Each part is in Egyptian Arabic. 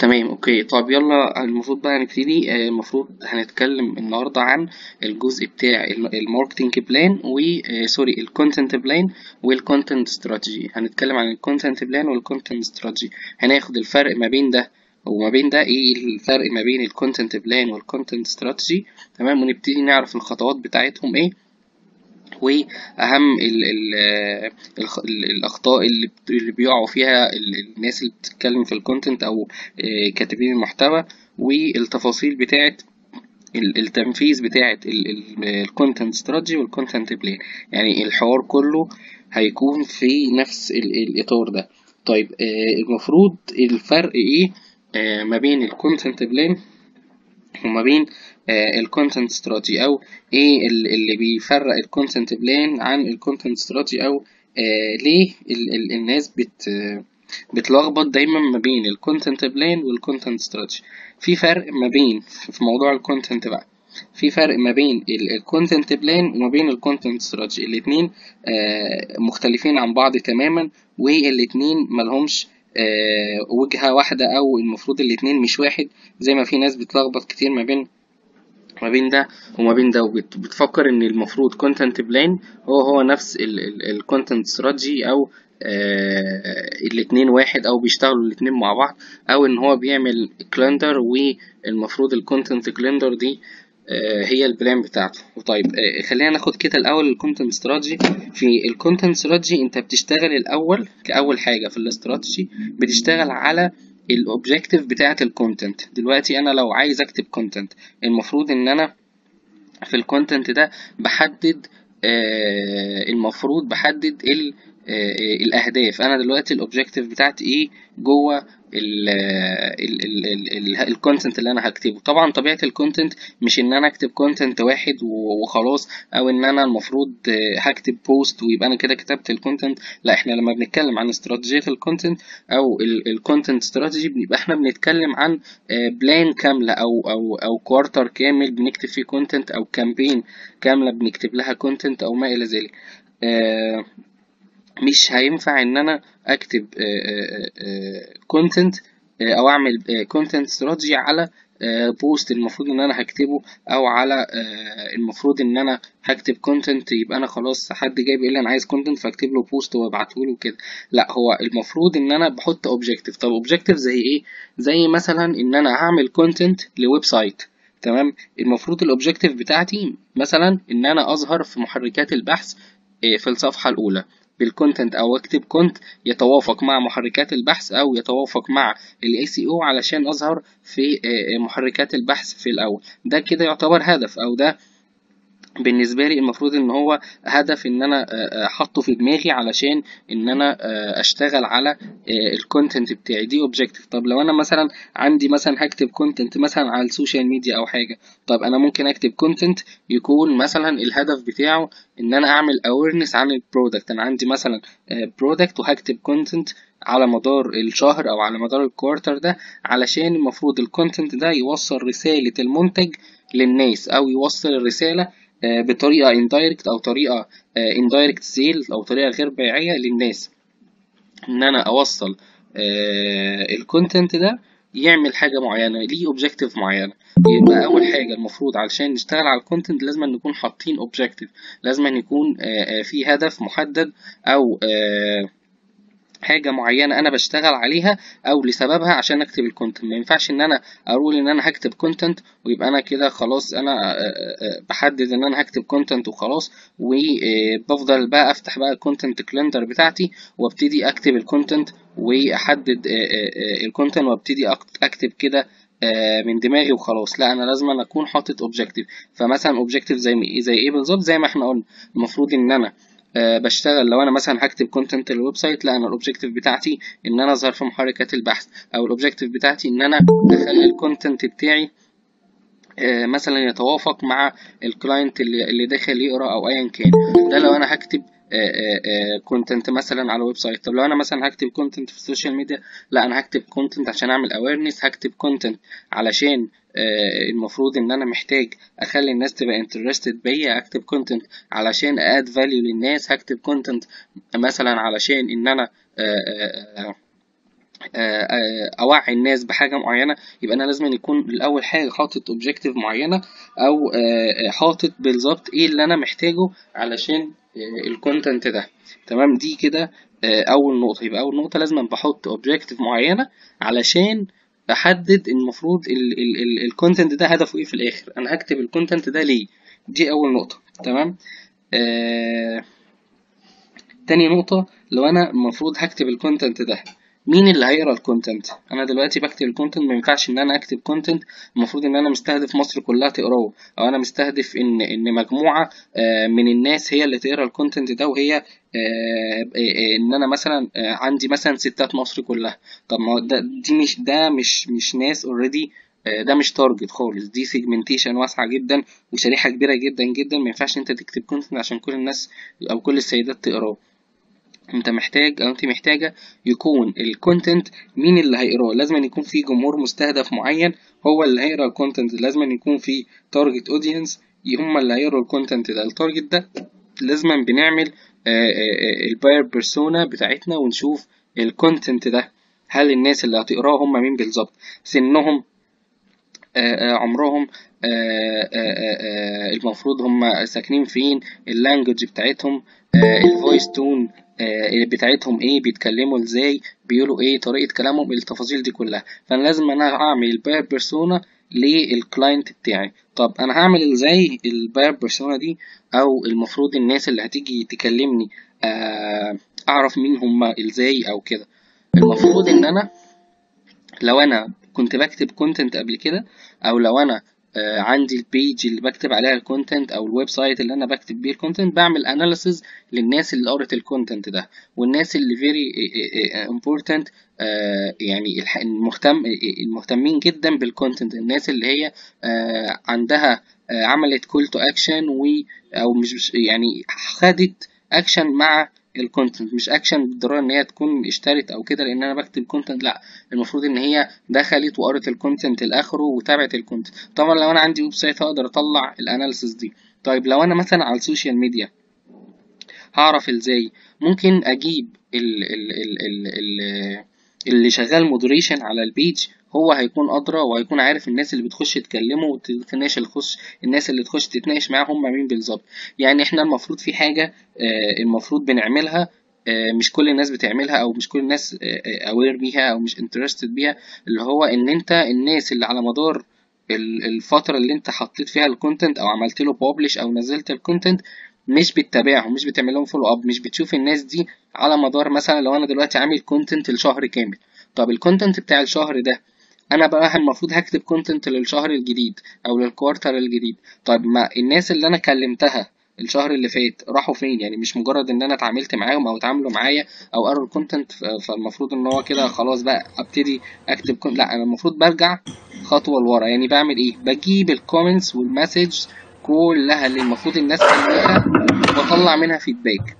تمام اوكي طب يلا المفروض بقى نبتدي آه، المفروض هنتكلم النهارده عن الجزء بتاع الماركتنج بلان و آه، سوري الكونتنت بلان والكونتنت استراتيجي هنتكلم عن الكونتنت بلان والكونتنت استراتيجي هناخد الفرق ما بين ده وما بين ده ايه الفرق ما بين الكونتنت بلان والكونتنت استراتيجي تمام ونبتدي نعرف الخطوات بتاعتهم ايه واهم ال ال الخ- ال- الاخطاء اللي بت- اللي بيقعوا فيها ال- الناس اللي بتتكلم في الكونتنت او آه، كاتبين المحتوى والتفاصيل بتاعت ال- التنفيذ بتاعت الكونتنت استراتيجي والكونتنت بلان يعني الحوار كله هيكون في نفس ال- الاطار ده طيب آه، المفروض الفرق ايه آه، ما بين الكونتنت بلان وما بين الكونتنت استراتيجي او ايه ال- اللي بيفرق الكونتنت بلان عن الكونتنت استراتيجي او آه ليه ال ال الناس بت بتلخبط دايما ما بين الكونتنت بلان والكونتنت استراتيجي في فرق ما بين في موضوع الكونتنت بقى في فرق ما بين الكونتنت بلان وما بين الكونتنت استراتيجي الاتنين آه مختلفين عن بعض تماما والاتنين ملهمش آه وجهة واحدة أو المفروض الاتنين مش واحد زي ما في ناس بتلخبط كتير ما بين ما بين ده وما بين ده وبتفكر ان المفروض كونتنت بلان هو هو نفس الكونتنت استراتيجي او آه الاتنين واحد او بيشتغلوا الاتنين مع بعض او ان هو بيعمل كلندر والمفروض الكونتنت كلندر دي آه هي البلان بتاعته طيب آه خلينا ناخد كده الاول الكونتنت استراتيجي في الكونتنت استراتيجي انت بتشتغل الاول كاول حاجه في الاستراتيجي بتشتغل على الاوبجيكتيف بتاعه الكونتنت دلوقتي انا لو عايز اكتب كونتنت المفروض ان انا في الكونتنت ده بحدد آه المفروض بحدد ال آه الاهداف انا دلوقتي الاوبجيكتيف بتاعتي ايه جوه الكونتنت اللي انا هكتبه طبعا طبيعه الكونتنت مش ان انا اكتب كونتنت واحد وخلاص او ان انا المفروض آه هكتب بوست ويبقى انا كده كتبت الكونتنت لا احنا لما بنتكلم عن استراتيجيه الكونتنت او الكونتنت استراتيجي بنبقى احنا بنتكلم عن بلان كامله او او او كوارتر كامل بنكتب فيه كونتنت او كامبين كامله بنكتب لها كونتنت او ما الى ذلك آه مش هينفع ان انا اكتب كونتنت او اعمل كونتنت استراتيجي على بوست المفروض ان انا هكتبه او على المفروض ان انا هكتب كونتنت يبقى انا خلاص حد جاي بيقول لي انا عايز كونتنت فاكتب له بوست وابعته له كده لا هو المفروض ان انا بحط اوبجيكتيف طب اوبجيكتيف زي ايه زي مثلا ان انا هعمل كونتنت لويب سايت تمام المفروض الاوبجيكتيف بتاعتي مثلا ان انا اظهر في محركات البحث في الصفحه الاولى بالكونتنت او اكتب كونت يتوافق مع محركات البحث او يتوافق مع الاي سي او علشان اظهر في محركات البحث في الاول ده كده يعتبر هدف او ده بالنسبة لي المفروض ان هو هدف ان انا احطه في دماغي علشان ان انا اشتغل على الكونتنت بتاعي دي اوبجيكتيف طب لو انا مثلا عندي مثلا هكتب كونتنت مثلا على السوشيال ميديا او حاجة طب انا ممكن اكتب كونتنت يكون مثلا الهدف بتاعه ان انا اعمل اويرنس عن البرودكت انا عندي مثلا برودكت وهكتب كونتنت على مدار الشهر او على مدار الكوارتر ده علشان المفروض الكونتنت ده يوصل رسالة المنتج للناس او يوصل الرسالة بطريقة indirect أو طريقة indirect sale أو طريقة غير بيعية للناس إن أنا أوصل الكونتنت ده يعمل حاجة معينة ليه اوبجيكتيف معينة يبقى أول حاجة المفروض علشان نشتغل على الكونتنت لازم نكون حاطين اوبجيكتيف لازم يكون في هدف محدد أو حاجه معينه انا بشتغل عليها او لسببها عشان اكتب الكونتنت ما ينفعش ان انا اقول ان انا هكتب كونتنت ويبقى انا كده خلاص انا بحدد ان انا هكتب كونتنت وخلاص وبفضل بقى افتح بقى الكونتنت كلندر بتاعتي وابتدي اكتب الكونتنت واحدد الكونتنت وابتدي اكتب كده من دماغي وخلاص لا انا لازم أنا اكون حاطط اوبجيكتيف فمثلا اوبجيكتيف زي زي ايه بالظبط زي ما احنا قلنا المفروض ان انا أه بشتغل لو انا مثلا هكتب كونتنت للويب سايت لا انا الاوبجيكتيف بتاعتي ان انا اظهر في محركات البحث او الاوبجيكتيف بتاعتي ان انا اخلي الكونتنت بتاعي أه مثلا يتوافق مع الكلاينت اللي, اللي داخل يقرا او ايا كان ده لو انا هكتب كونتنت مثلا على ويب سايت طب لو انا مثلا هكتب كونتنت في السوشيال ميديا لا انا هكتب كونتنت عشان اعمل اويرنس هكتب كونتنت علشان المفروض ان انا محتاج اخلي الناس تبقى انترستد بيا اكتب كونتنت علشان اد فاليو للناس هكتب كونتنت مثلا علشان ان انا آه، آه، اوعي الناس بحاجه معينه يبقى انا لازم يكون الاول حاجه حاطط اوبجيكتيف معينه او آه، آه، حاطط بالظبط ايه اللي انا محتاجه علشان الكونتنت ده تمام دي كده آه، اول نقطه يبقى اول نقطه لازم بحط اوبجيكتيف معينه علشان احدد المفروض الكونتنت ده هدفه ايه في الاخر انا هكتب الكونتنت ده ليه دي اول نقطه تمام آه تاني نقطة لو أنا المفروض هكتب الكونتنت ده مين اللي هيقرا الكونتنت انا دلوقتي بكتب الكونتنت ما ينفعش ان انا اكتب كونتنت المفروض ان انا مستهدف مصر كلها تقراه او انا مستهدف ان ان مجموعه آه، من الناس هي اللي تقرا الكونتنت ده وهي آه، آه، ان انا مثلا آه، عندي مثلا ستات مصر كلها طب ما هو ده دي مش ده مش مش ناس اوريدي ده مش تارجت خالص دي سيجمنتيشن واسعه جدا وشريحه كبيره جدا جدا ما ينفعش انت تكتب كونتنت عشان كل الناس او كل السيدات تقراه انت محتاج او انت محتاجه يكون الكونتنت مين اللي هيقراه لازم أن يكون في جمهور مستهدف معين هو اللي هيقرا الكونتنت لازم أن يكون في تارجت اودينس هم اللي هيقروا الكونتنت ده التارجت ده لازم بنعمل الباير بيرسونا بتاعتنا ونشوف الكونتنت ده هل الناس اللي هتقراه هم مين بالظبط سنهم آه، آه، عمرهم آه، المفروض هم ساكنين فين اللانجوج بتاعتهم الفويس تون بتاعتهم ايه بيتكلموا ازاي بيقولوا ايه طريقة كلامهم التفاصيل دي كلها فانا لازم انا اعمل الباير بيرسونا للكلاينت بتاعي طب انا هعمل ازاي الباير بيرسونا دي او المفروض الناس اللي هتيجي تكلمني اعرف مين هم ازاي او كده المفروض ان انا لو انا كنت بكتب كونتنت قبل كده او لو انا آه عندي البيج اللي بكتب عليها الكونتنت او الويب سايت اللي انا بكتب بيه الكونتنت بعمل اناليسز للناس اللي قرت الكونتنت ده والناس اللي فيري امبورتنت آه يعني المهتم المهتمين جدا بالكونتنت الناس اللي هي آه عندها عملت كول تو اكشن و او مش يعني خدت اكشن مع الكونتنت مش اكشن بالضروره ان هي تكون اشترت او كده لان انا بكتب كونتنت لا المفروض ان هي دخلت وقرت الكونتنت لاخره وتابعت الكونتنت طبعا لو انا عندي ويب سايت هقدر اطلع الاناليسيس دي طيب لو انا مثلا على السوشيال ميديا هعرف ازاي ممكن اجيب ال ال ال ال ال اللي شغال مودريشن على البيج هو هيكون ادرى وهيكون عارف الناس اللي بتخش تكلمه وتتناقش الخش الناس اللي تخش تتناقش معاه هم مين بالظبط يعني احنا المفروض في حاجه المفروض بنعملها مش كل الناس بتعملها او مش كل الناس اوير بيها او مش انترستد بيها اللي هو ان انت الناس اللي على مدار الفتره اللي انت حطيت فيها الكونتنت او عملت له بابلش او نزلت الكونتنت مش بتتابعهم مش بتعمل لهم فولو اب مش بتشوف الناس دي على مدار مثلا لو انا دلوقتي عامل كونتنت لشهر كامل طب الكونتنت بتاع الشهر ده انا بقى المفروض هكتب كونتنت للشهر الجديد او للكوارتر الجديد طب ما الناس اللي انا كلمتها الشهر اللي فات راحوا فين يعني مش مجرد ان انا اتعاملت معاهم او اتعاملوا معايا او قروا الكونتنت فالمفروض ان هو كده خلاص بقى ابتدي اكتب كونت لا انا المفروض برجع خطوه لورا يعني بعمل ايه بجيب الكومنتس والمسج كلها اللي المفروض الناس تعملها وبطلع منها فيدباك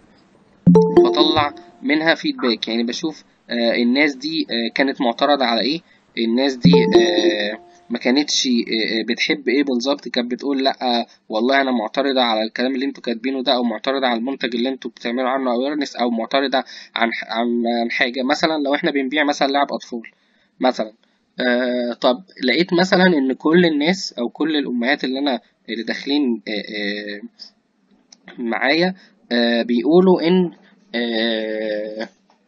بطلع منها فيدباك يعني بشوف آه الناس دي آه كانت معترضة على ايه الناس دي آه ما كانتش بتحب ايه بالظبط كانت بتقول لا والله انا معترضة على الكلام اللي انتوا كاتبينه ده او معترضة على المنتج اللي انتوا بتعملوا عنه اويرنس او معترضة عن عن حاجة مثلا لو احنا بنبيع مثلا لعب اطفال مثلا آه طب لقيت مثلا ان كل الناس او كل الامهات اللي انا اللي داخلين آه آه معايا آه بيقولوا ان آه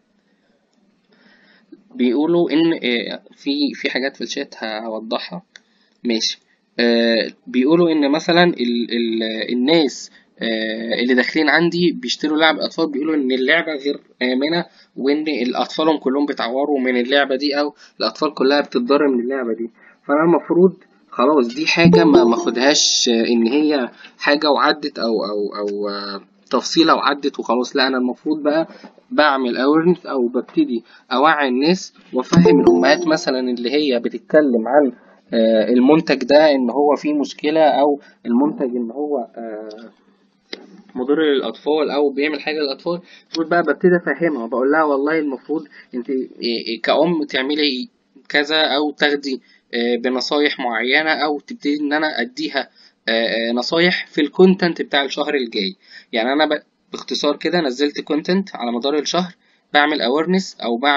بيقولوا ان آه في في حاجات في الشات هوضحها ماشي آه بيقولوا ان مثلا ال ال الناس آه اللي داخلين عندي بيشتروا لعب اطفال بيقولوا ان اللعبه غير امنه وان الاطفال كلهم بيتعوروا من اللعبه دي او الاطفال كلها بتتضرر من اللعبه دي فانا المفروض خلاص دي حاجه ما ماخدهاش ان هي حاجه وعدت او او او تفصيله وعدت وخلاص لا انا المفروض بقى بعمل اويرنس او ببتدي اوعي الناس وافهم الامهات مثلا اللي هي بتتكلم عن المنتج ده ان هو فيه مشكله او المنتج ان هو مضر للاطفال او بيعمل حاجه للاطفال المفروض بقى ببتدي افهمها بقول لها والله المفروض انت كأم تعملي كذا او تاخدي بنصايح معينه او تبتدي ان انا اديها نصايح في الكونتنت بتاع الشهر الجاي يعني انا باختصار كده نزلت كونتنت على مدار الشهر بعمل اويرنس او بعمل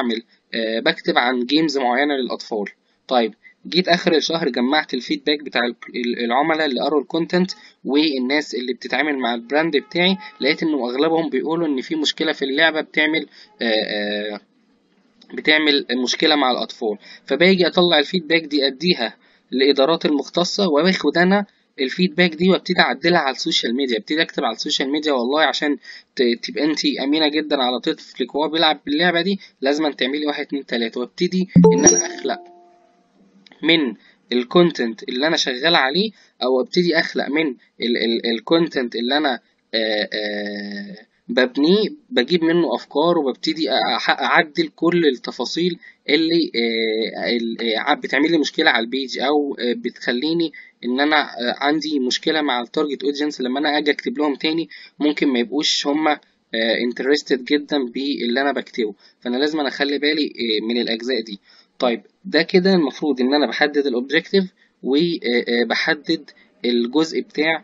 آه، بكتب عن جيمز معينة للأطفال طيب جيت آخر الشهر جمعت الفيدباك بتاع ال- العملاء اللي قروا الكونتنت والناس اللي بتتعامل مع البراند بتاعي لقيت إنه أغلبهم بيقولوا إن في مشكلة في اللعبة بتعمل آه، آه، بتعمل مشكلة مع الأطفال فباجي أطلع الفيدباك دي أديها للإدارات المختصة وباخد أنا الفيدباك دي وابتدي أعدلها على السوشيال ميديا ابتدي أكتب على السوشيال ميديا والله عشان ت- تبقى أنت أمينة جدا على طفلك وهو بيلعب باللعبة دي لازم تعملي واحد اتنين تلاتة وابتدي إن أنا أخلق من الكونتنت اللي انا شغال عليه او ابتدي اخلق من الكونتنت اللي انا آه، آه، ببنيه بجيب منه افكار وببتدي أح- اعدل كل التفاصيل اللي آه، ال- آه، بتعمل لي مشكله على البيج او آه، بتخليني ان انا آه، عندي مشكله مع التارجت اودينس لما انا اجي اكتب لهم تاني ممكن ما يبقوش هما انترستد جدا باللي انا بكتبه فانا لازم أنا اخلي بالي آه، من الاجزاء دي طيب ده كده المفروض ان انا بحدد الاوبجيكتيف وبحدد الجزء الجزء بتاع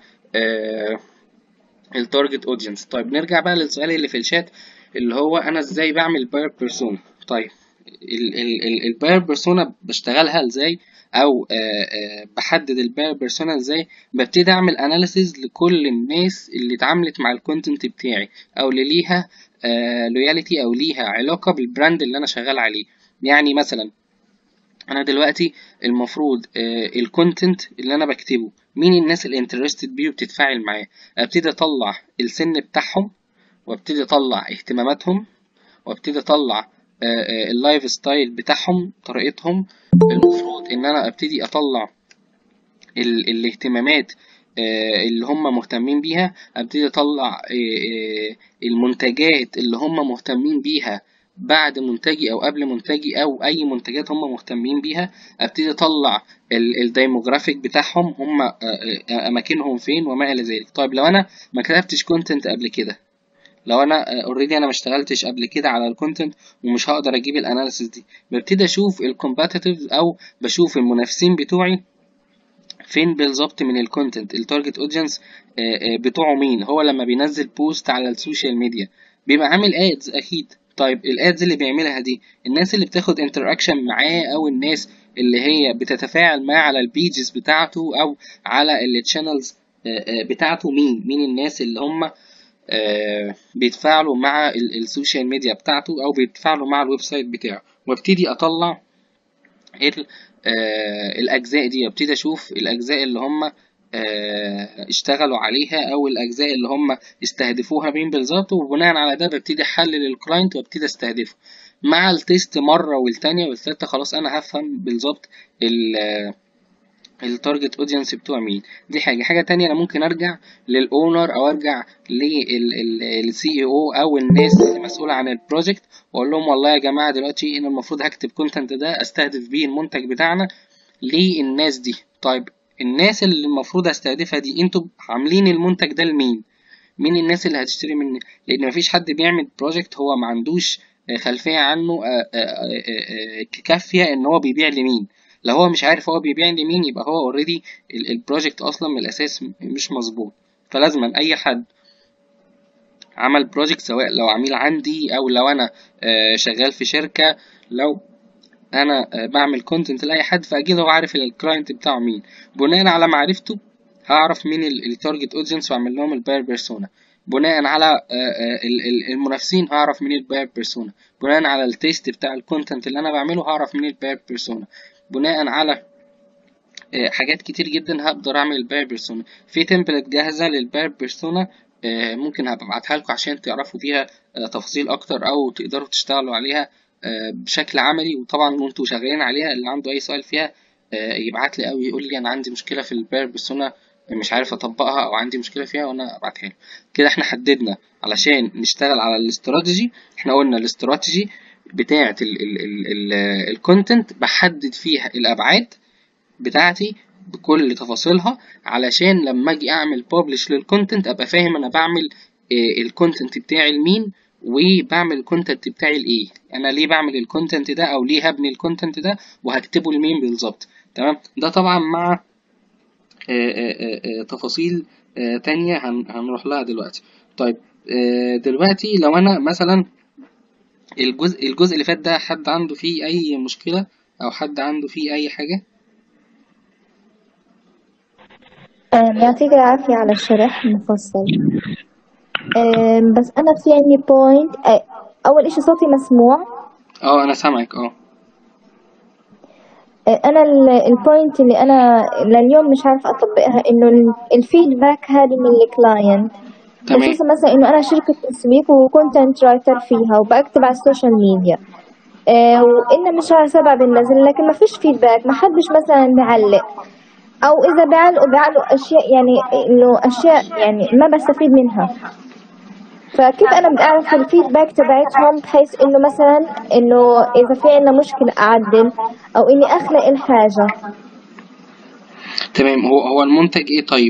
التارجت اودينس طيب نرجع بقى للسؤال اللي في الشات اللي هو انا ازاي بعمل باير بيرسونا طيب الباير بيرسونا بشتغلها ازاي او آه، آه، بحدد الباير بيرسونا ازاي ببتدي اعمل اناليسيز لكل الناس اللي اتعاملت مع الكونتنت بتاعي او اللي ليها لويالتي او ليها علاقه بالبراند اللي انا شغال عليه يعني مثلا انا دلوقتي المفروض الكونتنت اللي انا بكتبه مين الناس اللي انترستد بيه وبتتفاعل معاه ابتدي اطلع السن بتاعهم وابتدي اطلع اهتماماتهم وابتدي اطلع اللايف ستايل بتاعهم طريقتهم المفروض ان انا ابتدي اطلع ال- الاهتمامات آه، اللي هم مهتمين بيها ابتدي اطلع آه، آه، المنتجات اللي هم مهتمين بيها بعد منتجي او قبل منتجي او اي منتجات هم مهتمين بيها ابتدي اطلع ال- الديموغرافيك بتاعهم هم آه، آه، اماكنهم فين وما الى ذلك طيب لو انا ما كتبتش كونتنت قبل كده لو انا اوريدي انا ما اشتغلتش قبل كده على الكونتنت ومش هقدر اجيب الاناليسيس دي ببتدي اشوف الكومباتيتيف او بشوف المنافسين بتوعي فين بالظبط من الكونتنت التارجت اودينس بتوعه مين هو لما بينزل بوست على السوشيال ميديا بيبقى عامل ادز اكيد طيب الادز اللي بيعملها دي الناس اللي بتاخد انتراكشن معاه او الناس اللي هي بتتفاعل معاه على البيجز بتاعته او على التشانلز بتاعته مين مين الناس اللي هم آه، بيتفاعلوا مع ال- السوشيال ميديا بتاعته او بيتفاعلوا مع الويب سايت بتاعه وابتدي اطلع ال- آه، الاجزاء دي ابتدي اشوف الاجزاء اللي هم آه، اشتغلوا عليها او الاجزاء اللي هم استهدفوها مين بالظبط وبناء على ده ببتدي احلل الكلاينت وابتدي استهدفه مع التيست مره والتانيه والتالته خلاص انا هفهم بالظبط ال- التارجت اودينس بتوع مين دي حاجه حاجه تانية انا ممكن ارجع للاونر او ارجع للسي اي او او الناس اللي مسؤوله عن البروجكت واقول لهم والله يا جماعه دلوقتي انا المفروض هكتب كونتنت ده استهدف بيه المنتج بتاعنا للناس دي طيب الناس اللي المفروض استهدفها دي انتوا عاملين المنتج ده لمين مين الناس اللي هتشتري مني لان مفيش حد بيعمل بروجكت هو ما عندوش آه، خلفيه عنه آه، آه، آه، آه، كافيه ان هو بيبيع لمين لو هو مش عارف هو بيبيع لمين يبقى هو اوريدي البروجكت اصلا من الاساس م- مش مظبوط فلازما اي حد عمل بروجكت سواء لو عميل عندي او لو انا آه، شغال في شركه لو انا آه، بعمل كونتنت لاي حد فاكيد هو عارف الكلاينت بتاعه مين بناء على معرفته هعرف مين التارجت اودينس واعمل لهم الباير بيرسونا بناء على آه، آه، ال- ال- المنافسين هعرف مين الباير بيرسونا بناء على التيست بتاع الكونتنت اللي انا بعمله هعرف مين الباير بيرسونا بناء على آه، حاجات كتير جدا هقدر اعمل الباير بيرسونا في تمبلت جاهزه للباير بيرسونا آه، ممكن هبقى ابعتها لكم عشان تعرفوا فيها آه، تفاصيل اكتر او تقدروا تشتغلوا عليها آه، بشكل عملي وطبعا وانتوا شغالين عليها اللي عنده اي سؤال فيها آه، يبعت لي او يقول لي انا عندي مشكله في الباير بيرسونا مش عارف اطبقها او عندي مشكله فيها وانا ابعتها له كده احنا حددنا علشان نشتغل على الاستراتيجي احنا قلنا الاستراتيجي بتاعه الكونتنت بحدد فيها الابعاد بتاعتي بكل تفاصيلها علشان لما اجي اعمل ببلش للكونتنت ابقى فاهم انا بعمل الكونتنت بتاعي لمين وبعمل الكونتنت بتاعي لايه انا ليه بعمل الكونتنت ده او ليه هبني الكونتنت ده وهكتبه لمين بالظبط تمام ده طبعا مع آه، آه، آه، تفاصيل آه، تانية هن- هنروح لها دلوقتي طيب آه، دلوقتي لو انا مثلا الجزء الجزء اللي فات ده حد عنده فيه اي مشكله او حد عنده فيه اي حاجه آم، يعطيك العافية على الشرح المفصل آم، بس أنا في عندي بوينت أول إشي صوتي مسموع اه انا سامعك اه آه، أنا البوينت اللي أنا لليوم مش عارفة أطبقها إنه الفيدباك هذه من الكلاينت تمام خصوصا مثلا إنه أنا شركة تسويق وكونتنت رايتر فيها وبكتب على السوشيال ميديا آه، وإنه من شهر سبعة بننزل لكن ما فيش فيدباك ما حدش مثلا بيعلق او اذا بيعلقوا بيعلقوا اشياء يعني انه اشياء يعني ما بستفيد منها فكيف انا بدي اعرف الفيدباك تبعتهم بحيث انه مثلا انه اذا في عندنا مشكله اعدل او اني اخلق الحاجه تمام هو هو المنتج ايه طيب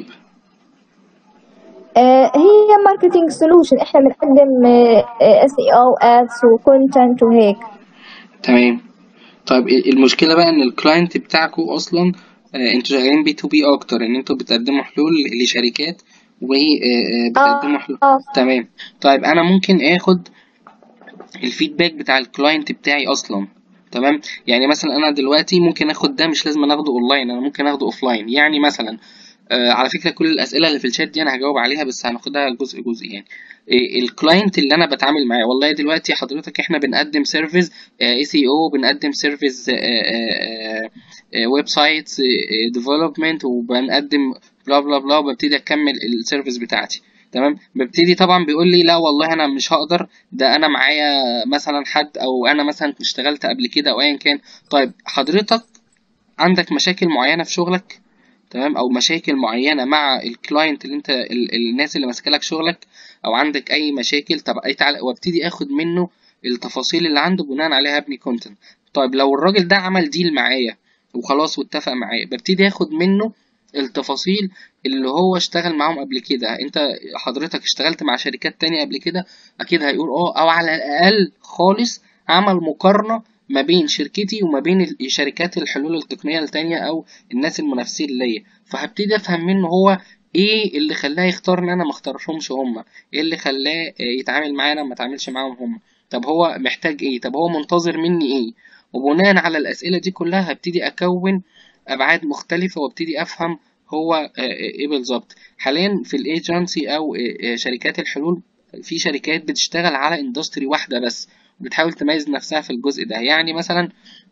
آه هي ماركتينج سولوشن احنا بنقدم اس اي او ادز وكونتنت وهيك تمام طيب ال- المشكله بقى ان الكلاينت بتاعكم اصلا آه، انتوا شغالين بي تو بي اكتر ان انتوا بتقدموا حلول لشركات وبتقدموا حلول اه تمام طيب انا ممكن اخد الفيدباك بتاع الكلاينت بتاعي اصلا تمام يعني مثلا انا دلوقتي ممكن اخد ده مش لازم أنا اخده اونلاين انا ممكن اخده اوفلاين يعني مثلا آه على فكره كل الاسئله اللي في الشات دي انا هجاوب عليها بس هناخدها جزء جزء يعني إيه الكلاينت اللي انا بتعامل معاه والله دلوقتي حضرتك احنا بنقدم سيرفيس اي سي او بنقدم سيرفيس ويب سايتس ديفلوبمنت وبنقدم بلا بلا بلا وببتدي اكمل السيرفيس بتاعتي تمام ببتدي طبعا بيقول لي لا والله انا مش هقدر ده انا معايا مثلا حد او انا مثلا اشتغلت قبل كده او ايا كان طيب حضرتك عندك مشاكل معينه في شغلك تمام او مشاكل معينه مع الكلاينت اللي انت ال- الناس اللي ماسكه لك شغلك او عندك اي مشاكل طب اي تعالى وابتدي اخد منه التفاصيل اللي عنده بناء عليها ابني كونتنت طيب لو الراجل ده عمل ديل معايا وخلاص واتفق معايا ببتدي اخد منه التفاصيل اللي هو اشتغل معاهم قبل كده انت حضرتك اشتغلت مع شركات تانية قبل كده اكيد هيقول اه او على الاقل خالص عمل مقارنة ما بين شركتي وما بين ال- شركات الحلول التقنية التانية او الناس المنافسين ليا فهبتدي افهم منه هو ايه اللي خلاه يختارني انا ما اختارهمش هم ايه اللي خلاه آه، يتعامل معايا انا ما اتعاملش معاهم هم طب هو محتاج ايه طب هو منتظر مني ايه وبناء على الاسئله دي كلها هبتدي اكون ابعاد مختلفه وابتدي افهم هو آه، آه، ايه بالظبط حاليا في الايجنسي او آه، آه، شركات الحلول في شركات بتشتغل على اندستري واحده بس بتحاول تميز نفسها في الجزء ده يعني مثلا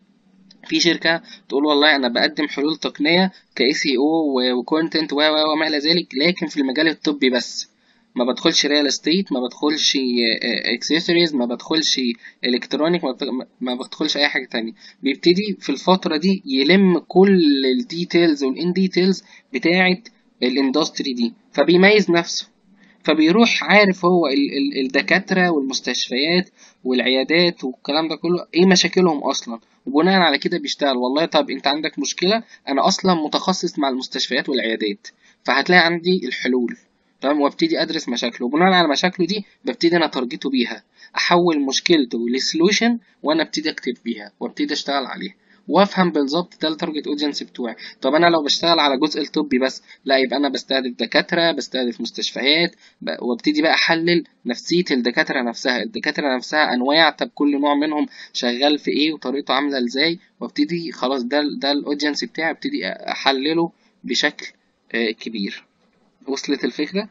في شركة تقول والله أنا بقدم حلول تقنية كاي سي او وكونتنت و و وما إلى ذلك لكن في المجال الطبي بس ما بدخلش ريال استيت ما بدخلش اكسسوارز ما بدخلش الكترونيك ما بت- ما بدخلش اي حاجه تانية بيبتدي في الفتره دي يلم كل الديتيلز والان ديتيلز بتاعه الاندستري دي فبيميز نفسه فبيروح عارف هو ال- ال- الدكاترة والمستشفيات والعيادات والكلام ده كله ايه مشاكلهم اصلا وبناء على كده بيشتغل والله طب انت عندك مشكلة انا اصلا متخصص مع المستشفيات والعيادات فهتلاقي عندي الحلول تمام وابتدي ادرس مشاكله وبناء على مشاكله دي ببتدي انا تارجته بيها احول مشكلته لسولوشن وانا ابتدي اكتب بيها وابتدي اشتغل عليها وافهم بالظبط ده التارجت اودينس بتوعي طب انا لو بشتغل على الجزء الطبي بس لا يبقى انا بستهدف دكاتره بستهدف مستشفيات ب- وابتدي بقى احلل نفسيه الدكاتره نفسها الدكاتره نفسها انواع طب كل نوع منهم شغال في ايه وطريقته عامله ازاي وابتدي خلاص ده ده الاودينس بتاعي ابتدي احلله بشكل آه، كبير وصلت الفكره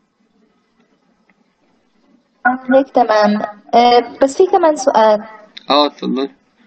هيك تمام آه، بس في كمان سؤال اه اتفضل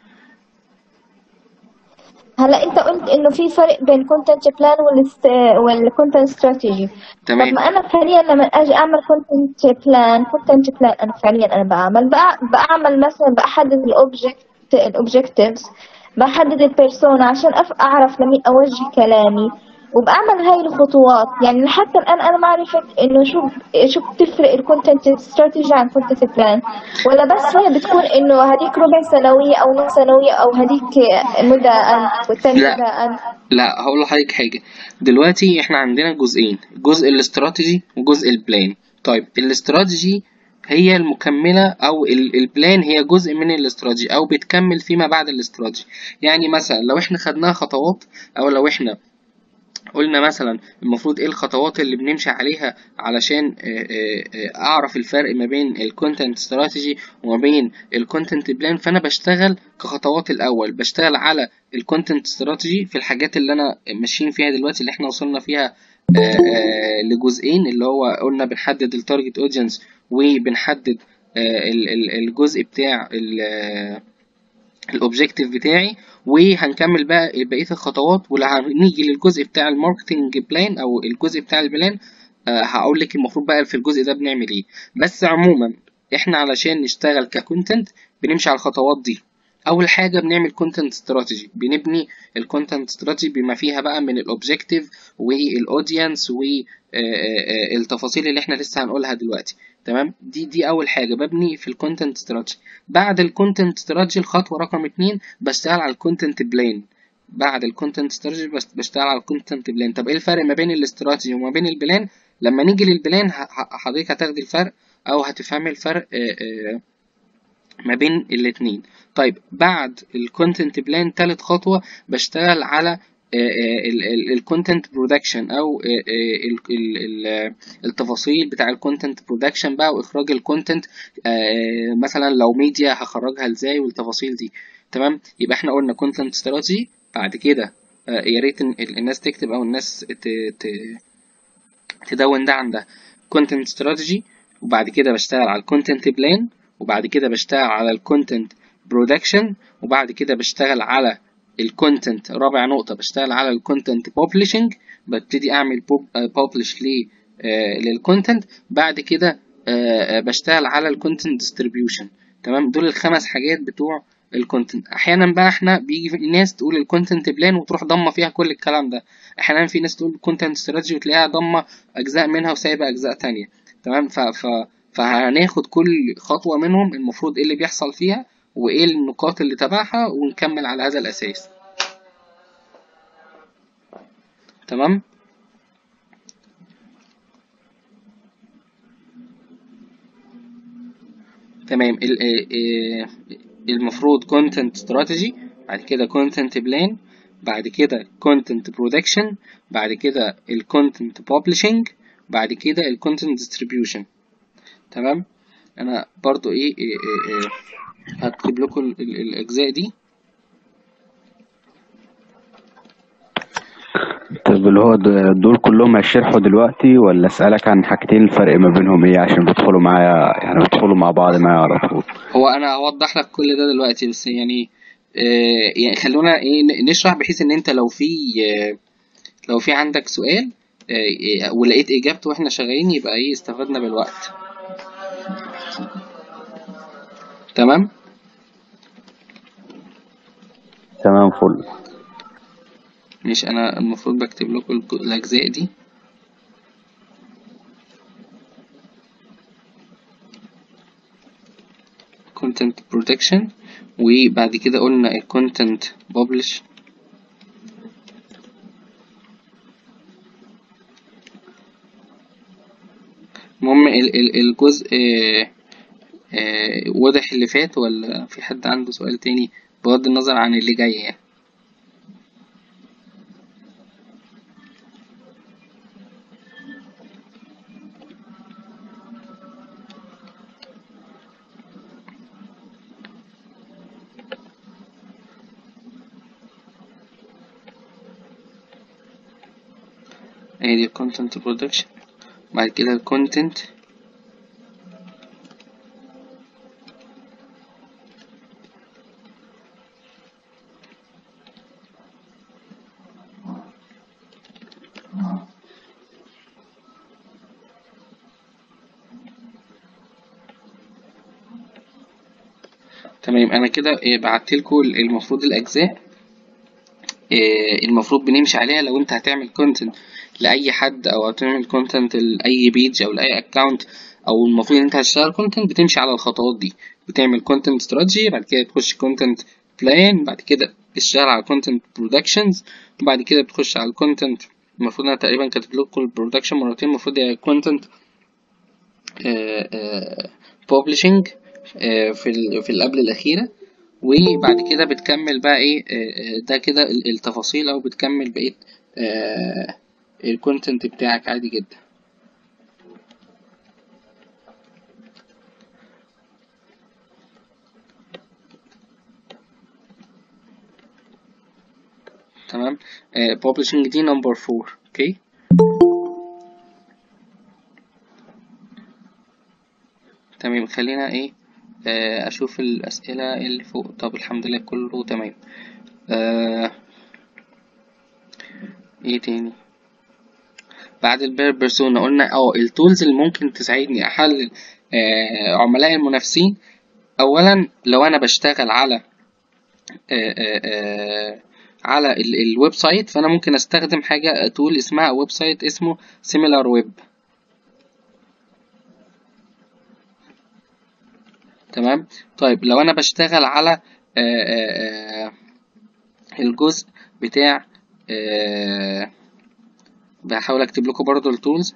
هلا انت قلت انه في فرق بين كونتنت بلان والكونتنت استراتيجي طب تمام ما انا فعليا لما اجي اعمل كونتنت بلان كونتنت بلان انا فعليا انا بعمل بع- بعمل مثلا بحدد الاوبجكت الاوبجكتيفز بحدد البيرسونا عشان أف- اعرف لمين اوجه كلامي وبعمل هاي الخطوات يعني لحتى الان انا ما عرفت انه شو شو بتفرق الكونتنت استراتيجي عن كونتنت بلان ولا بس هي بتكون انه هذيك ربع سنويه او نص سنويه او هذيك مدى أن والثانيه لا. مدى أن لا هقول لحضرتك حاجه دلوقتي احنا عندنا جزئين جزء الاستراتيجي وجزء البلان طيب الاستراتيجي هي المكملة أو ال- البلان هي جزء من الاستراتيجي أو بتكمل فيما بعد الاستراتيجي يعني مثلا لو احنا خدناها خطوات أو لو احنا قلنا مثلا المفروض ايه الخطوات اللي بنمشي عليها علشان آه، آه، آه، اعرف الفرق ما بين الكونتنت استراتيجي وما بين الكونتنت بلان فانا بشتغل كخطوات الاول بشتغل على الكونتنت استراتيجي في الحاجات اللي انا ماشيين فيها دلوقتي اللي احنا وصلنا فيها آه، آه، لجزئين اللي هو قلنا بنحدد التارجت اودينس وبنحدد آه، ال- ال- الجزء بتاع الاوبجيكتيف بتاعي وهنكمل بقى بقيه الخطوات وهنيجي للجزء بتاع الماركتنج بلان او الجزء بتاع البلان آه، هقول لك المفروض بقى في الجزء ده بنعمل ايه بس عموما احنا علشان نشتغل ككونتنت بنمشي على الخطوات دي اول حاجه بنعمل كونتنت استراتيجي بنبني الكونتنت استراتيجي بما فيها بقى من الاوبجيكتيف والاودينس والتفاصيل اللي احنا لسه هنقولها دلوقتي تمام دي دي اول حاجه ببني في الكونتنت استراتيجي بعد الكونتنت استراتيجي الخطوه رقم اتنين بشتغل على الكونتنت بلان بعد الكونتنت استراتيجي بشتغل على الكونتنت بلان طب ايه الفرق ما بين الاستراتيجي وما بين البلان لما نيجي للبلان ه- ه- حضرتك هتاخدي الفرق او هتفهمي الفرق آه، آه، ما بين الاتنين طيب بعد الكونتنت بلان تالت خطوة بشتغل على الكونتنت برودكشن او آه، آه، ال- ال- ال- التفاصيل بتاع الكونتنت برودكشن بقى واخراج الكونتنت مثلا لو ميديا هخرجها ازاي والتفاصيل دي تمام يبقى احنا قلنا كونتنت استراتيجي بعد كده آه، يا ريت إن ال- الناس تكتب او الناس ت- ت- تدون ده عن ده كونتنت استراتيجي وبعد كده بشتغل على الكونتنت بلان وبعد كده بشتغل على الكونتنت برودكشن وبعد كده بشتغل على الكونتنت رابع نقطة بشتغل على الكونتنت ببلشنج ببتدي أعمل ببلش للكونتنت بعد كده آه، آه، بشتغل على الكونتنت ديستريبيوشن تمام دول الخمس حاجات بتوع الكونتنت احيانا بقى احنا بيجي في ناس تقول الكونتنت بلان وتروح ضمه فيها كل الكلام ده احيانا في ناس تقول كونتنت استراتيجي وتلاقيها ضمه اجزاء منها وسايبه اجزاء تانية تمام ف ف فهناخد كل خطوه منهم المفروض ايه اللي بيحصل فيها وايه النقاط اللي تبعها ونكمل على هذا الاساس تمام تمام ال- آه، آه، المفروض content strategy بعد كده content plan بعد كده content production بعد كده ال content publishing بعد كده ال content distribution تمام انا برضو ايه, إيه, إيه, إيه هكتب لكم ال- ال- الاجزاء دي طب اللي هو د- دول كلهم هيشرحوا دلوقتي ولا اسالك عن حاجتين الفرق ما بينهم ايه عشان بيدخلوا معايا يعني بيدخلوا مع بعض معايا على طول هو انا هوضح لك كل ده دلوقتي بس يعني آه يعني خلونا ايه ن- نشرح بحيث ان انت لو في آه لو في عندك سؤال آه آه، ولقيت اجابته واحنا شغالين يبقى ايه استفدنا بالوقت تمام تمام فل مش انا المفروض بكتب لكم الج- الاجزاء دي content protection وبعد كده قلنا ال content publish المهم ال- ال- الجزء آه، آه، واضح اللي فات ولا في حد عنده سؤال تاني بغض النظر عن اللي جاي يعني ادي ال content production بعد كده ال content تمام انا كده بعت لكم المفروض الاجزاء آه، المفروض بنمشي عليها لو انت هتعمل كونتنت لاي حد او هتعمل كونتنت لاي بيج او لاي اكونت او المفروض ان انت هتشتغل كونتنت بتمشي على الخطوات دي بتعمل كونتنت استراتيجي بعد كده تخش كونتنت بلان بعد كده تشتغل على كونتنت برودكشنز وبعد كده بتخش على الكونتنت المفروض انا تقريبا كاتب لكم البرودكشن مرتين المفروض هي كونتنت بوبليشنج في ال- في اللي قبل الاخيره وبعد كده بتكمل بقى ايه آه، آه، ده كده ال- التفاصيل او بتكمل بقيه آه، الكونتنت بتاعك عادي جدا تمام آه publishing دي نمبر 4 اوكي تمام خلينا ايه آه اشوف الاسئله اللي فوق طب الحمد لله كله تمام آه ايه تاني بعد البير بيرسونا قلنا اه التولز اللي ممكن تساعدني احلل آه عملاء المنافسين اولا لو انا بشتغل على آه آه آه على ال- الويب سايت فانا ممكن استخدم حاجه تول اسمها ويب سايت اسمه سيميلار ويب تمام طيب لو انا بشتغل على آه، آه، آه، الجزء بتاع آه، بحاول اكتب لكم برضو التولز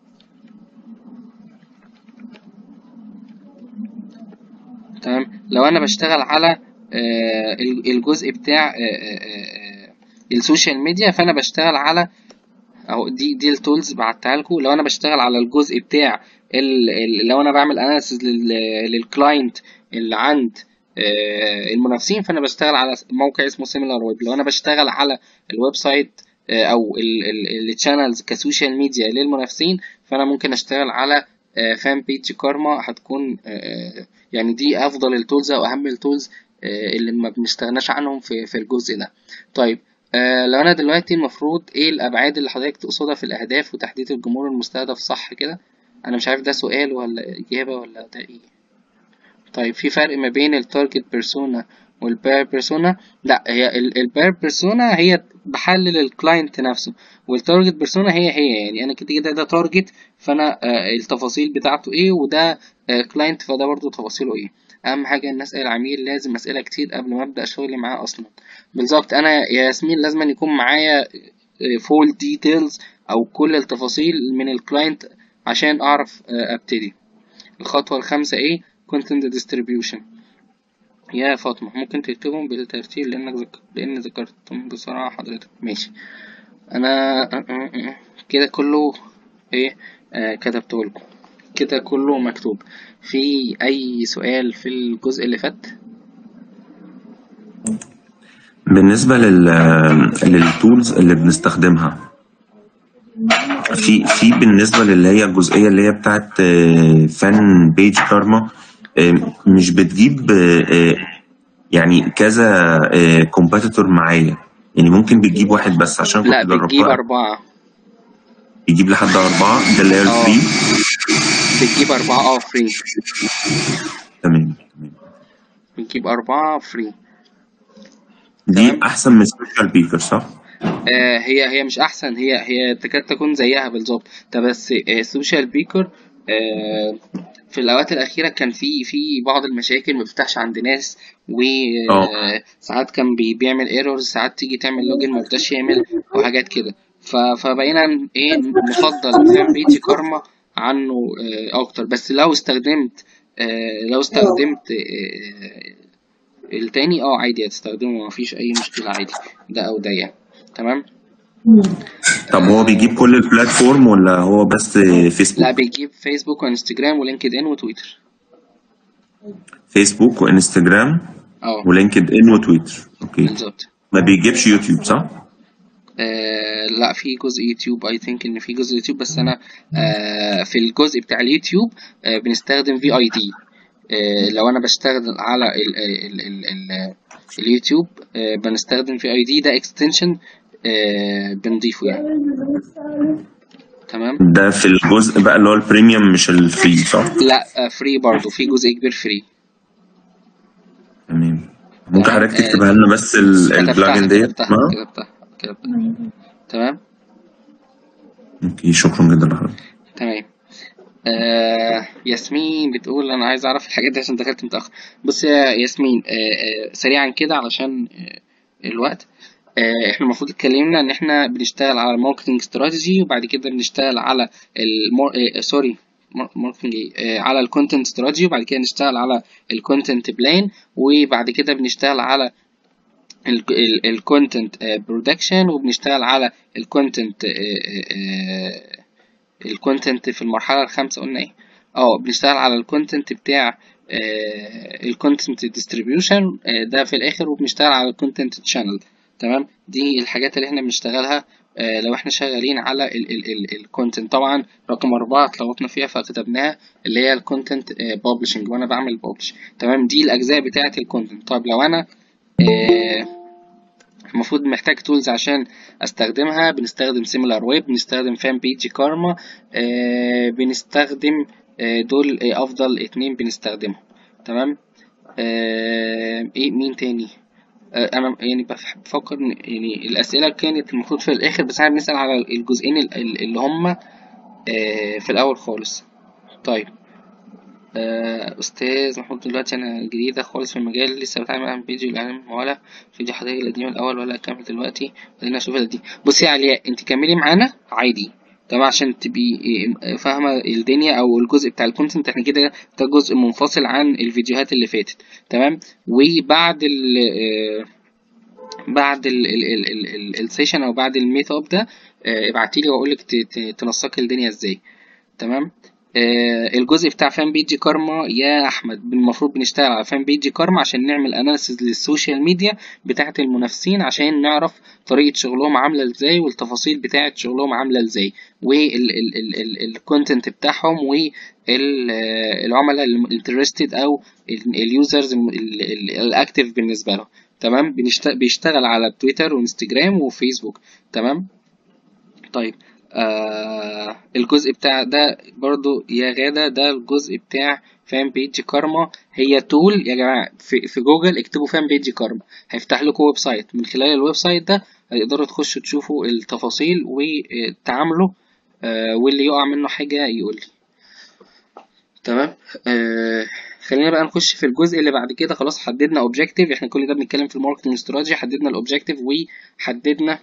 تمام لو انا بشتغل على آه، ال- الجزء بتاع آه، آه، آه، السوشيال ميديا فانا بشتغل على اهو دي دي التولز بعتها لكم لو انا بشتغل على الجزء بتاع ال ال لو انا بعمل اناليسيز للكلاينت اللي عند آه، المنافسين فانا بشتغل على موقع اسمه سيميلار ويب لو انا بشتغل على الويب سايت آه، او الشانلز كسوشيال ميديا للمنافسين فانا ممكن اشتغل على فان بيج كارما هتكون آه، يعني دي افضل التولز او اهم التولز آه، اللي ما بنستغناش عنهم في في الجزء ده طيب آه لو انا دلوقتي المفروض ايه الابعاد اللي حضرتك تقصدها في الاهداف وتحديد الجمهور المستهدف صح كده انا مش عارف ده سؤال ولا اجابه ولا ده ايه طيب في فرق ما بين التارجت بيرسونا والبير بيرسونا لا هي البير بيرسونا هي بحلل الكلاينت نفسه والتارجت بيرسونا هي هي يعني انا كده كده ده تارجت فانا آه التفاصيل بتاعته ايه وده كلاينت فده برضو تفاصيله ايه اهم حاجه ان اسال العميل لازم اسئله كتير قبل ما ابدا شغلي معاه اصلا بالظبط انا يا ياسمين لازم يكون معايا فول ديتيلز او كل التفاصيل من الكلاينت عشان اعرف آه، ابتدي الخطوه الخامسه ايه content distribution يا فاطمة ممكن تكتبهم بالترتيب لأنك ذك... لأن ذكرتهم بسرعة حضرتك ماشي أنا كده كله إيه آه كتبته لكم كده كله مكتوب في أي سؤال في الجزء اللي فات بالنسبة لل للتولز اللي بنستخدمها في في بالنسبة للي هي الجزئية اللي هي بتاعت فان بيج كارما مش بتجيب آه، يعني كذا كومبيتيتور معايا يعني ممكن بتجيب واحد بس عشان كنت لا بتجيب جربتها أربعة بيجيب لحد أربعة ده اللي هي اه الفري بتجيب أربعة اه فري تمام بتجيب أربعة فري دي تمام أحسن من السوشيال بيكر صح؟ آه هي هي مش احسن هي هي تكاد تكون زيها بالظبط ده بس السوشيال بيكر آه في الاوقات الاخيره كان في في بعض المشاكل ما بتفتحش عند ناس اه وساعات كان بي بيعمل ايرورز ساعات تيجي تعمل لوجن ما يرضاش يعمل وحاجات كده ف- فبقينا ايه نفضل فان بيجي كارما عنه آه اكتر بس لو استخدمت آه لو استخدمت آه التاني اه عادي هتستخدمه مفيش اي مشكله عادي ده او ده يعني تمام طب هو بيجيب كل البلاتفورم ولا هو بس لا فيسبوك؟ بيجيب فيسبوك وانستجرام ولينكد ان وتويتر فيسبوك وانستجرام اه ولينكد ان وتويتر اوكي بالظبط ما بيجيبش يوتيوب صح؟ آه لا في جزء يوتيوب اي ثينك ان في جزء يوتيوب بس انا آه في الجزء بتاع اليوتيوب آه بنستخدم في اي دي آه لو انا بستخدم على ال ال ال ال اليوتيوب آه بنستخدم في اي دي ده اكستنشن آه بنضيفه يعني تمام ده في الجزء بقى اللي هو البريميوم مش الفري صح؟ لا فري برضو في جزء كبير فري تمام ممكن تمام حضرتك آه تكتبها لنا بس ال- كتبتها البلاجن ديت كتبتها اسمها؟ كتبتها كتبتها تمام اوكي شكرا جدا لحضرتك تمام آه ياسمين بتقول انا عايز اعرف الحاجات دي عشان دخلت متاخر بص يا ياسمين آه آه سريعا كده علشان آه الوقت آه احنا المفروض اتكلمنا ان احنا بنشتغل على الماركتنج استراتيجي وبعد كده بنشتغل على المور... آه سوري ماركتنج ايه آه على الكونتنت استراتيجي وبعد كده نشتغل على الكونتنت بلان وبعد كده بنشتغل على الكونتنت برودكشن وبنشتغل على الكونتنت الكونتنت في المرحله الخامسه قلنا ايه اه بنشتغل على الكونتنت بتاع الكونتنت ديستريبيوشن ده في الاخر وبنشتغل على الكونتنت تشانل تمام دي الحاجات اللي احنا بنشتغلها آه، لو احنا شغالين على الكونتنت طبعا رقم أربعة اتلخبطنا فيها فكتبناها اللي هي الكونتنت بابلشنج وانا بعمل بابلش تمام دي الاجزاء بتاعه الكونتنت طيب لو انا آه، المفروض محتاج تولز عشان استخدمها بنستخدم سيميلار ويب بنستخدم فان بيجي كارما آه بنستخدم آه دول آه افضل اتنين بنستخدمهم تمام آه ايه مين تاني آه انا يعني بف- بفكر إن- يعني الاسئله كانت المفروض في الاخر بس احنا بنسال على الجزئين ال- ال- اللي هم آه في الاول خالص طيب آه، أستاذ محمود دلوقتي أنا جديدة خالص في المجال لسه بتعامل مع بيجي الإعلام ولا فيديو حضرتك القديم الأول ولا أكمل دلوقتي خلينا نشوف القديم بصي يا علياء أنت كملي معانا عادي تمام عشان تبقي إيه، فاهمة الدنيا أو الجزء بتاع الكونتنت احنا كده ده جزء منفصل عن الفيديوهات اللي فاتت تمام وبعد ال آه، بعد ال ال ال ال ال السيشن أو بعد الميت أب ده آه، ابعتيلي وأقولك ت- ت- تنسقي الدنيا ازاي تمام آه الجزء بتاع فان بيجي كارما يا احمد المفروض بنشتغل على فان بيجي كارما عشان نعمل اناليسز للسوشيال ميديا بتاعه المنافسين عشان نعرف طريقه شغلهم عامله ازاي والتفاصيل بتاعه شغلهم عامله ازاي والكونتنت بتاعهم والعملاء الانترستد او اليوزرز الاكتف بالنسبه لهم تمام بنشت- بيشتغل على تويتر وانستجرام وفيسبوك تمام طيب آه الجزء بتاع ده برضو يا غادة ده الجزء بتاع فان بيج كارما هي تول يا جماعة في, في جوجل اكتبوا فان بيج كارما هيفتح لكم ويب سايت من خلال الويب سايت ده هتقدروا تخشوا تشوفوا التفاصيل وتعاملوا آه واللي يقع منه حاجة يقول لي تمام آه خلينا بقى نخش في الجزء اللي بعد كده خلاص حددنا اوبجيكتيف احنا كل ده بنتكلم في الماركتنج استراتيجي حددنا الاوبجيكتيف وحددنا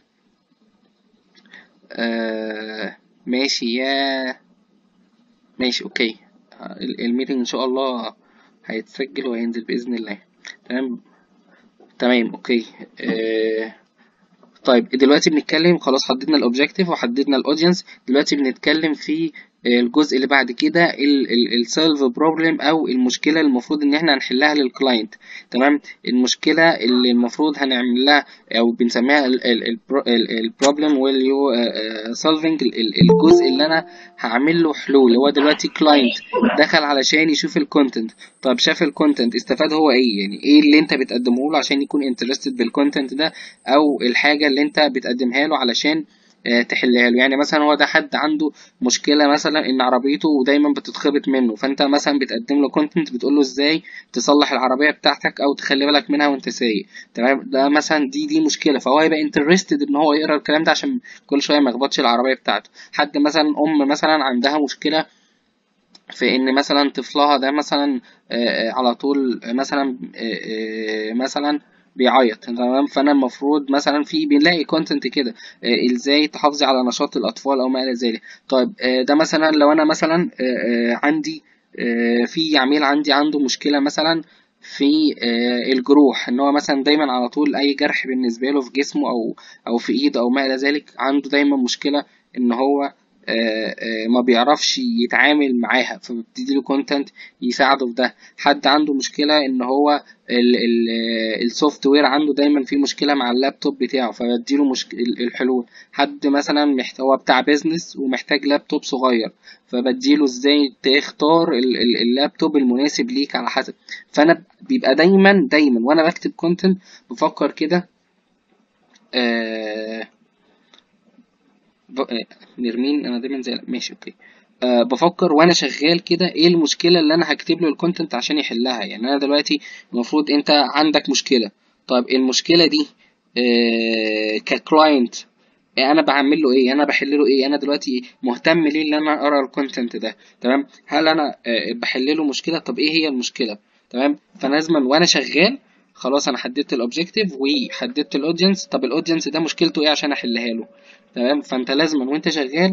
آه ماشي يا ماشي اوكي آه، ال- الميتنج ان شاء الله هيتسجل وهينزل باذن الله تمام تمام اوكي آه طيب دلوقتي بنتكلم خلاص حددنا الاوبجيكتيف وحددنا الاودينس دلوقتي بنتكلم في الجزء اللي بعد كده السولف بروبلم او المشكله المفروض ان احنا هنحلها للكلاينت تمام المشكله اللي المفروض هنعمل لها او بنسميها البروبلم واليو سولفنج الجزء اللي انا هعمل له حلول هو دلوقتي كلاينت دخل علشان يشوف الكونتنت طب شاف الكونتنت استفاد هو ايه يعني ايه اللي انت بتقدمه له عشان يكون انترستد بالكونتنت ده او الحاجه اللي انت بتقدمها له علشان آه، تحلها له يعني مثلا هو ده حد عنده مشكله مثلا ان عربيته دايما بتتخبط منه فانت مثلا بتقدم له كونتنت بتقول له ازاي تصلح العربيه بتاعتك او تخلي بالك منها وانت سايق تمام ده مثلا دي دي مشكله فهو هيبقى انترستد ان هو يقرا الكلام ده عشان كل شويه ما يخبطش العربيه بتاعته حد مثلا ام مثلا عندها مشكله في ان مثلا طفلها ده مثلا آه، آه، على طول مثلا آه، آه، مثلا بيعيط تمام فانا المفروض مثلا في بنلاقي كونتنت كده آه، ازاي تحافظي على نشاط الاطفال او ما الى ذلك طيب آه، ده مثلا لو انا مثلا آه، آه، عندي آه، في عميل عندي عنده مشكله مثلا في آه، الجروح ان هو مثلا دايما على طول اي جرح بالنسبه له في جسمه او او في ايده او ما الى ذلك عنده دايما مشكله ان هو آه، آه، ما بيعرفش يتعامل معاها فببتدي له كونتنت يساعده في ده حد عنده مشكلة ان هو السوفت وير عنده دايما في مشكلة مع اللابتوب بتاعه فبديله مشك... ال- الحلول حد مثلا محتوى بتاع بيزنس ومحتاج لابتوب صغير فبديله ازاي تختار ال- ال- اللابتوب المناسب ليك على حسب فانا بيبقى دايما دايما وانا بكتب كونتنت بفكر كده آه ب... آه، نرمين انا دايما زي ماشي اوكي أه بفكر وانا شغال كده ايه المشكله اللي انا هكتب له الكونتنت عشان يحلها يعني انا دلوقتي المفروض انت عندك مشكله طيب المشكله دي أه ككلاينت انا بعمل له ايه انا بحل له ايه انا دلوقتي مهتم ليه ان انا اقرا الكونتنت ده تمام هل انا أه بحل له مشكله طب ايه هي المشكله تمام فانا لازما وانا شغال خلاص انا حددت الاوبجيكتيف وحددت الاودينس طب الاودينس ده مشكلته ايه عشان احلها له تمام فانت لازما وانت شغال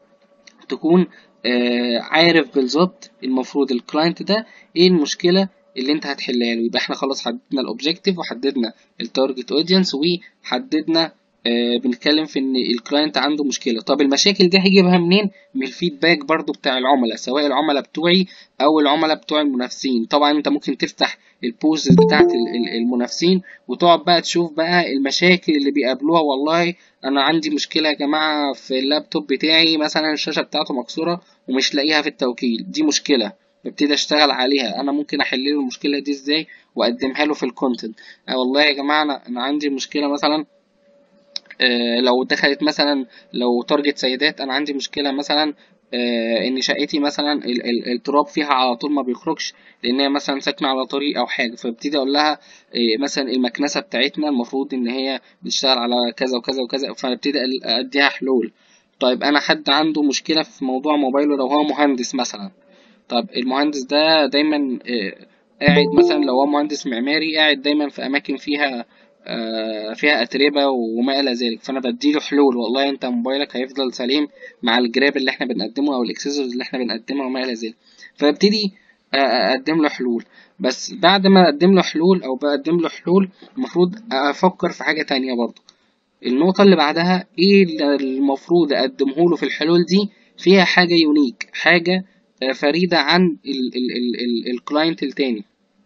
تكون آه، عارف بالظبط المفروض الكلاينت ده ايه المشكله اللي انت هتحلها له يبقى احنا خلاص حددنا الاوبجيكتيف وحددنا التارجت اودينس وحددنا آه بنتكلم في ان الكلاينت عنده مشكله طب المشاكل دي هجيبها منين من الفيدباك برضو بتاع العملاء سواء العملاء بتوعي او العملاء بتوع المنافسين طبعا انت ممكن تفتح البوست بتاعت المنافسين وتقعد بقى تشوف بقى المشاكل اللي بيقابلوها والله انا عندي مشكله يا جماعه في اللابتوب بتاعي مثلا الشاشه بتاعته مكسوره ومش لاقيها في التوكيل دي مشكله ببتدي اشتغل عليها انا ممكن احل له المشكله دي ازاي واقدمها له في الكونتنت آه والله يا جماعه انا, أنا عندي مشكله مثلا آه لو دخلت مثلا لو تارجت سيدات انا عندي مشكله مثلا آه ان شقتي مثلا ال ال التراب فيها على طول ما بيخرجش لان هي مثلا ساكنه على طريق او حاجه فابتدي اقول لها آه مثلا المكنسه بتاعتنا المفروض ان هي بتشتغل على كذا وكذا وكذا فابتدي اديها حلول طيب انا حد عنده مشكله في موضوع موبايله لو هو مهندس مثلا طب المهندس ده دايما آه قاعد مثلا لو هو مهندس معماري قاعد دايما في اماكن فيها فيها اتربه وما الى ذلك فانا بديله حلول والله انت موبايلك هيفضل سليم مع الجراب اللي احنا بنقدمه او الاكسسوارز اللي احنا بنقدمها وما الى ذلك فببتدي اقدم له حلول بس بعد ما اقدم له حلول او بقدم له حلول المفروض افكر في حاجه تانية برضه النقطه اللي بعدها ايه اللي المفروض اقدمه له في الحلول دي فيها حاجه يونيك حاجه فريده عن الكلاينت التاني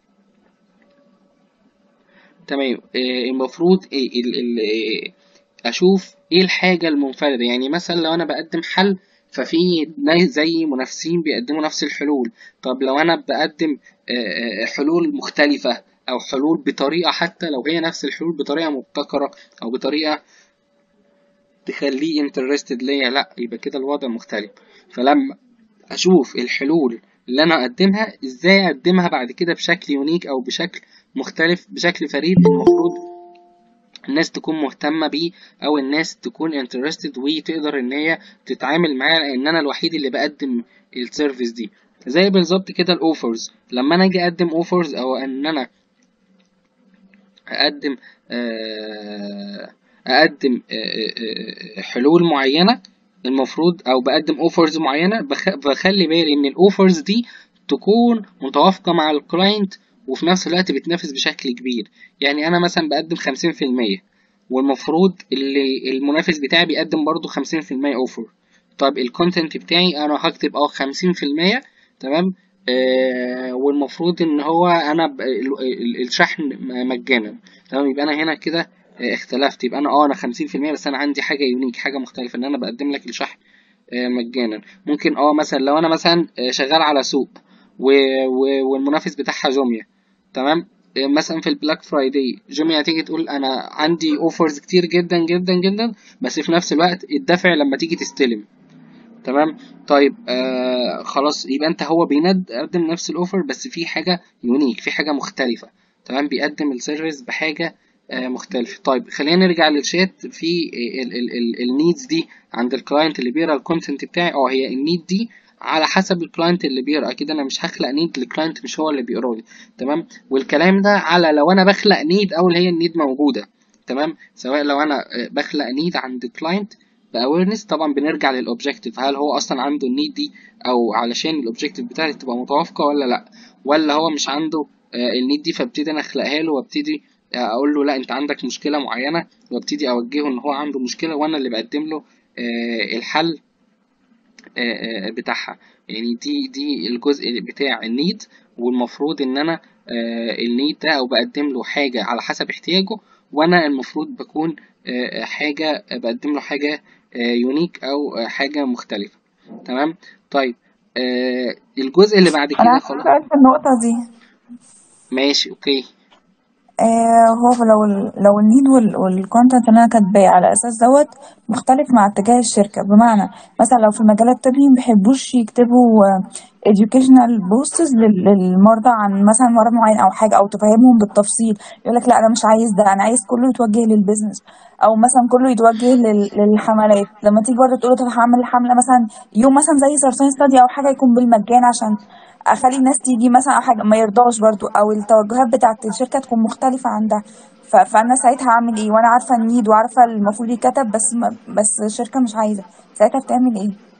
تمام المفروض اشوف ايه الحاجه المنفرده يعني مثلا لو انا بقدم حل ففي ناس زي منافسين بيقدموا نفس الحلول طب لو انا بقدم حلول مختلفه او حلول بطريقه حتى لو هي نفس الحلول بطريقه مبتكره او بطريقه تخليه انترستد ليا لا يبقى كده الوضع مختلف فلما اشوف الحلول اللي انا اقدمها ازاي اقدمها بعد كده بشكل يونيك او بشكل مختلف بشكل فريد المفروض الناس تكون مهتمة بيه أو الناس تكون interested وتقدر إن هي تتعامل معاه لأن أنا الوحيد اللي بقدم السيرفيس دي زي بالظبط كده الأوفرز لما أنا أجي أقدم أوفرز أو إن أنا أقدم أقدم حلول معينة المفروض أو بقدم أوفرز معينة بخلي بالي إن الأوفرز دي تكون متوافقة مع الكلاينت وفي نفس الوقت بتنافس بشكل كبير يعني انا مثلا بقدم خمسين في المية والمفروض اللي المنافس بتاعي بيقدم برضو خمسين في المية اوفر طب الكونتنت بتاعي انا هكتب اه خمسين في المية تمام آه والمفروض ان هو انا الشحن مجانا تمام يبقى انا هنا كده اختلفت يبقى انا اه انا خمسين في المية بس انا عندي حاجة يونيك حاجة مختلفة ان انا بقدم لك الشحن آه مجانا ممكن اه مثلا لو انا مثلا شغال على سوق والمنافس بتاعها جوميا تمام مثلا في البلاك فرايداي جوميا تيجي تقول انا عندي اوفرز كتير جدا جدا جدا بس في نفس الوقت الدفع لما تيجي تستلم تمام طيب آه خلاص يبقى انت هو بيقدم نفس الاوفر بس في حاجه يونيك في حاجه مختلفه تمام بيقدم السيرفيس بحاجه آه مختلفه طيب خلينا نرجع للشات في النيدز دي عند الكلاينت اللي بيقرا الكونتنت بتاعي اه هي النيد دي على حسب الكلاينت اللي بيقرا اكيد انا مش هخلق نيد للكلاينت مش هو اللي بيقرا لي تمام والكلام ده على لو انا بخلق نيد او اللي هي النيد موجوده تمام سواء لو انا بخلق نيد عند كلاينت باويرنس طبعا بنرجع للاوبجيكتيف هل هو اصلا عنده النيد دي او علشان الاوبجيكتيف بتاعتي تبقى متوافقه ولا لا ولا هو مش عنده النيد دي فابتدي انا اخلقها له وابتدي اقول له لا انت عندك مشكله معينه وابتدي اوجهه ان هو عنده مشكله وانا اللي بقدم له الحل بتاعها يعني دي دي الجزء بتاع النيد والمفروض ان انا النيد ده او بقدم له حاجه على حسب احتياجه وانا المفروض بكون حاجه بقدم له حاجه يونيك او حاجه مختلفه تمام طيب الجزء اللي بعد كده خلاص في النقطه دي ماشي اوكي آه هو لو لو النيد والكونتنت اللي انا كاتباه على اساس دوت مختلف مع اتجاه الشركه بمعنى مثلا لو في المجال الطبي ما بيحبوش يكتبوا educational بوستس للمرضى عن مثلا مرض معين او حاجه او تفهمهم بالتفصيل يقول لك لا انا مش عايز ده انا عايز كله يتوجه للبيزنس او مثلا كله يتوجه للحملات لما تيجي برضه تقول له طب هعمل حمله مثلا يوم مثلا زي سرطان ستادي او حاجه يكون بالمجان عشان اخلي الناس تيجي مثلا او حاجه ما يرضاش برضو او التوجهات بتاعه الشركه تكون مختلفه عن ده فانا ساعتها هعمل ايه وانا عارفه النيد وعارفه المفروض يتكتب بس ما بس الشركه مش عايزه ساعتها بتعمل ايه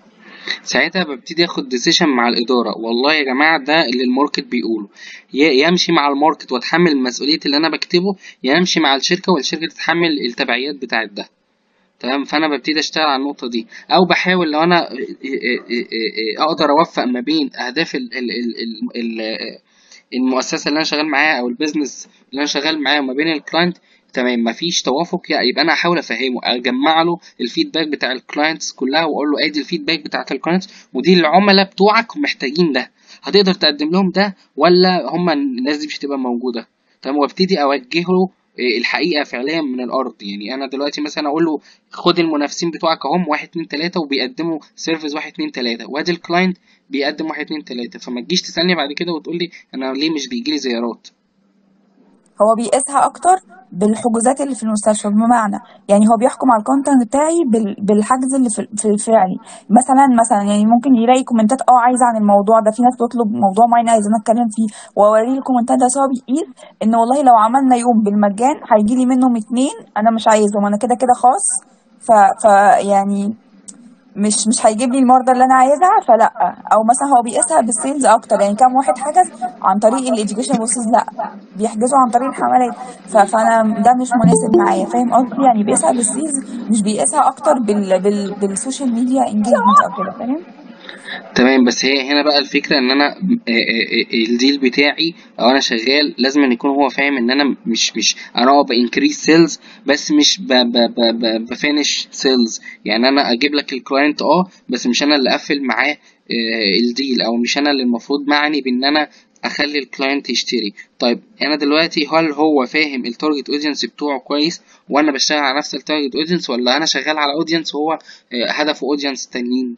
ساعتها ببتدي اخد ديسيشن مع الاداره والله يا جماعه ده اللي الماركت بيقوله يا يمشي مع الماركت واتحمل مسؤوليه اللي انا بكتبه يا امشي مع الشركه والشركه تتحمل التبعيات بتاعت ده تمام فانا ببتدي اشتغل على النقطه دي او بحاول لو انا اقدر اوفق ما بين اهداف ال ال ال ال المؤسسه اللي انا شغال معاها او البيزنس اللي انا شغال معاه وما بين الكلاينت تمام مفيش توافق يبقى انا احاول افهمه اجمع له الفيدباك بتاع الكلاينتس كلها واقول له ادي الفيدباك بتاعت الكلاينتس ودي العملاء بتوعك محتاجين ده هتقدر تقدم لهم ده ولا هم الناس دي مش هتبقى موجوده تمام وابتدي اوجهه الحقيقه فعليا من الارض يعني انا دلوقتي مثلا اقول له خد المنافسين بتوعك اهم واحد اتنين تلاته وبيقدموا سيرفيس واحد اتنين تلاته وادي الكلاينت بيقدم واحد اتنين تلاته فما تجيش تسالني بعد كده وتقول لي انا ليه مش بيجيلي زيارات هو بيقيسها اكتر بالحجوزات اللي في المستشفى بمعنى يعني هو بيحكم على الكونتنت بتاعي بالحجز اللي في الفعلي مثلا مثلا يعني ممكن يلاقي كومنتات اه عايزه عن الموضوع ده في ناس تطلب موضوع معين عايزين اتكلم فيه واوريه الكومنتات ده سواء بيقيس ان والله لو عملنا يوم بالمجان هيجي لي منهم اتنين انا مش عايزهم انا كده كده خاص ف, ف يعني مش مش هيجيب لي المرضى اللي انا عايزها فلا او مثلا هو بيقيسها بالسيلز اكتر يعني كام واحد حجز عن طريق الايديوكيشن بروسيس لا بيحجزوا عن طريق الحملات فانا ده مش مناسب معايا فاهم قصدي يعني بيقيسها بالسيلز مش بيقيسها اكتر بال بال بالسوشيال ميديا انجيجمنت او كده فاهم تمام بس هي هنا بقى الفكره ان انا الديل بتاعي او انا شغال لازم أن يكون هو فاهم ان انا مش مش انا اه بانكريس سيلز بس مش ب ب ب ب بفينش سيلز يعني انا اجيب لك الكلاينت اه بس مش انا اللي اقفل معاه الديل او مش انا اللي المفروض معني بان انا اخلي الكلاينت يشتري طيب انا دلوقتي هل هو فاهم التارجت اودينس بتوعه كويس وانا بشتغل على نفس التارجت اودينس ولا انا شغال على اودينس وهو هدفه اودينس تانيين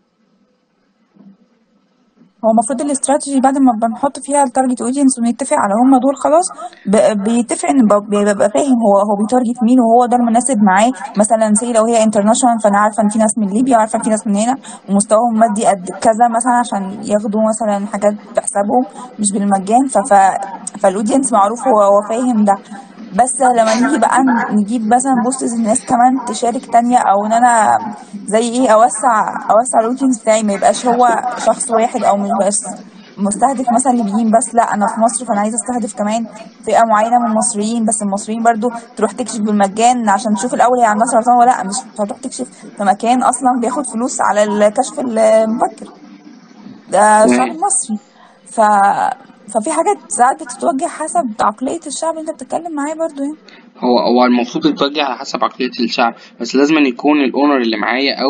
هو المفروض الاستراتيجي بعد ما بنحط فيها التارجت اودينس ونتفق على هم دول خلاص بيتفق ان بيبقى فاهم هو هو بيتارجت مين وهو ده المناسب معاه مثلا سي لو هي انترناشونال فانا عارفه ان في ناس من ليبيا عارفه في ناس من هنا ومستواهم المادي قد كذا مثلا عشان ياخدوا مثلا حاجات بحسابهم مش بالمجان ف فالاودينس معروف هو هو فاهم ده بس لما نيجي بقى نجيب مثلا بوستز الناس كمان تشارك تانية او ان انا زي ايه اوسع اوسع الاودينس بتاعي ما يبقاش هو شخص واحد او مش بس مستهدف مثلا ليبيين بس لا انا في مصر فانا عايزه استهدف كمان فئه معينه من المصريين بس المصريين برضو تروح تكشف بالمجان عشان تشوف الاول هي عندها سرطان ولا لا مش هتروح تكشف في مكان اصلا بياخد فلوس على الكشف المبكر ده شعب مصري ف ففي حاجات ساعات بتتوجه حسب عقلية الشعب اللي انت بتتكلم معاه برضو يعني هو هو المفروض يتوجه على حسب عقلية الشعب بس لازم يكون الاونر اللي معايا او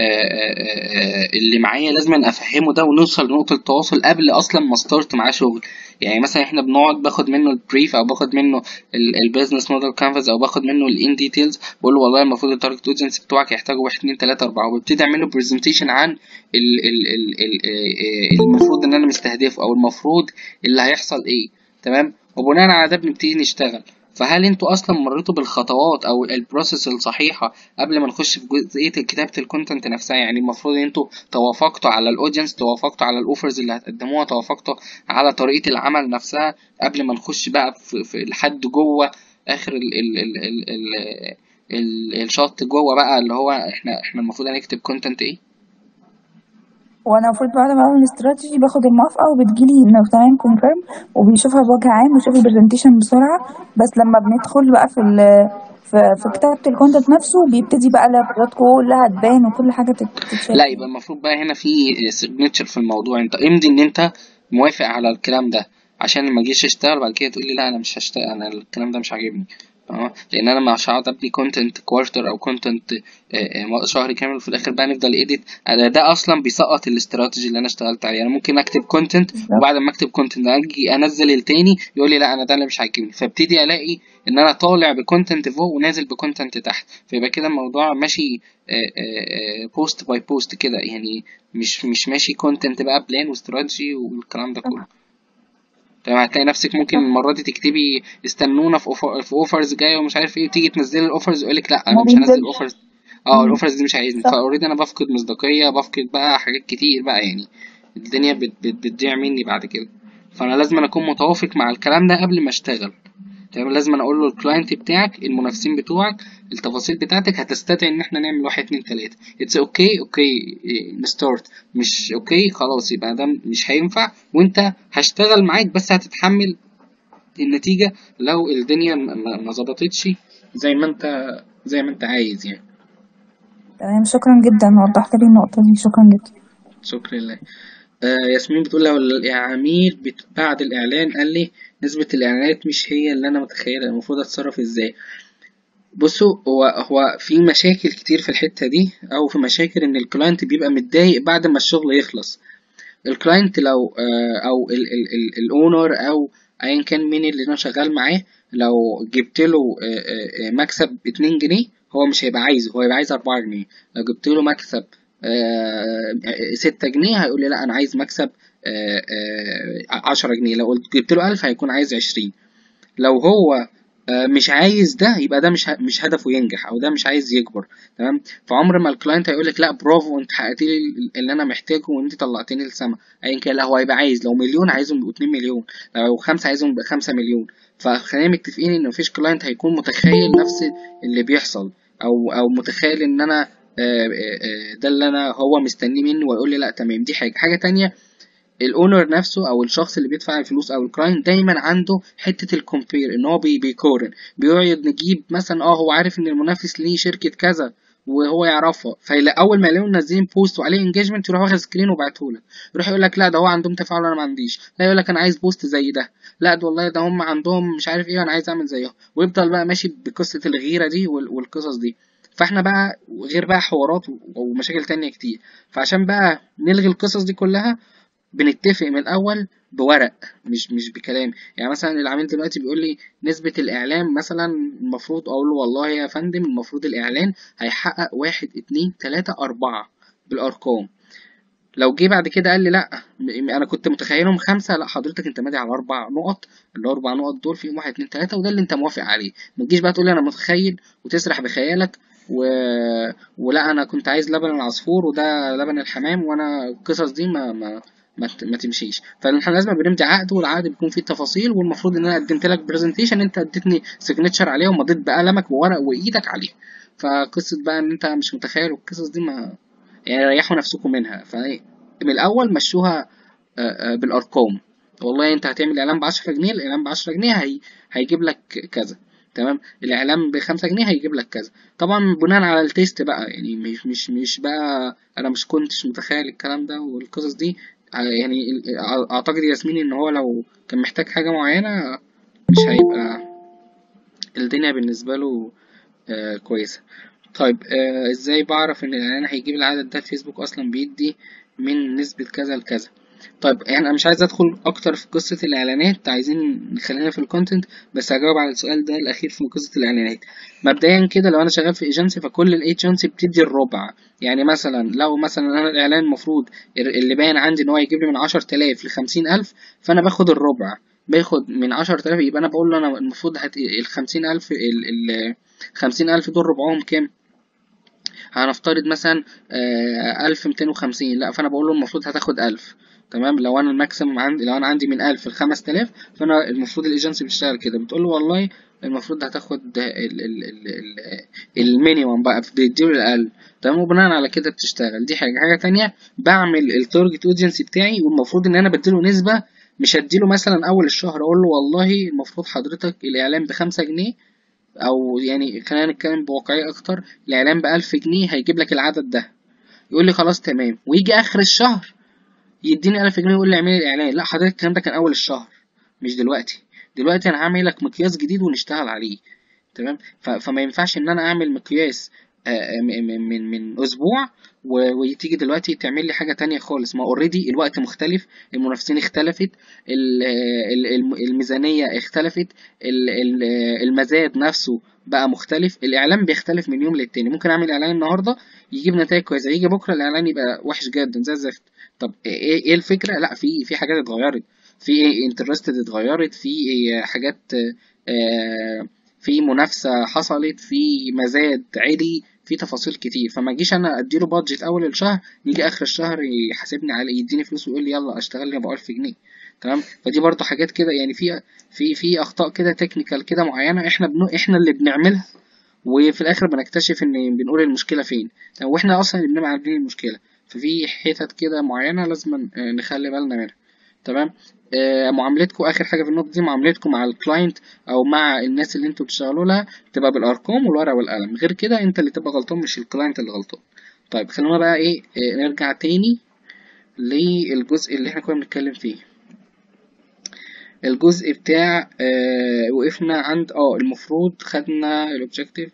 اللي معايا لازم افهمه ده ونوصل لنقطة التواصل قبل اصلا ما ستارت معاه شغل يعني مثلا احنا بنقعد باخد منه البريف او باخد منه البيزنس موديل كانفاس او باخد منه الان ديتيلز بقول له والله المفروض التارجت اودينس بتوعك يحتاجوا واحد اتنين تلاته اربعه وببتدي اعمل له برزنتيشن عن ال ال ال ال المفروض ان انا مستهدفه او المفروض اللي هيحصل ايه تمام وبناء على ده بنبتدي نشتغل فهل انتوا اصلا مريتوا بالخطوات او البروسيس الصحيحه قبل ما نخش في جزئيه كتابه الكونتنت نفسها يعني المفروض انتوا توافقتوا على الاودينس توافقتوا على الاوفرز اللي هتقدموها توافقتوا على طريقه العمل نفسها قبل ما نخش بقى في, في لحد جوه اخر ال ال ال ال ال ال الشط جوه بقى اللي هو احنا احنا المفروض هنكتب كونتنت ايه وانا المفروض بعد ما اعمل استراتيجي باخد الموافقه وبتجيلي انه تمام كونفيرم وبيشوفها بوجه عام ويشوف البرزنتيشن بسرعه بس لما بندخل بقى في في, في كتابه الكونتنت نفسه بيبتدي بقى الافكارات كلها تبان وكل حاجه تتشاف لا يبقى المفروض بقى هنا في سيجنتشر في الموضوع انت امضي ان انت موافق على الكلام ده عشان لما اجيش اشتغل بعد كده تقول لي لا انا مش هشتغل انا الكلام ده مش عاجبني اه لان انا مش هقعد ابني كونتنت كوارتر او كونتنت شهر كامل وفي الاخر بقى نفضل ايديت ده اصلا بيسقط الاستراتيجي اللي انا اشتغلت عليه انا ممكن اكتب كونتنت وبعد ما اكتب كونتنت اجي انزل التاني يقول لي لا انا ده اللي مش عاجبني فابتدي الاقي ان انا طالع بكونتنت فوق ونازل بكونتنت تحت فيبقى كده الموضوع ماشي بوست باي بوست كده يعني مش مش ماشي كونتنت بقى بلان واستراتيجي والكلام ده كله تمام هتلاقي نفسك ممكن المره دي تكتبي استنونا في أوفر في اوفرز جايه ومش عارف ايه وتيجي تنزلي الاوفرز يقول لك لا انا مش هنزل الاوفرز اه الاوفرز دي مش عايزني فاوريدي انا بفقد مصداقيه بفقد بقى حاجات كتير بقى يعني الدنيا بت بت بتضيع مني بعد كده فانا لازم أنا اكون متوافق مع الكلام ده قبل ما اشتغل تمام لازم أنا اقول له الكلاينت بتاعك المنافسين بتوعك التفاصيل بتاعتك هتستدعي ان احنا نعمل واحد اتنين تلاته اتس اوكي اوكي نستارت مش اوكي خلاص يبقى ده مش هينفع وانت هشتغل معاك بس هتتحمل النتيجه لو الدنيا ما- ما ما ظبطتش زي ما انت زي ما انت عايز يعني تمام شكرا جدا وضحت لي النقطة دي شكرا جدا شكرا لله آه ياسمين بتقول لو العميل بت- بعد الإعلان قال لي نسبة الإعلانات مش هي اللي أنا متخيلة المفروض أتصرف إزاي بصوا هو هو في مشاكل كتير في الحتة دي أو في مشاكل إن الكلاينت بيبقى متضايق بعد ما الشغل يخلص الكلاينت لو آه، أو الأونر أو أيا كان مين اللي أنا شغال معاه لو جبت له آه، آه، آه، مكسب 2 جنيه هو مش هيبقى عايزه هو هيبقى عايز 4 جنيه لو جبت له مكسب آه، آه، 6 جنيه هيقول لي لا أنا عايز مكسب آه، آه، 10 جنيه لو قلت جبت له 1000 هيكون عايز 20 لو هو آه، مش عايز ده يبقى ده مش ه- مش هدفه ينجح او ده مش عايز يكبر تمام فعمر ما الكلاينت هيقول لك لا برافو انت حققت لي اللي انا محتاجه وانت طلعتني للسما ايا كان لا هو هيبقى عايز لو مليون عايزهم يبقوا 2 مليون لو خمسه عايزهم يبقى 5 مليون فخلينا متفقين ان مفيش كلاينت هيكون متخيل نفس اللي بيحصل او او متخيل ان انا آه، آه، آه، ده اللي انا هو مستنيه مني ويقول لي لا تمام دي حاجه حاجه تانية الاونر نفسه او الشخص اللي بيدفع الفلوس او الكلاينت دايما عنده حته الكومبير ان هو بي بيقارن بيقعد نجيب مثلا اه هو عارف ان المنافس ليه شركه كذا وهو يعرفها فاول ما يلاقوا منزلين بوست وعليه انجيجمنت يروح واخد سكرين وبعته لك يروح يقول لك لا ده هو عندهم تفاعل انا ما عنديش لا يقول لك انا عايز بوست زي ده لا ده والله ده هم عندهم مش عارف ايه وانا عايز اعمل زيهم ويفضل بقى ماشي بقصه الغيره دي وال- والقصص دي فاحنا بقى غير بقى حوارات و- ومشاكل تانية كتير فعشان بقى نلغي القصص دي كلها بنتفق من الاول بورق مش مش بكلام يعني مثلا العميل دلوقتي بيقول لي نسبة الإعلان مثلا المفروض أقول له والله يا فندم المفروض الإعلان هيحقق واحد اتنين تلاتة أربعة بالأرقام لو جه بعد كده قال لي لا م- انا كنت متخيلهم خمسه لا حضرتك انت مادي على اربع نقط الاربع نقط دول فيهم واحد اتنين تلاته وده اللي انت موافق عليه ما تجيش بقى تقول لي انا متخيل وتسرح بخيالك و... ولا انا كنت عايز لبن العصفور وده لبن الحمام وانا القصص دي ما ما ما, ت- ما تمشيش فاحنا لازم بنمضي عقد والعقد بيكون فيه تفاصيل والمفروض ان انا قدمت لك برزنتيشن انت اديتني سيجنتشر عليه ومضيت بقلمك وورق وايدك عليه فقصه بقى ان انت مش متخيل والقصص دي ما يعني ريحوا نفسكم منها فمن الاول مشوها آه، آه، بالارقام والله انت هتعمل اعلان ب 10 جنيه الاعلان ب 10 جنيه هي... هيجيب لك كذا تمام الاعلان ب 5 جنيه هيجيب لك كذا طبعا بناء على التيست بقى يعني مش مش مش بقى انا مش كنتش متخيل الكلام ده والقصص دي آه، يعني ال- اعتقد ياسمين ان هو لو كان محتاج حاجه معينه مش هيبقى الدنيا بالنسبه له آه كويسه طيب آه ازاي بعرف ان الاعلان هيجيب العدد ده الفيسبوك اصلا بيدي من نسبة كذا لكذا طيب يعني انا مش عايز ادخل اكتر في قصة الاعلانات عايزين نخلينا في الكونتنت بس هجاوب على السؤال ده الاخير في قصة الاعلانات مبدئيا كده لو انا شغال في ايجنسي فكل الايجنسي بتدي الربع يعني مثلا لو مثلا انا الاعلان المفروض اللي باين عندي ان هو يجيب لي من 10000 ل 50000 فانا باخد الربع باخد من 10000 يبقى انا بقول له انا المفروض هت... ال 50000 ال ال 50000 دول ربعهم كام هنفترض مثلا ألف ميتين وخمسين لأ فأنا بقول له المفروض هتاخد ألف تمام لو أنا الماكسيمم عندي لو أنا عندي من ألف لخمس تلاف فأنا المفروض الإيجنسي بتشتغل كده بتقول له والله المفروض هتاخد ال ال ال ال المينيمم بقى بتديله الأقل تمام وبناء على كده بتشتغل دي حاجة حاجة تانية بعمل التارجت اودينسي بتاعي والمفروض إن أنا بديله نسبة مش هديله مثلا أول الشهر أقول له والله المفروض حضرتك الإعلان بخمسة جنيه او يعني خلينا نتكلم بواقعية اكتر الاعلان بألف جنيه هيجيب لك العدد ده يقول لي خلاص تمام ويجي اخر الشهر يديني ألف جنيه يقول لي اعملي الاعلان لا حضرتك الكلام ده كان اول الشهر مش دلوقتي دلوقتي انا هعمل لك مقياس جديد ونشتغل عليه تمام ف- فما ينفعش ان انا اعمل مقياس آه، م- م- من من اسبوع و- وتيجي دلوقتي تعمل لي حاجه تانية خالص ما اوريدي الوقت مختلف المنافسين اختلفت ال- ال- الم- الميزانيه اختلفت ال- ال- المزاد نفسه بقى مختلف الاعلان بيختلف من يوم للتاني ممكن اعمل اعلان النهارده يجيب نتائج كويسه يجي بكره الاعلان يبقى وحش جدا زي الزفت طب ايه ايه الفكره لا في في حاجات اتغيرت في انترستد اتغيرت في حاجات آه، في منافسه حصلت في مزاد عالي في تفاصيل كتير فما اجيش انا اديله بادجت اول الشهر يجي اخر الشهر يحاسبني على يديني فلوس ويقول لي يلا اشتغل لي ابو 1000 جنيه تمام فدي برضو حاجات كده يعني في في في اخطاء كده تكنيكال كده معينه احنا بنو احنا اللي بنعملها وفي الاخر بنكتشف ان بنقول المشكله فين طب واحنا اصلا اللي بنبقى عارفين المشكله ففي حتت كده معينه لازم آه، نخلي بالنا منها تمام آه، معاملتكم اخر حاجه في النقطه دي معاملتكم مع الكلاينت او مع الناس اللي انتوا بتشتغلوا لها تبقى بالارقام والورقه والقلم غير كده انت اللي تبقى غلطان مش الكلاينت اللي غلطان طيب خلونا بقى ايه آه، نرجع تاني للجزء اللي احنا كنا بنتكلم فيه الجزء بتاع آه وقفنا عند اه المفروض خدنا الاوبجكتيف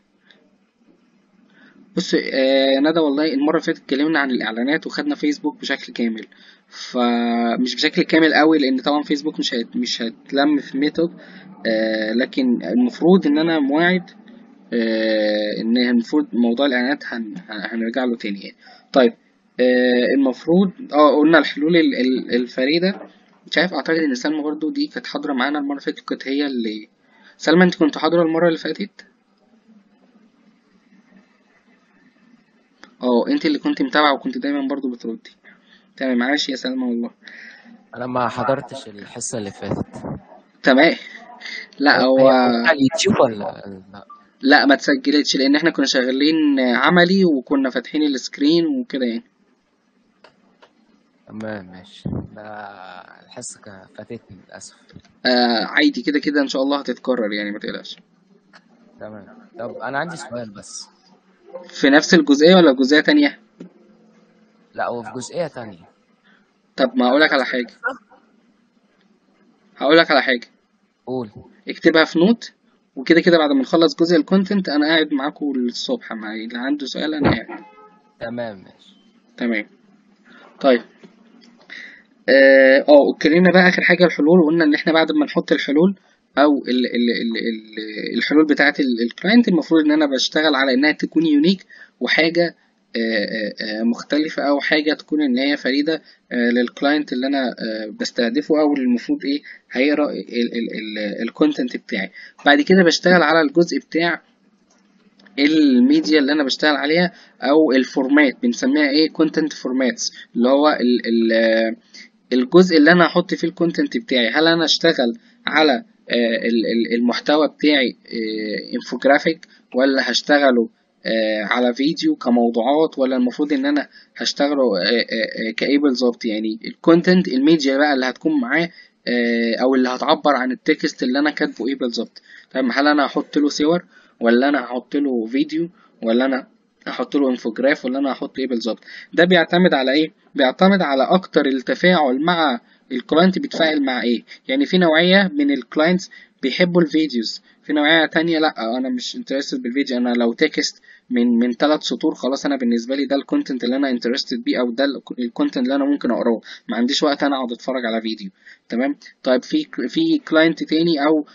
بص آه ندى والله المرة اللي فاتت اتكلمنا عن الإعلانات وخدنا فيسبوك بشكل كامل فمش بشكل كامل قوي لأن طبعا فيسبوك مش هت... مش هتلم في ميثود آه لكن المفروض إن أنا مواعد آه إن المفروض موضوع الإعلانات هن... هن- هنرجع له تاني يعني طيب آه المفروض اه قلنا الحلول ال- ال- الفريدة مش عارف أعتقد إن سلمى برضو دي كانت حاضرة معانا المرة اللي فاتت كانت هي اللي سلمى أنت كنت حاضرة المرة اللي فاتت؟ اه انت اللي كنت متابعة وكنت دايما برضو بتردي تمام معلش يا سلمى والله انا ما حضرتش الحصه اللي فاتت تمام لا هي هو موجودة على اليوتيوب ولا لا لا ما اتسجلتش لان احنا كنا شغالين عملي وكنا فاتحين السكرين وكده يعني تمام ماشي ده الحصه كا- فاتتني للاسف آه عادي كده كده ان شاء الله هتتكرر يعني ما تقلقش تمام طب انا عندي سؤال بس في نفس الجزئية ولا جزئية تانية لا هو في جزئيه تانية طب ما اقولك على حاجة هقولك على حاجة قول اكتبها في نوت وكده كده بعد ما نخلص جزء الكونتنت انا قاعد معاكم الصبح مع اللي عنده سؤال انا قاعد تمام ماشي تمام طيب اه آه، اتكلمنا بقى اخر حاجه الحلول وقلنا ان احنا بعد ما نحط الحلول او ال ال ال ال الحلول بتاعه الكلاينت المفروض ان انا بشتغل على انها تكون يونيك وحاجه آه، آه، آه، مختلفة أو حاجة تكون إن هي فريدة آه، للكلاينت اللي أنا آه، بستهدفه أو اللي المفروض إيه هيقرأ الكونتنت بتاعي بعد كده بشتغل على الجزء بتاع الميديا اللي انا بشتغل عليها او الفورمات بنسميها ايه كونتنت فورماتس اللي هو ال ال الجزء اللي انا هحط فيه الكونتنت بتاعي هل انا اشتغل على آه، ال- ال- المحتوى بتاعي انفوجرافيك ولا هشتغله آه، على فيديو كموضوعات ولا المفروض ان انا هشتغله آه، آه، آه، كايه بالظبط يعني الكونتنت الميديا بقى اللي هتكون معاه آه، او اللي هتعبر عن التكست اللي انا كاتبه ايه بالظبط طيب هل انا هحط له صور ولا انا هحط له فيديو ولا انا هحط له انفوجراف ولا انا هحط ايه بالظبط ده بيعتمد على ايه بيعتمد على اكتر التفاعل مع الكلاينت بيتفاعل مع ايه يعني في نوعية من الكلاينتس بيحبوا الفيديوز في نوعية تانية لا انا مش انترستد بالفيديو انا لو تكست من من ثلاث سطور خلاص انا بالنسبة لي ده الكونتنت اللي انا انترستد بيه او ده الكونتنت اللي انا ممكن اقراه ما عنديش وقت انا اقعد اتفرج على فيديو تمام طيب في في كلاينت تاني او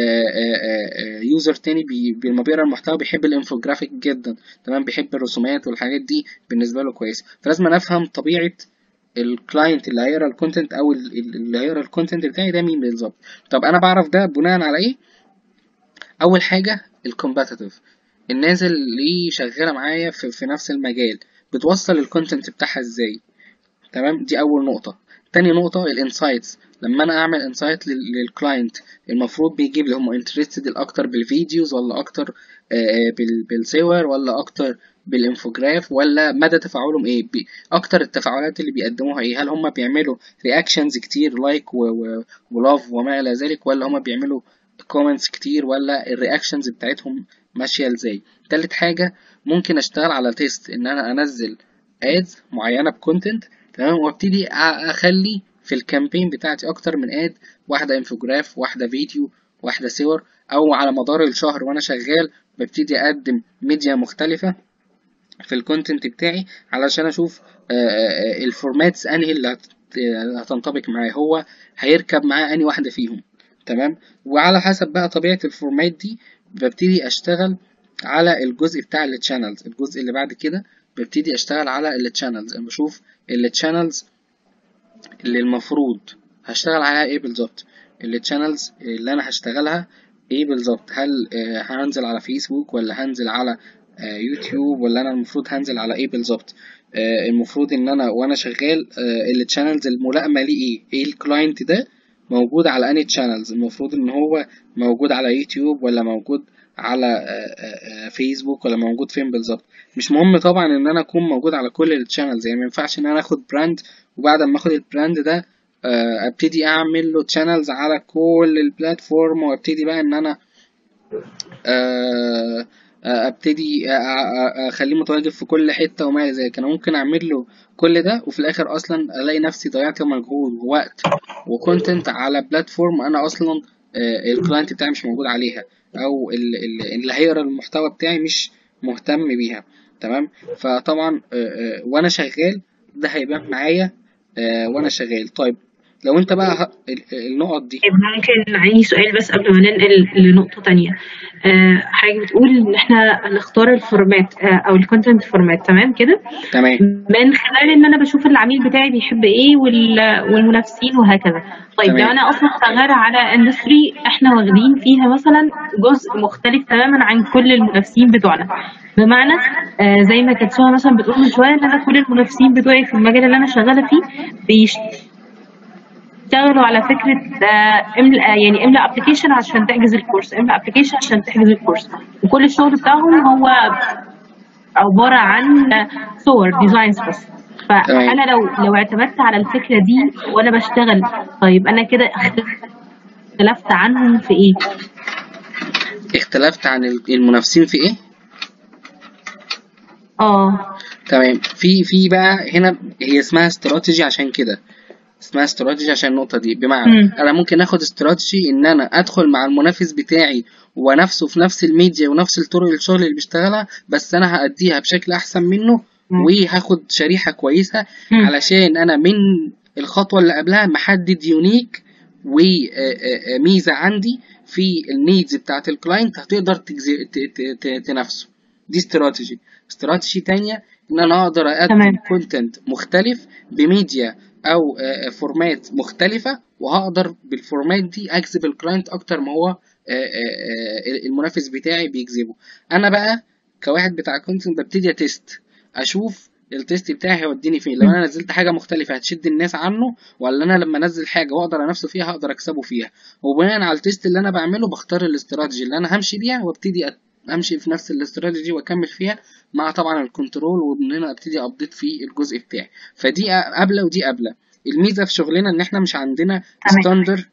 يوزر تاني بي بي- لما بيقرا المحتوى بيحب الانفوجرافيك جدا تمام بيحب الرسومات والحاجات دي بالنسبه له كويس فلازم أنا افهم طبيعه الكلاينت اللي هيقرا الكونتنت او ال- ال- اللي هيقرا الكونتنت بتاعي ده مين بالظبط طب انا بعرف ده بناء على ايه اول حاجه الكومباتيتيف الناس اللي شغاله معايا في, في نفس المجال بتوصل الكونتنت بتاعها ازاي تمام دي اول نقطه تاني نقطه الانسايتس لما انا اعمل انسايت للكلاينت المفروض بيجيب لي هم انترستد الاكتر بالفيديوز ولا اكتر آه، بال- بالصور ولا اكتر بالانفوجراف ولا مدى تفاعلهم ايه بي- اكتر التفاعلات اللي بيقدموها ايه هل هم بيعملوا رياكشنز كتير لايك ولاف وما الى ذلك ولا هم بيعملوا كومنتس كتير ولا الرياكشنز بتاعتهم ماشيه ازاي تالت حاجه ممكن اشتغل على تيست ان انا انزل ادز معينه بكونتنت تمام وابتدي أ- اخلي في الكامبين بتاعتي اكتر من اد واحده انفوجراف واحده فيديو واحده صور او على مدار الشهر وانا شغال ببتدي اقدم ميديا مختلفه في الكونتنت بتاعي علشان اشوف آه، آه، الفورماتس انهي اللي هت- آه، هتنطبق معاه هو هيركب معاه انهي واحده فيهم تمام وعلى حسب بقى طبيعه الفورمات دي ببتدي اشتغل على الجزء بتاع التشانلز الجزء اللي بعد كده ببتدي اشتغل على التشانلز انا بشوف التشانلز اللي المفروض هشتغل عليها ايه بالظبط التشانلز اللي انا هشتغلها ايه بالظبط هل آه، هنزل على فيسبوك ولا هنزل على آه، يوتيوب ولا انا المفروض هنزل على ايه بالظبط آه، المفروض ان انا وانا شغال التشانلز الملائمه ليه ايه ايه الكلاينت ده موجود على اني تشانلز المفروض ان هو موجود على يوتيوب ولا موجود على آه، آه، آه، فيسبوك ولا موجود فين بالظبط مش مهم طبعا ان انا اكون موجود على كل التشانلز يعني ما ينفعش ان انا اخد براند وبعد ما اخد البراند ده آه، ابتدي اعمل له تشانلز على كل البلاتفورم وابتدي بقى ان انا آه، آه، ابتدي آه، آه، آه، اخليه متواجد في كل حته وما الى ذلك انا ممكن اعمل له كل ده وفي الاخر اصلا الاقي نفسي ضيعت مجهود ووقت وكونتنت على بلاتفورم انا اصلا آه، الكلاينت بتاعي مش موجود عليها او ال- ال- اللي هيقرا المحتوى بتاعي مش مهتم بيها تمام فطبعا آه، آه، وانا شغال ده هيبان معايا آه، وانا شغال طيب لو انت بقى ه- ال- النقط دي طيب ممكن عندي سؤال بس قبل ما ننقل لنقطة تانية آه، حضرتك بتقول إن إحنا نختار الفورمات آه، أو الكونتنت فورمات تمام كده تمام من خلال إن أنا بشوف العميل بتاعي بيحب إيه وال- والمنافسين وهكذا طيب لو تمام أنا أصلا شغالة على اندستري إحنا واخدين فيها مثلا جزء مختلف تماما عن كل المنافسين بتوعنا بمعنى آه زي ما كانت سهى مثلا بتقول من شويه ان انا كل المنافسين بتوعي في المجال اللي انا شغاله فيه بيش اشتغلوا على فكره آه، املى آه، يعني املى ابلكيشن عشان تحجز الكورس املى ابلكيشن عشان تحجز الكورس وكل الشغل بتاعهم هو عباره عن آه، صور ديزاينز بس تمام فانا لو لو اعتمدت على الفكره دي وانا بشتغل طيب انا كده اختلفت عنهم في ايه اختلفت عن ال- المنافسين في ايه اه تمام في في بقى هنا هي اسمها استراتيجي عشان كده اسمها استراتيجي عشان النقطة دي بمعنى امم أنا ممكن آخد استراتيجي إن أنا أدخل مع المنافس بتاعي ونفسه في نفس الميديا ونفس الطرق الشغل اللي بيشتغلها بس أنا هأديها بشكل أحسن منه وهاخد شريحة كويسة امم علشان أنا من الخطوة اللي قبلها محدد يونيك وميزة عندي في النيدز بتاعت الكلاينت هتقدر تجزي- ت- ت- ت- تنافسه دي استراتيجي استراتيجي تانية ان انا اقدر اقدم تمام كونتنت مختلف بميديا او آه، فورمات مختلفة وهقدر بالفورمات دي اجذب الكلاينت اكتر ما هو آه، آه، آه، المنافس بتاعي بيجذبه انا بقى كواحد بتاع كونتنت ببتدي اتست اشوف التيست بتاعي هيوديني فين لو انا نزلت حاجه مختلفه هتشد الناس عنه ولا انا لما انزل حاجه واقدر انافسه فيها هقدر اكسبه فيها وبناء على التيست اللي انا بعمله بختار الاستراتيجي اللي انا همشي بيها وابتدي أت- امشي في نفس الاستراتيجي واكمل فيها مع طبعا الكنترول وان انا ابتدي ابديت في الجزء بتاعي فدي قابله ودي قابله الميزه في شغلنا ان احنا مش عندنا تمام ستاندر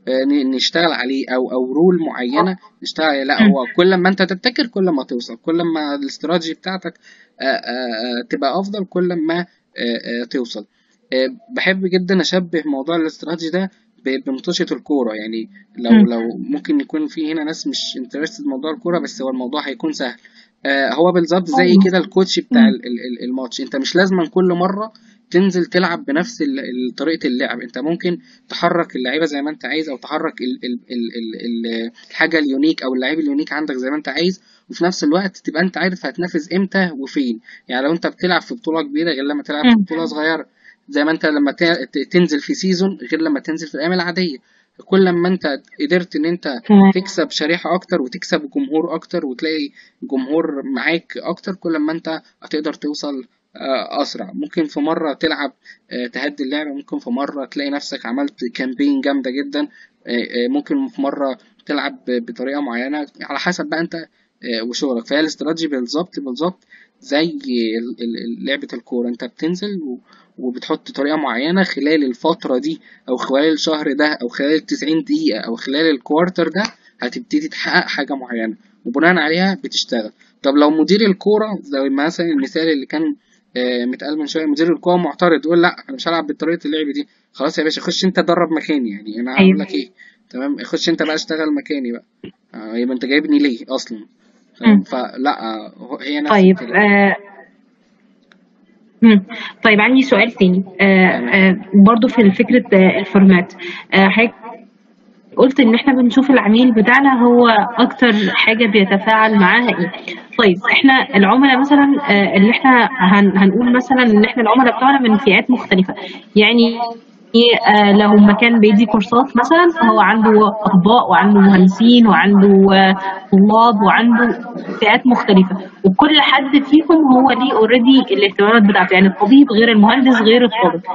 نشتغل عليه او او رول معينه نشتغل عليه لا مم. هو كل ما انت تبتكر كل ما توصل كل ما الاستراتيجي بتاعتك آه، آه، آه، تبقى افضل كل ما آه، آه، توصل آه، بحب جدا اشبه موضوع الاستراتيجي ده ب- بمطوشة الكورة يعني لو مم. لو ممكن يكون في هنا ناس مش انترستد موضوع الكورة بس هو الموضوع هيكون سهل آه، هو بالظبط زي ايوه كده الكوتش بتاع مم. ال- ال- ال- الماتش انت مش لازما كل مرة تنزل تلعب بنفس ال- ال- طريقة اللعب انت ممكن تحرك اللعيبة زي ما انت عايز او تحرك ال ال ال ال ال الحاجة اليونيك او اللعيب اليونيك عندك زي ما انت عايز وفي نفس الوقت تبقى انت عارف هتنافس امتى وفين يعني لو انت بتلعب في بطولة كبيرة غير لما تلعب في مم. بطولة صغيرة زي ما انت لما ت- ت- تنزل في سيزون غير لما تنزل في الايام العادية كل ما انت قدرت ان انت تمام تكسب شريحة اكتر وتكسب جمهور اكتر وتلاقي جمهور معاك اكتر كل ما انت هتقدر توصل آه، اسرع ممكن في مرة تلعب آه، تهدي اللعبة ممكن في مرة تلاقي نفسك عملت كامبين جامدة جدا آه، آه، ممكن في مرة تلعب ب- بطريقة معينة على حسب بقى انت آه، وشغلك فهي الاستراتيجي بالظبط بالظبط زي ال- ال- لعبة الكورة انت بتنزل و- وبتحط طريقة معينة خلال الفترة دي أو خلال الشهر ده أو خلال التسعين دقيقة أو خلال الكوارتر ده هتبتدي تحقق حاجة معينة وبناء عليها بتشتغل طب لو مدير الكورة زي مثلا المثال اللي كان آه، متقال من شوية مدير الكورة معترض يقول لا أنا مش هلعب بطريقة اللعب دي خلاص يا باشا خش أنت درب مكاني يعني أنا هقول ايوه لك إيه تمام خش أنت بقى اشتغل مكاني بقى آه، يبقى أنت جايبني ليه أصلا تمام مم. فلا آه، هو- هي نفس طيب الكلام آه مم. طيب عندي سؤال تاني آه تمام آه برضو في فكرة آه الفورمات آه حضرتك قلت ان احنا بنشوف العميل بتاعنا هو اكتر حاجة بيتفاعل معاها ايه طيب احنا العملاء مثلا آه اللي احنا هن هنقول مثلا ان احنا العملاء بتوعنا من فئات مختلفة يعني آه لو مكان بيدي كورسات مثلا فهو عنده اطباء وعنده مهندسين وعنده آه طلاب وعنده فئات مختلفة وكل حد فيهم هو ليه اوريدي الاهتمامات بتاعته يعني الطبيب غير المهندس غير الطالب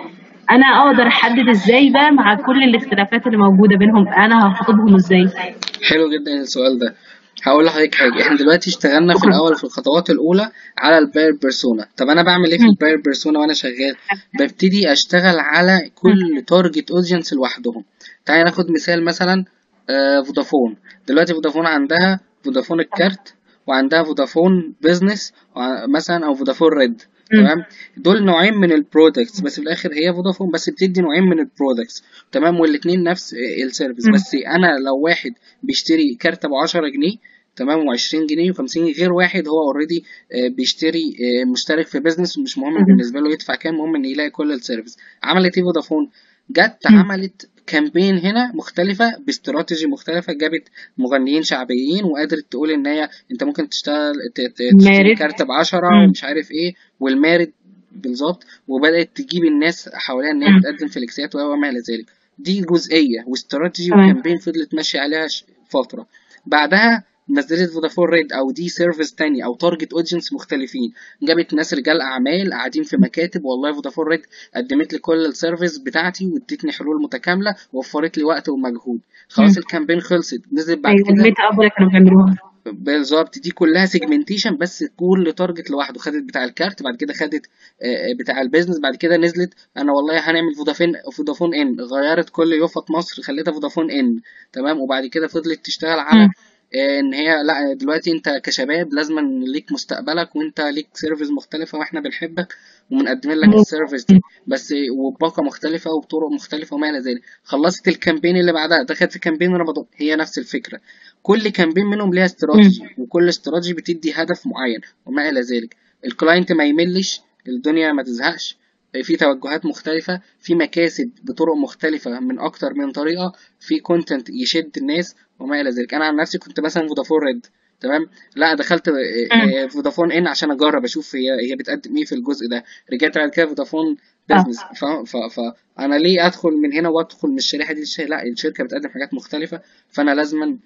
انا اقدر احدد ازاي بقى مع كل الاختلافات اللي موجوده بينهم انا هخاطبهم ازاي حلو جدا السؤال ده هقول لحضرتك حاجه احنا دلوقتي اشتغلنا في الاول في الخطوات الاولى على الباير بيرسونا طب انا بعمل ايه في الباير بيرسونا وانا شغال ببتدي اشتغل على كل تارجت اودينس لوحدهم تعالى ناخد مثال مثلا آه فودافون دلوقتي فودافون عندها فودافون الكارت وعندها فودافون بيزنس مثلا او فودافون ريد تمام دول نوعين من البرودكتس بس في الاخر هي فودافون بس بتدي نوعين من البرودكتس تمام والاثنين نفس السيرفيس بس انا لو واحد بيشتري كارت ابو 10 جنيه تمام و20 جنيه و50 جنيه غير واحد هو اوريدي بيشتري آه، مشترك في بيزنس ومش مهم بالنسبه له يدفع كام المهم ان يلاقي كل السيرفيس عملت ايه فودافون جت عملت كامبين هنا مختلفة باستراتيجي مختلفة جابت مغنيين شعبيين وقدرت تقول ان هي انت ممكن تشتغل ت- ت- تشتري مارد. كارت بعشرة مم. ومش عارف ايه والمارد بالظبط وبدأت تجيب الناس حواليها ان هي مم. بتقدم فليكسات وما الى ذلك دي جزئية واستراتيجي تمام. وكامبين فضلت ماشية عليها ش- فترة بعدها نزلت فودافون ريد او دي سيرفيس تاني او تارجت اودينس مختلفين جابت ناس رجال اعمال قاعدين في مكاتب والله فودافون ريد قدمت لي كل السيرفيس بتاعتي وادتني حلول متكامله ووفرت لي وقت ومجهود خلاص مم. الكامبين خلصت نزلت بعد ايوه كده الميتا اب اللي كانوا بيعملوها بالظبط دي كلها سيجمنتيشن بس كل تارجت لوحده خدت بتاع الكارت بعد كده خدت آه، آه، بتاع البيزنس بعد كده نزلت انا والله هنعمل فودافون فودافون ان غيرت كل يافط مصر خليتها فودافون ان تمام وبعد كده فضلت تشتغل على مم. آه، ان هي لا دلوقتي انت كشباب لازم ليك مستقبلك وانت ليك سيرفيس مختلفه واحنا بنحبك ومنقدمين لك مم. السيرفيس دي بس وباقه مختلفه وبطرق مختلفه وما الى ذلك خلصت الكامبين اللي بعدها دخلت في كامبين رمضان هي نفس الفكره كل كامبين منهم ليها استراتيجي وكل استراتيجي بتدي هدف معين وما الى ذلك الكلاينت ما يملش الدنيا ما تزهقش في توجهات مختلفة في مكاسب بطرق مختلفة من أكتر من طريقة في كونتنت يشد الناس وما إلى ذلك أنا عن نفسي كنت مثلا فودافون ريد تمام لا دخلت آه، آه، فودافون ان عشان اجرب اشوف هي هي بتقدم ايه في الجزء ده رجعت بعد كده فودافون بزنس ف... ف... فانا ليه ادخل من هنا وادخل من الشريحه دي للشريحة؟ لا الشركه بتقدم حاجات مختلفه فانا لازما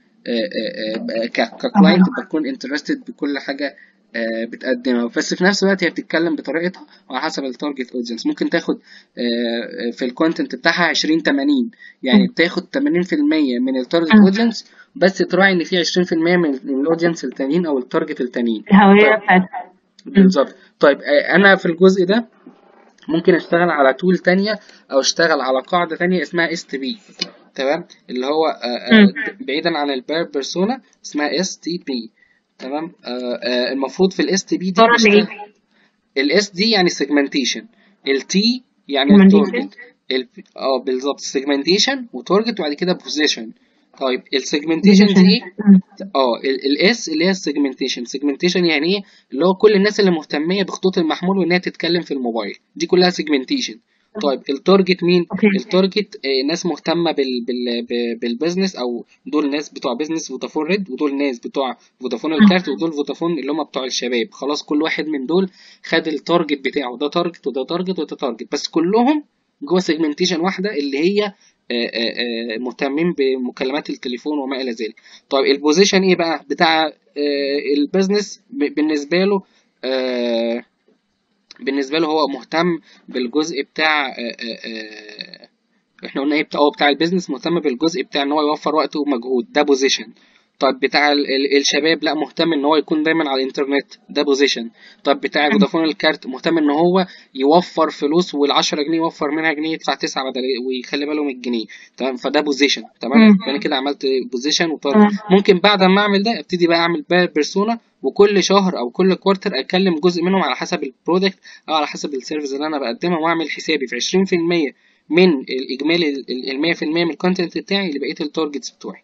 ككلاينت بكون انترستد بكل حاجه آه، بتقدمها بس في نفس الوقت هي بتتكلم بطريقتها وعلى حسب التارجت اودينس ممكن تاخد آه، في الكونتنت بتاعها 20 80 يعني بتاخد 80% من التارجت مم. اودينس بس تراعي ان في 20% من الاودينس التانيين او التارجت التانيين الهويه بتاعتها بالظبط طيب آه، انا في الجزء ده ممكن اشتغل على تول تانية او اشتغل على قاعدة تانية اسمها اس تي بي تمام اللي هو آه، آه، مم. بعيدا عن البير بيرسونا اسمها اس تي بي تمام آه، آه، المفروض في الاس تي بي دي طبعا بشتغل ايه الاس دي يعني سيجمنتيشن التي يعني Segmentation. التارجت ال- اه بالظبط سيجمنتيشن وتارجت وبعد كده بوزيشن طيب السيجمنتيشن دي ايه مم. اه الاس اللي هي السيجمنتيشن سيجمنتيشن يعني ايه اللي هو كل الناس اللي مهتميه بخطوط المحمول وانها تتكلم في الموبايل دي كلها سيجمنتيشن طيب التارجت مين اوكي التارجت آه، ناس مهتمه بال بال ب- بالبزنس او دول ناس بتوع بزنس فودافون ريد ودول ناس بتوع فودافون الكارت ودول فودافون اللي هم بتوع الشباب خلاص كل واحد من دول خد التارجت بتاعه ده تارجت وده تارجت وده تارجت بس كلهم جوه سيجمنتيشن واحده اللي هي آه، آه، آه، مهتمين بمكالمات التليفون وما الى ذلك طيب البوزيشن ايه بقى بتاع آه، البيزنس ب- بالنسبه له آه، بالنسبه له هو مهتم بالجزء بتاع آه، آه، آه، احنا قلنا ايه بتاع هو بتاع البيزنس مهتم بالجزء بتاع ان هو يوفر وقت ومجهود ده بوزيشن طب بتاع ال- ال- الشباب لا مهتم ان هو يكون دايما على الانترنت ده بوزيشن طب بتاع فودافون الكارت مهتم ان هو يوفر فلوس وال10 جنيه يوفر منها جنيه يدفع 9 بدل ويخلي باله من الجنيه تمام فده بوزيشن تمام مم. فانا كده عملت بوزيشن وتارجت تمام ممكن بعد ما اعمل ده ابتدي بقى اعمل بقى بيرسونا وكل شهر او كل كوارتر اكلم جزء منهم على حسب البرودكت او على حسب السيرفيس اللي انا بقدمها واعمل حسابي في 20% من الاجمالي ال 100% من الكونتنت بتاعي لبقيه التارجتس بتوعي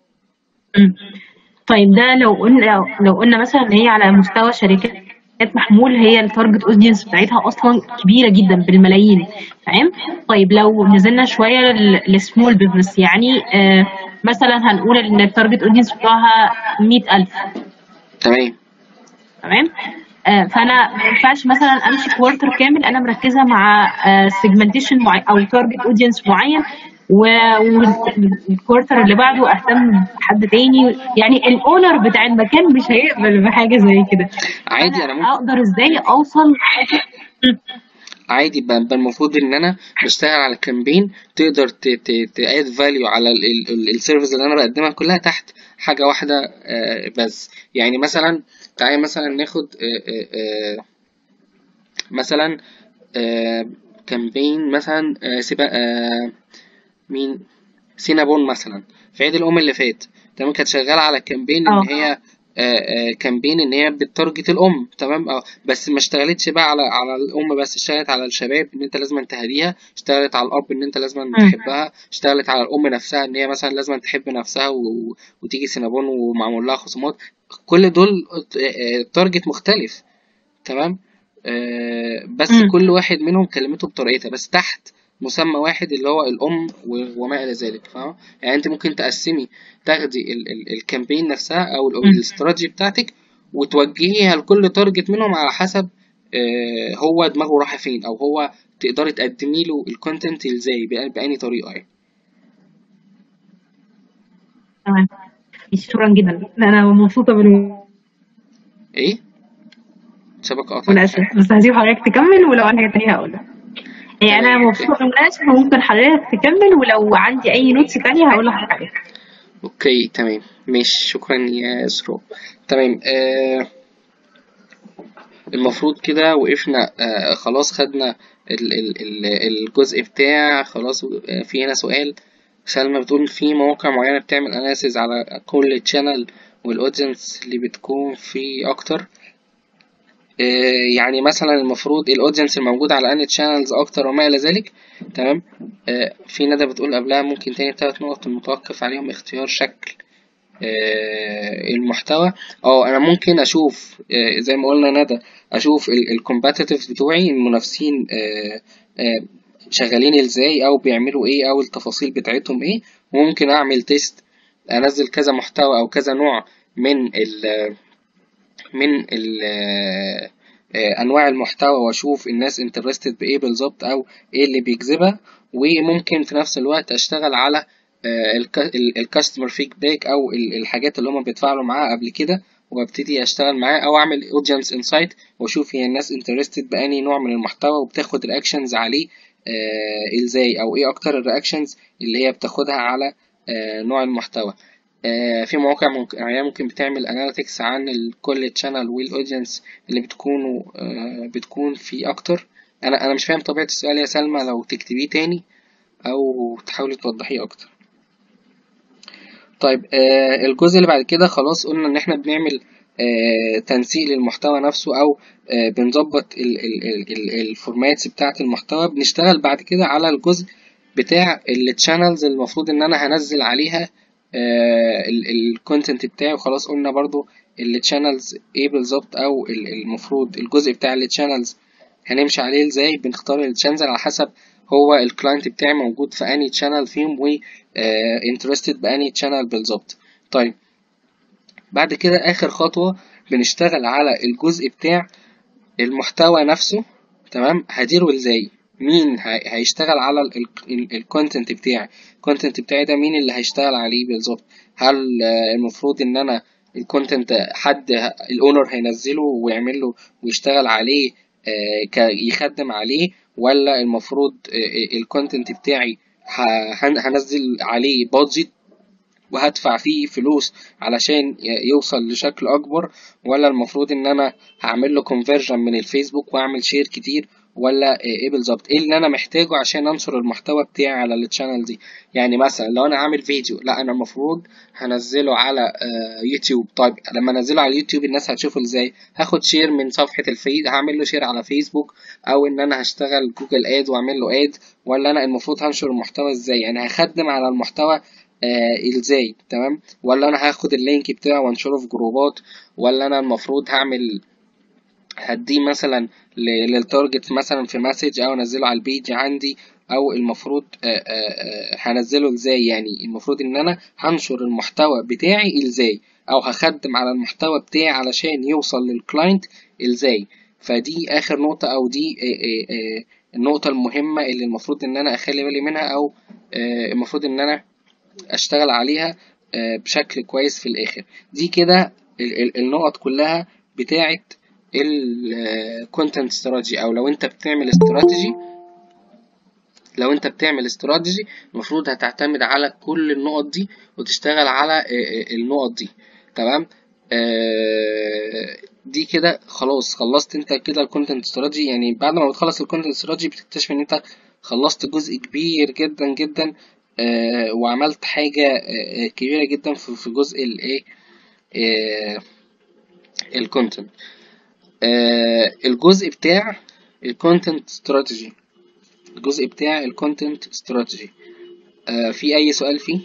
مم. طيب ده لو قلنا لو قلنا مثلا ان هي على مستوى شركات محمول هي التارجت اودينس بتاعتها اصلا كبيره جدا بالملايين تمام طيب لو نزلنا شويه للسمول بزنس يعني آه مثلا هنقول ان التارجت اودينس بتاعها 100000 تمام تمام آه، فانا ما ينفعش مثلا امشي كوارتر كامل انا مركزه مع سيجمنتيشن معين او تارجت اودينس معين والكوارتر اللي بعده اهتم بحد تاني يعني الاونر بتاع المكان مش هيقبل بحاجه زي كده عادي انا ممكن اقدر ازاي اوصل عادي بقى بقى المفروض ان انا بشتغل على كامبين تقدر تاد فاليو على السيرفيس اللي انا بقدمها كلها تحت حاجه واحده آه، بس يعني مثلا تعالى مثلا ناخد آه، آه، آه، مثلا كامبين مثلا آه، سبا آه، مين سينابون مثلا في عيد الام اللي فات تمام كانت شغاله على كامبين ان اه هي آه، آه، كامبين ان هي بتارجت الام تمام اه بس ما اشتغلتش بقى على على الام بس اشتغلت على الشباب ان انت لازم تهديها اشتغلت على الاب ان انت لازم مم. تحبها اشتغلت على الام نفسها ان هي مثلا لازم تحب نفسها و... وتيجي سينابون ومعمول لها خصومات كل دول تارجت مختلف تمام آه بس مم. كل واحد منهم كلمته بطريقتها بس تحت مسمى واحد اللي هو الأم و- وما إلى ذلك فاهم يعني أنت ممكن تقسمي تاخدي ال ال الكامبين نفسها أو ال- أو مم. الاستراتيجي بتاعتك وتوجهيها لكل تارجت منهم على حسب آه هو دماغه رايحة فين أو هو تقدري تقدمي له الكونتنت ازاي بأ- بأني طريقة يعني تمام شكرا جدا لا انا مبسوطه بال ايه شبكة قطعت والاسف بس هسيب حضرتك تكمل ولو عندي حاجه تانية هقولها يعني انا تمام اوكي مبسوطه بالمناسبه ممكن حضرتك تكمل ولو عندي اي نوتس تانية هقول لحضرتك عليها اوكي تمام ماشي شكرا يا سرو تمام آه المفروض كده وقفنا آه خلاص خدنا ال ال ال الجزء بتاع خلاص آه في هنا سؤال سلمى بتقول في مواقع معينة بتعمل اناليسيز على كل تشانل والاودينس اللي بتكون فيه اكتر آه، يعني مثلا المفروض الاودينس الموجود على ان تشانلز اكتر وما الى ذلك تمام آه، في ندى بتقول قبلها ممكن تاني تلات نقط المتوقف عليهم اختيار شكل آه، المحتوى اه انا ممكن اشوف آه، زي ما قلنا ندى اشوف الكومباتيتيف بتوعي المنافسين آه، آه، شغالين ازاي او بيعملوا ايه او التفاصيل بتاعتهم ايه وممكن اعمل تيست انزل كذا محتوى او كذا نوع من ال من ال آه، انواع المحتوى واشوف الناس انترستد بايه بالظبط او ايه اللي بيجذبها وممكن في نفس الوقت اشتغل على الكاستمر فيدباك او ال- الحاجات اللي هم بيتفاعلوا معاها قبل كده وابتدي اشتغل معاه او اعمل اودينس انسايت واشوف هي الناس انترستد باني نوع من المحتوى وبتاخد رياكشنز عليه آه، ازاي او ايه اكتر الرياكشنز اللي هي بتاخدها على آه، نوع المحتوى آه، في مواقع ممكن يعني ممكن بتعمل اناليتكس عن ال- كل تشانل والاودينس اللي بتكونوا آه، بتكون فيه اكتر انا انا مش فاهم طبيعة السؤال يا سلمى لو تكتبيه تاني او تحاولي توضحيه اكتر طيب آه الجزء اللي بعد كده خلاص قلنا ان احنا بنعمل آه تنسيق للمحتوى نفسه او آه بنظبط الفورماتس بتاعة المحتوى بنشتغل بعد كده على الجزء بتاع التشانلز المفروض ان انا هنزل عليها الكونتنت بتاعي وخلاص قلنا برضو التشانلز ايه بالظبط او ال- المفروض الجزء بتاع التشانلز هنمشي عليه ازاي بنختار التشانل على حسب هو الكلاينت بتاعي موجود في انهي تشانل فيهم و انترستد بانهي تشانل بالظبط طيب بعد كده اخر خطوة بنشتغل على الجزء بتاع المحتوى نفسه تمام هديره ازاي مين هي- هيشتغل على الكونتنت بتاعي الكونتنت بتاعي ده مين اللي هيشتغل عليه بالظبط هل آه، المفروض ان انا الكونتنت حد الاونر هينزله ويعمل له ويشتغل عليه آه، ك- يخدم عليه ولا المفروض الكونتنت بتاعي ه- هن- هنزل عليه بادجت وهدفع فيه فلوس علشان ي- يوصل لشكل اكبر ولا المفروض ان انا هعمل له كونفرجن من الفيسبوك واعمل شير كتير ولا ايه بالظبط ايه اللي انا محتاجه عشان انشر المحتوى بتاعي على التشانل دي يعني مثلا لو انا عامل فيديو لا انا المفروض هنزله على آه، يوتيوب طيب لما انزله على اليوتيوب الناس هتشوفه ازاي هاخد شير من صفحة الفيس هعمل له شير على فيسبوك او ان انا هشتغل جوجل اد واعمل له اد ولا انا المفروض هنشر المحتوى ازاي يعني هخدم على المحتوى آه ازاي تمام ولا انا هاخد اللينك بتاعه وانشره في جروبات ولا انا المفروض هعمل هديه مثلا ل- للتارجت مثلا في مسج او انزله على البيج عندي او المفروض آه، آه، آه، هنزله ازاي يعني المفروض ان انا هنشر المحتوى بتاعي ازاي او هخدم على المحتوى بتاعي علشان يوصل للكلاينت ازاي فدي اخر نقطة او دي آه، آه، آه، النقطة المهمة اللي المفروض ان انا اخلي بالي منها او آه، المفروض ان انا اشتغل عليها آه، بشكل كويس في الاخر دي كده ال- ال- النقط كلها بتاعت الكونتنت استراتيجي او لو انت بتعمل استراتيجي لو انت بتعمل استراتيجي المفروض هتعتمد على كل النقط دي وتشتغل على آه، آه، النقط دي تمام آه، دي كده خلاص خلصت انت كده الكونتنت استراتيجي يعني بعد ما بتخلص الكونتنت استراتيجي بتكتشف ان انت خلصت جزء كبير جدا جدا آه، وعملت حاجة آه، آه، كبيرة جدا في في جزء الايه الكونتنت الجزء بتاع الكونتنت استراتيجي الجزء بتاع الكونتنت استراتيجي في اي سؤال فيه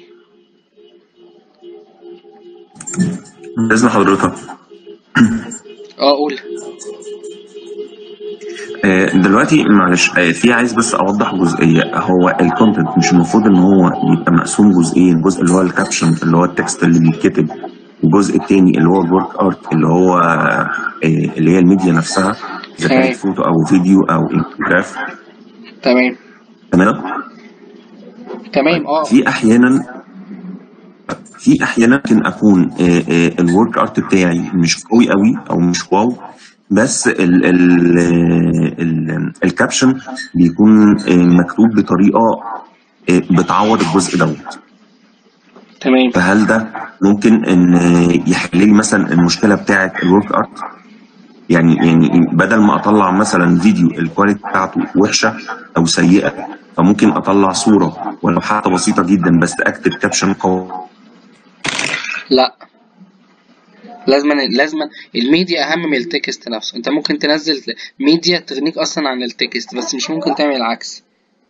بإذن حضرتك اه قول آه، دلوقتي معلش آه، في عايز بس اوضح جزئيه هو الكونتنت مش المفروض ان هو يبقى مقسوم جزئين الجزء اللي هو الكابشن اللي هو التكست اللي بيتكتب والجزء التاني اللي هو الورك ارت اللي هو آه، اللي هي الميديا نفسها اذا تمام. كانت فوتو او فيديو او انفوجراف تمام تمام تمام اه في احيانا في احيانا ممكن اكون الورك ارت بتاعي مش قوي قوي او مش واو بس ال ال ال الكابشن بيكون آه، مكتوب بطريقه آه، بتعوض الجزء دوت تمام فهل ده ممكن ان آه، يحل لي مثلا المشكله بتاعه الورك ارت يعني يعني بدل ما اطلع مثلا فيديو الكواليتي بتاعته وحشه او سيئه فممكن اطلع صوره ولو حتى بسيطه جدا بس اكتب كابشن قوي لا لازما لازما الميديا اهم من التكست نفسه انت ممكن تنزل ميديا تغنيك اصلا عن التكست بس مش ممكن تعمل العكس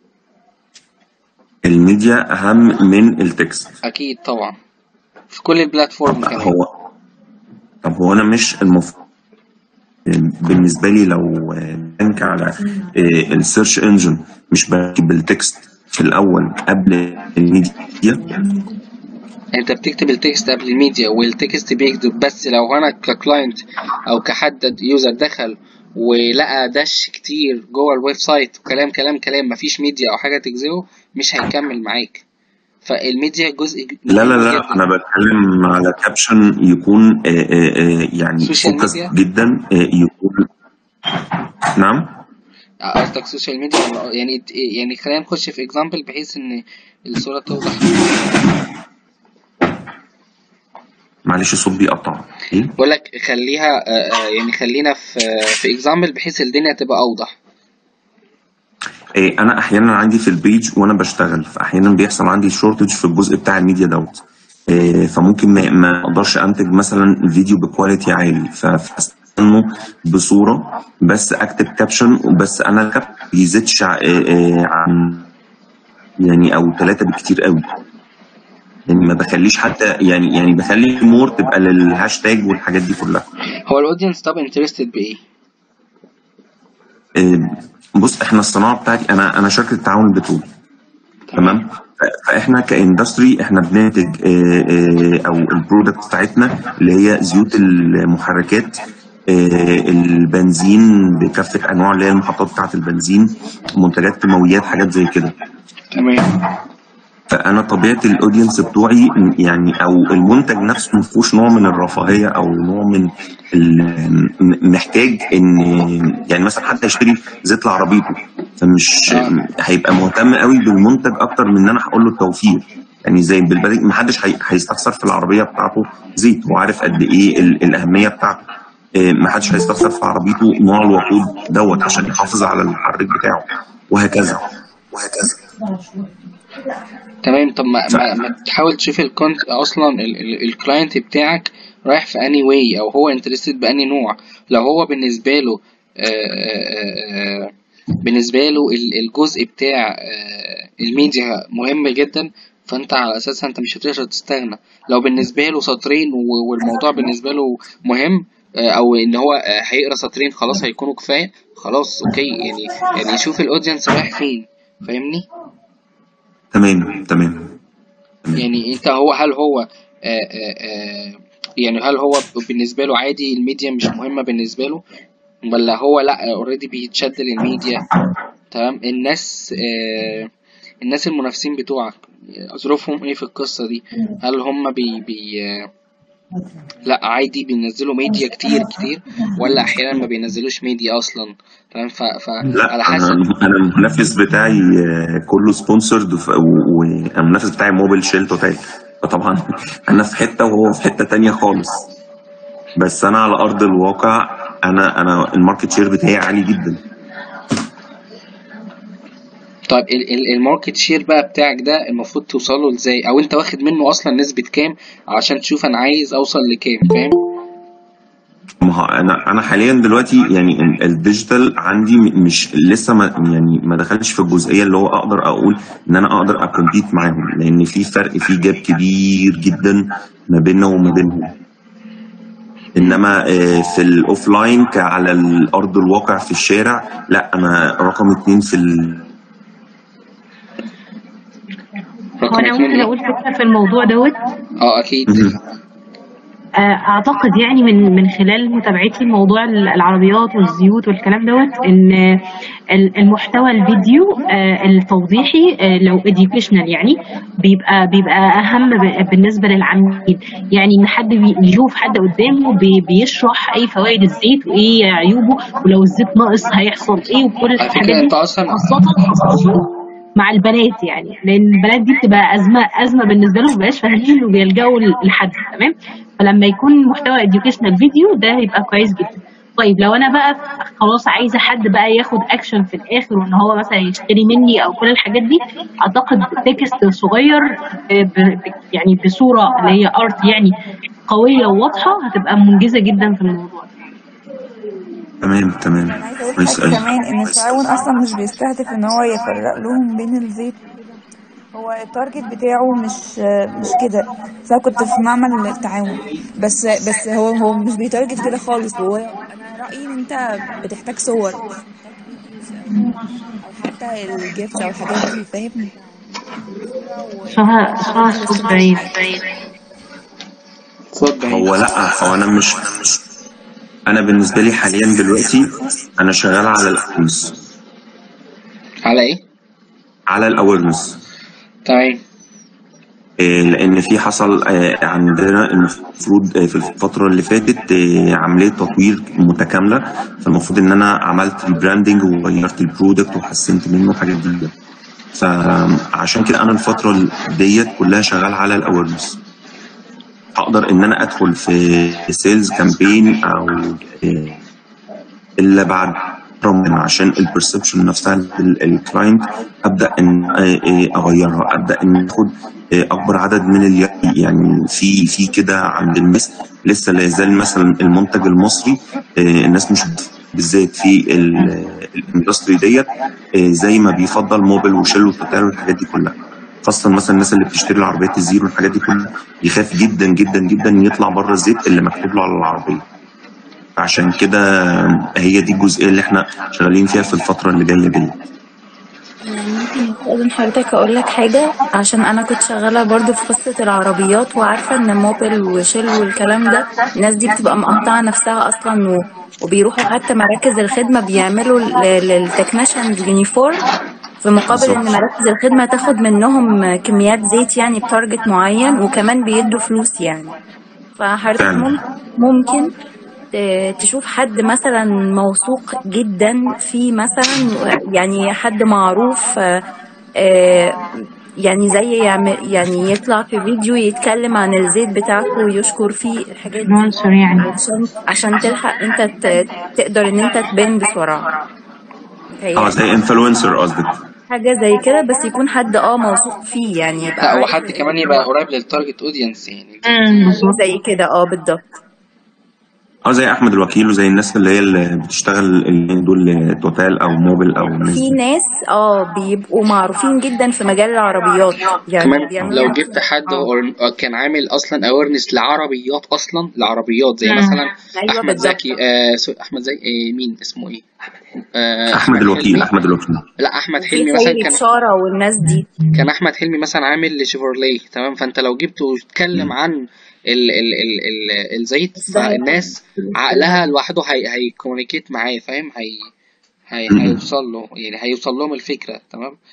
الميديا اهم من التكست اكيد طبعا في كل البلاتفورم كمان هو طب هو انا مش المفروض بالنسبه لي لو بنك على السيرش انجن مش بكتب التكست في الاول قبل الميديا انت بتكتب التكست قبل الميديا والتكست بيكتب بس لو انا ككلاينت او كحد يوزر دخل ولقى دش كتير جوه الويب سايت وكلام كلام كلام مفيش ميديا او حاجه تجذبه مش هيكمل معاك فالميديا جزء لا لا مهم لا جدا انا بتكلم على كابشن يكون آه، آه، آه، يعني سوشيال فوكس ميديا جدا آه، يكون نعم قصدك سوشيال ميديا ولا- يعني يعني خلينا نخش في اكزامبل بحيث ان الصوره توضح معلش الصوت بيقطع ايه بقول لك خليها آه، آه، يعني خلينا في في اكزامبل بحيث الدنيا تبقى اوضح إيه، انا احيانا عندي في البيج وانا بشتغل فاحيانا بيحصل عندي شورتج في الجزء بتاع الميديا دوت إيه، فممكن ما ما اقدرش انتج مثلا فيديو بكواليتي عالي ف- فاستنه بصوره بس اكتب كابشن وبس انا الكابشن ما بيزيدش ع- إيه، إيه، عن يعني او ثلاثه بالكتير قوي يعني ما بخليش حتى يعني يعني بخلي مور تبقى للهاشتاج والحاجات دي كلها هو الاودينس طب انترستد بايه إيه، بص احنا الصناعه بتاعتي انا انا شركه تعاون البترول تمام ف- فاحنا كاندستري احنا بننتج آه، آه، او البرودكت بتاعتنا اللي هي زيوت المحركات آه، البنزين بكافه انواع اللي هي المحطات بتاعت البنزين منتجات كيماويات حاجات زي كده تمام فانا طبيعه الاودينس بتوعي م- يعني او المنتج نفسه ما فيهوش نوع من الرفاهيه او نوع من ال- م- محتاج ان يعني مثلا حد هيشتري زيت لعربيته فمش اه هيبقى مهتم قوي بالمنتج اكتر من ان انا هقول له التوفير يعني زي بالبلدي ما حدش هي- هيستخسر في العربيه بتاعته زيت وعارف قد ايه ال- الاهميه بتاعته إيه، ما حدش هيستخسر في عربيته نوع الوقود دوت عشان يحافظ على المحرك بتاعه وهكذا وهكذا تمام طب ما, ف... ما, ما تحاول تشوف الكونت اصلا الكلاينت بتاعك رايح في اني واي او هو انترستد باني نوع لو هو بالنسبه له آه، آه، آه، بالنسبه له ال- الجزء بتاع آه، الميديا مهم جدا فانت على اساسها انت مش هتقدر تستغنى لو بالنسبه له سطرين و- والموضوع بالنسبه له مهم آه، او ان هو آه، هيقرا سطرين خلاص هيكونوا كفايه خلاص اوكي يعني يعني شوف الاودينس رايح فين فاهمني تمام تمام تمام يعني انت هو هل هو آه آه آه يعني هل هو بالنسبه له عادي الميديا مش مهمه بالنسبه له ولا هو لا اوريدي بيتشد للميديا تمام الناس آه الناس المنافسين بتوعك آه، ظروفهم ايه في القصه دي هل هم بي بي آه لا عادي بينزلوا ميديا كتير كتير ولا احيانا ما بينزلوش ميديا اصلا تمام ف... لا فعلى انا حسب انا المنافس بتاعي آه، كله سبونسرد والمنافس بتاعي موبيل شيل توتال فطبعا انا في حته وهو في حته تانية خالص بس انا على ارض الواقع انا انا الماركت شير بتاعي عالي جدا طيب ال- ال- الماركت شير بقى بتاعك ده المفروض توصله ازاي او انت واخد منه اصلا نسبة كام عشان تشوف انا عايز اوصل لكام فاهم ما هو انا انا حاليا دلوقتي يعني ال- الديجيتال عندي م- مش لسه ما يعني ما دخلش في الجزئيه اللي هو اقدر اقول ان انا اقدر اكمبيت معاهم لان في فرق في جاب كبير جدا ما بيننا وما بينهم انما آه، في الاوفلاين على الارض الواقع في الشارع لا انا رقم اتنين في ال... هو رقم انا اتنين ممكن ايه اقول فكره في الموضوع دوت اه اكيد مهم. آه، اعتقد يعني من من خلال متابعتي لموضوع العربيات والزيوت والكلام دوت ان ال- المحتوى الفيديو آه، التوضيحي آه، لو educational يعني بيبقى بيبقى اهم ب- بالنسبه للعميل يعني ان حد بي- يشوف حد قدامه بي- بيشرح ايه فوائد الزيت وايه عيوبه ولو الزيت ناقص هيحصل ايه وكل على الحاجات فكرة دي انت اصلا خاصه مع البنات يعني لان البنات دي بتبقى ازمه ازمه بالنسبه لهم مبقاش فاهمين وبيلجأوا لحد تمام فلما يكون محتوى educational فيديو ده هيبقى كويس جدا طيب لو انا بقى خلاص عايزه حد بقى ياخد اكشن في الاخر وان هو مثلا يشتري مني او كل الحاجات دي اعتقد تكست صغير ب- ب- يعني بصوره اللي هي ارت يعني قويه وواضحه هتبقى منجزه جدا في الموضوع تمام تمام انا عايزه اقول كويس حاجه قوي كمان ان التعاون اصلا مش بيستهدف ان هو يفرق لهم بين الزيت هو التارجت بتاعه مش مش كده بس انا كنت في معمل التعاون بس بس هو هو مش بيتارجت كده خالص هو انا رايي ان انت بتحتاج صور او حتى الجيفت او الحاجات دي فاهم اسمها اسمها صوت بعيد صوت بعيد هو لا هو انا مش انا بالنسبه لي حاليا دلوقتي انا شغال على الاويرنس على ايه على الاويرنس تمام لان في حصل آه، عندنا المفروض آه، في الفتره اللي فاتت آه، عمليه تطوير متكامله فالمفروض ان انا عملت البراندنج وغيرت البرودكت وحسنت منه الحاجات دي فعشان كده انا الفتره ديت كلها شغال على الاويرنس هقدر ان انا ادخل في سيلز كامبين او آه، الا بعد من عشان البرسبشن نفسها الكلاينت ابدا ان آه، آه، اغيرها ابدا ان اخد آه، اكبر عدد من ال يعني في في كده عند الناس لسه لا يزال مثلا المنتج المصري آه، الناس مش بالذات في ال- الاندستري ديت آه، زي ما بيفضل موبل وشيل وتوتال والحاجات دي كلها خاصة مثلا الناس اللي بتشتري العربيات الزيرو والحاجات دي كلها يخاف جدا جدا جدا يطلع بره الزيت اللي مكتوب له على العربية عشان كده هي دي الجزئية اللي احنا شغالين فيها في الفترة اللي جاية دي ممكن استاذن حضرتك اقول لك حاجه عشان انا كنت شغاله برضو في قصه العربيات وعارفه ان موبل وشيل والكلام ده الناس دي بتبقى مقطعه نفسها اصلا و... وبيروحوا حتى مراكز الخدمه بيعملوا للتكنيشنز يونيفورم في مقابل ان بالظبط مراكز الخدمه تاخد منهم كميات زيت يعني بتارجت معين وكمان بيدوا فلوس يعني فحضرتك فعلا ممكن ممكن ت- تشوف حد مثلا موثوق جدا في مثلا يعني حد معروف آه، آه، يعني زي يعمل يعني يطلع في فيديو يتكلم عن الزيت بتاعته ويشكر فيه الحاجات دي سبونسر يعني عشان عشان تلحق انت ت- تقدر ان انت تبان بسرعة اه هي زي انفلونسر قصدك حاجة زي كده بس يكون حد اه موثوق فيه يعني يبقى لا عارف وحد كمان يبقى قريب للتارجت اودينس يعني امم بالظبط زي كده اه بالظبط اه زي احمد الوكيل وزي الناس اللي هي اللي بتشتغل اللي دول توتال او موبل او الناس في دي ناس اه بيبقوا معروفين جدا في مجال العربيات يعني كمان بيعملوا لو جبت حد اه or- كان عامل اصلا اويرنس لعربيات اصلا لعربيات زي امم مثلا ايوه احمد بالظبط زكي آه سو- احمد زكي آه مين اسمه ايه آه احمد احمد الوكيل حلمي احمد الوكيل لا احمد وفي حلمي مثلا سيد كان بشارة والناس دي كان احمد حلمي مثلا عامل لشيفروليه تمام فانت لو جبته واتكلم عن ال ال ال ال الزيت الزيت فالناس عقلها لوحده هي هيكومينيكيت معاه فاهم هي هي م- م. هيوصل له يعني هيوصل لهم الفكره تمام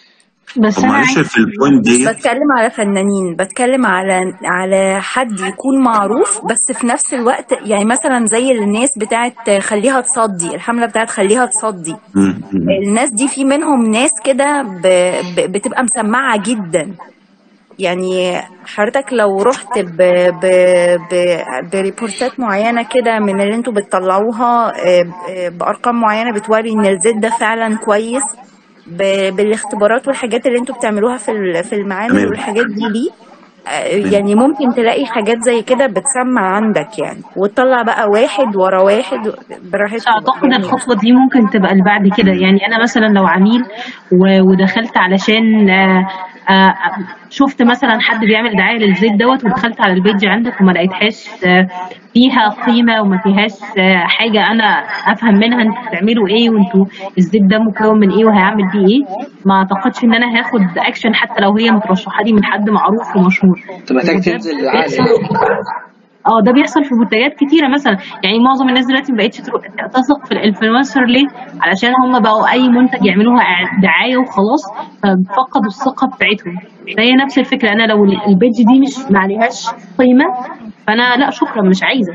بس طب انا معلش عايز في البوينت مش ديت بتكلم على فنانين بتكلم على على حد يكون معروف بس في نفس الوقت يعني مثلا زي الناس بتاعت خليها تصدي الحملة بتاعت خليها تصدي م- م- الناس دي في منهم ناس كده ب- ب- بتبقى مسمعة جدا يعني حضرتك لو رحت ب... ب... ب... بريبورتات معينة كده من اللي انتوا بتطلعوها آه، آه، بأرقام معينة بتوري ان الزيت ده فعلا كويس ب... بالاختبارات والحاجات اللي انتوا بتعملوها في ال- في المعامل تمام والحاجات دي دي آه، تمام يعني ممكن تلاقي حاجات زي كده بتسمع عندك يعني وتطلع بقى واحد ورا واحد بس براحتكم بقى اعتقد يعني الخطوه دي ممكن تبقى اللي بعد كده يعني انا مثلا لو عميل و- ودخلت علشان آه، آه، شفت مثلا حد بيعمل دعايه للزيت دوت ودخلت على البيج عندك وما لقيتهاش آه، فيها قيمه وما فيهاش آه، حاجه انا افهم منها انتوا بتعملوا ايه وانتوا الزيت ده مكون من ايه وهيعمل بيه ايه ما اعتقدش ان انا هاخد اكشن حتى لو هي مترشحه لي من حد معروف ومشهور انت محتاج وده تنزل عقل بيحصل اه ده بيحصل في منتجات كتيره مثلا يعني معظم الناس دلوقتي ما بقتش ترو- تثق في الانفلونسر ليه علشان هم بقوا اي منتج يعملوها إع- دعايه وخلاص ففقدوا الثقه بتاعتهم فهي نفس الفكره انا لو ال- البيج دي مش ما عليهاش قيمه فانا لا شكرا مش عايزه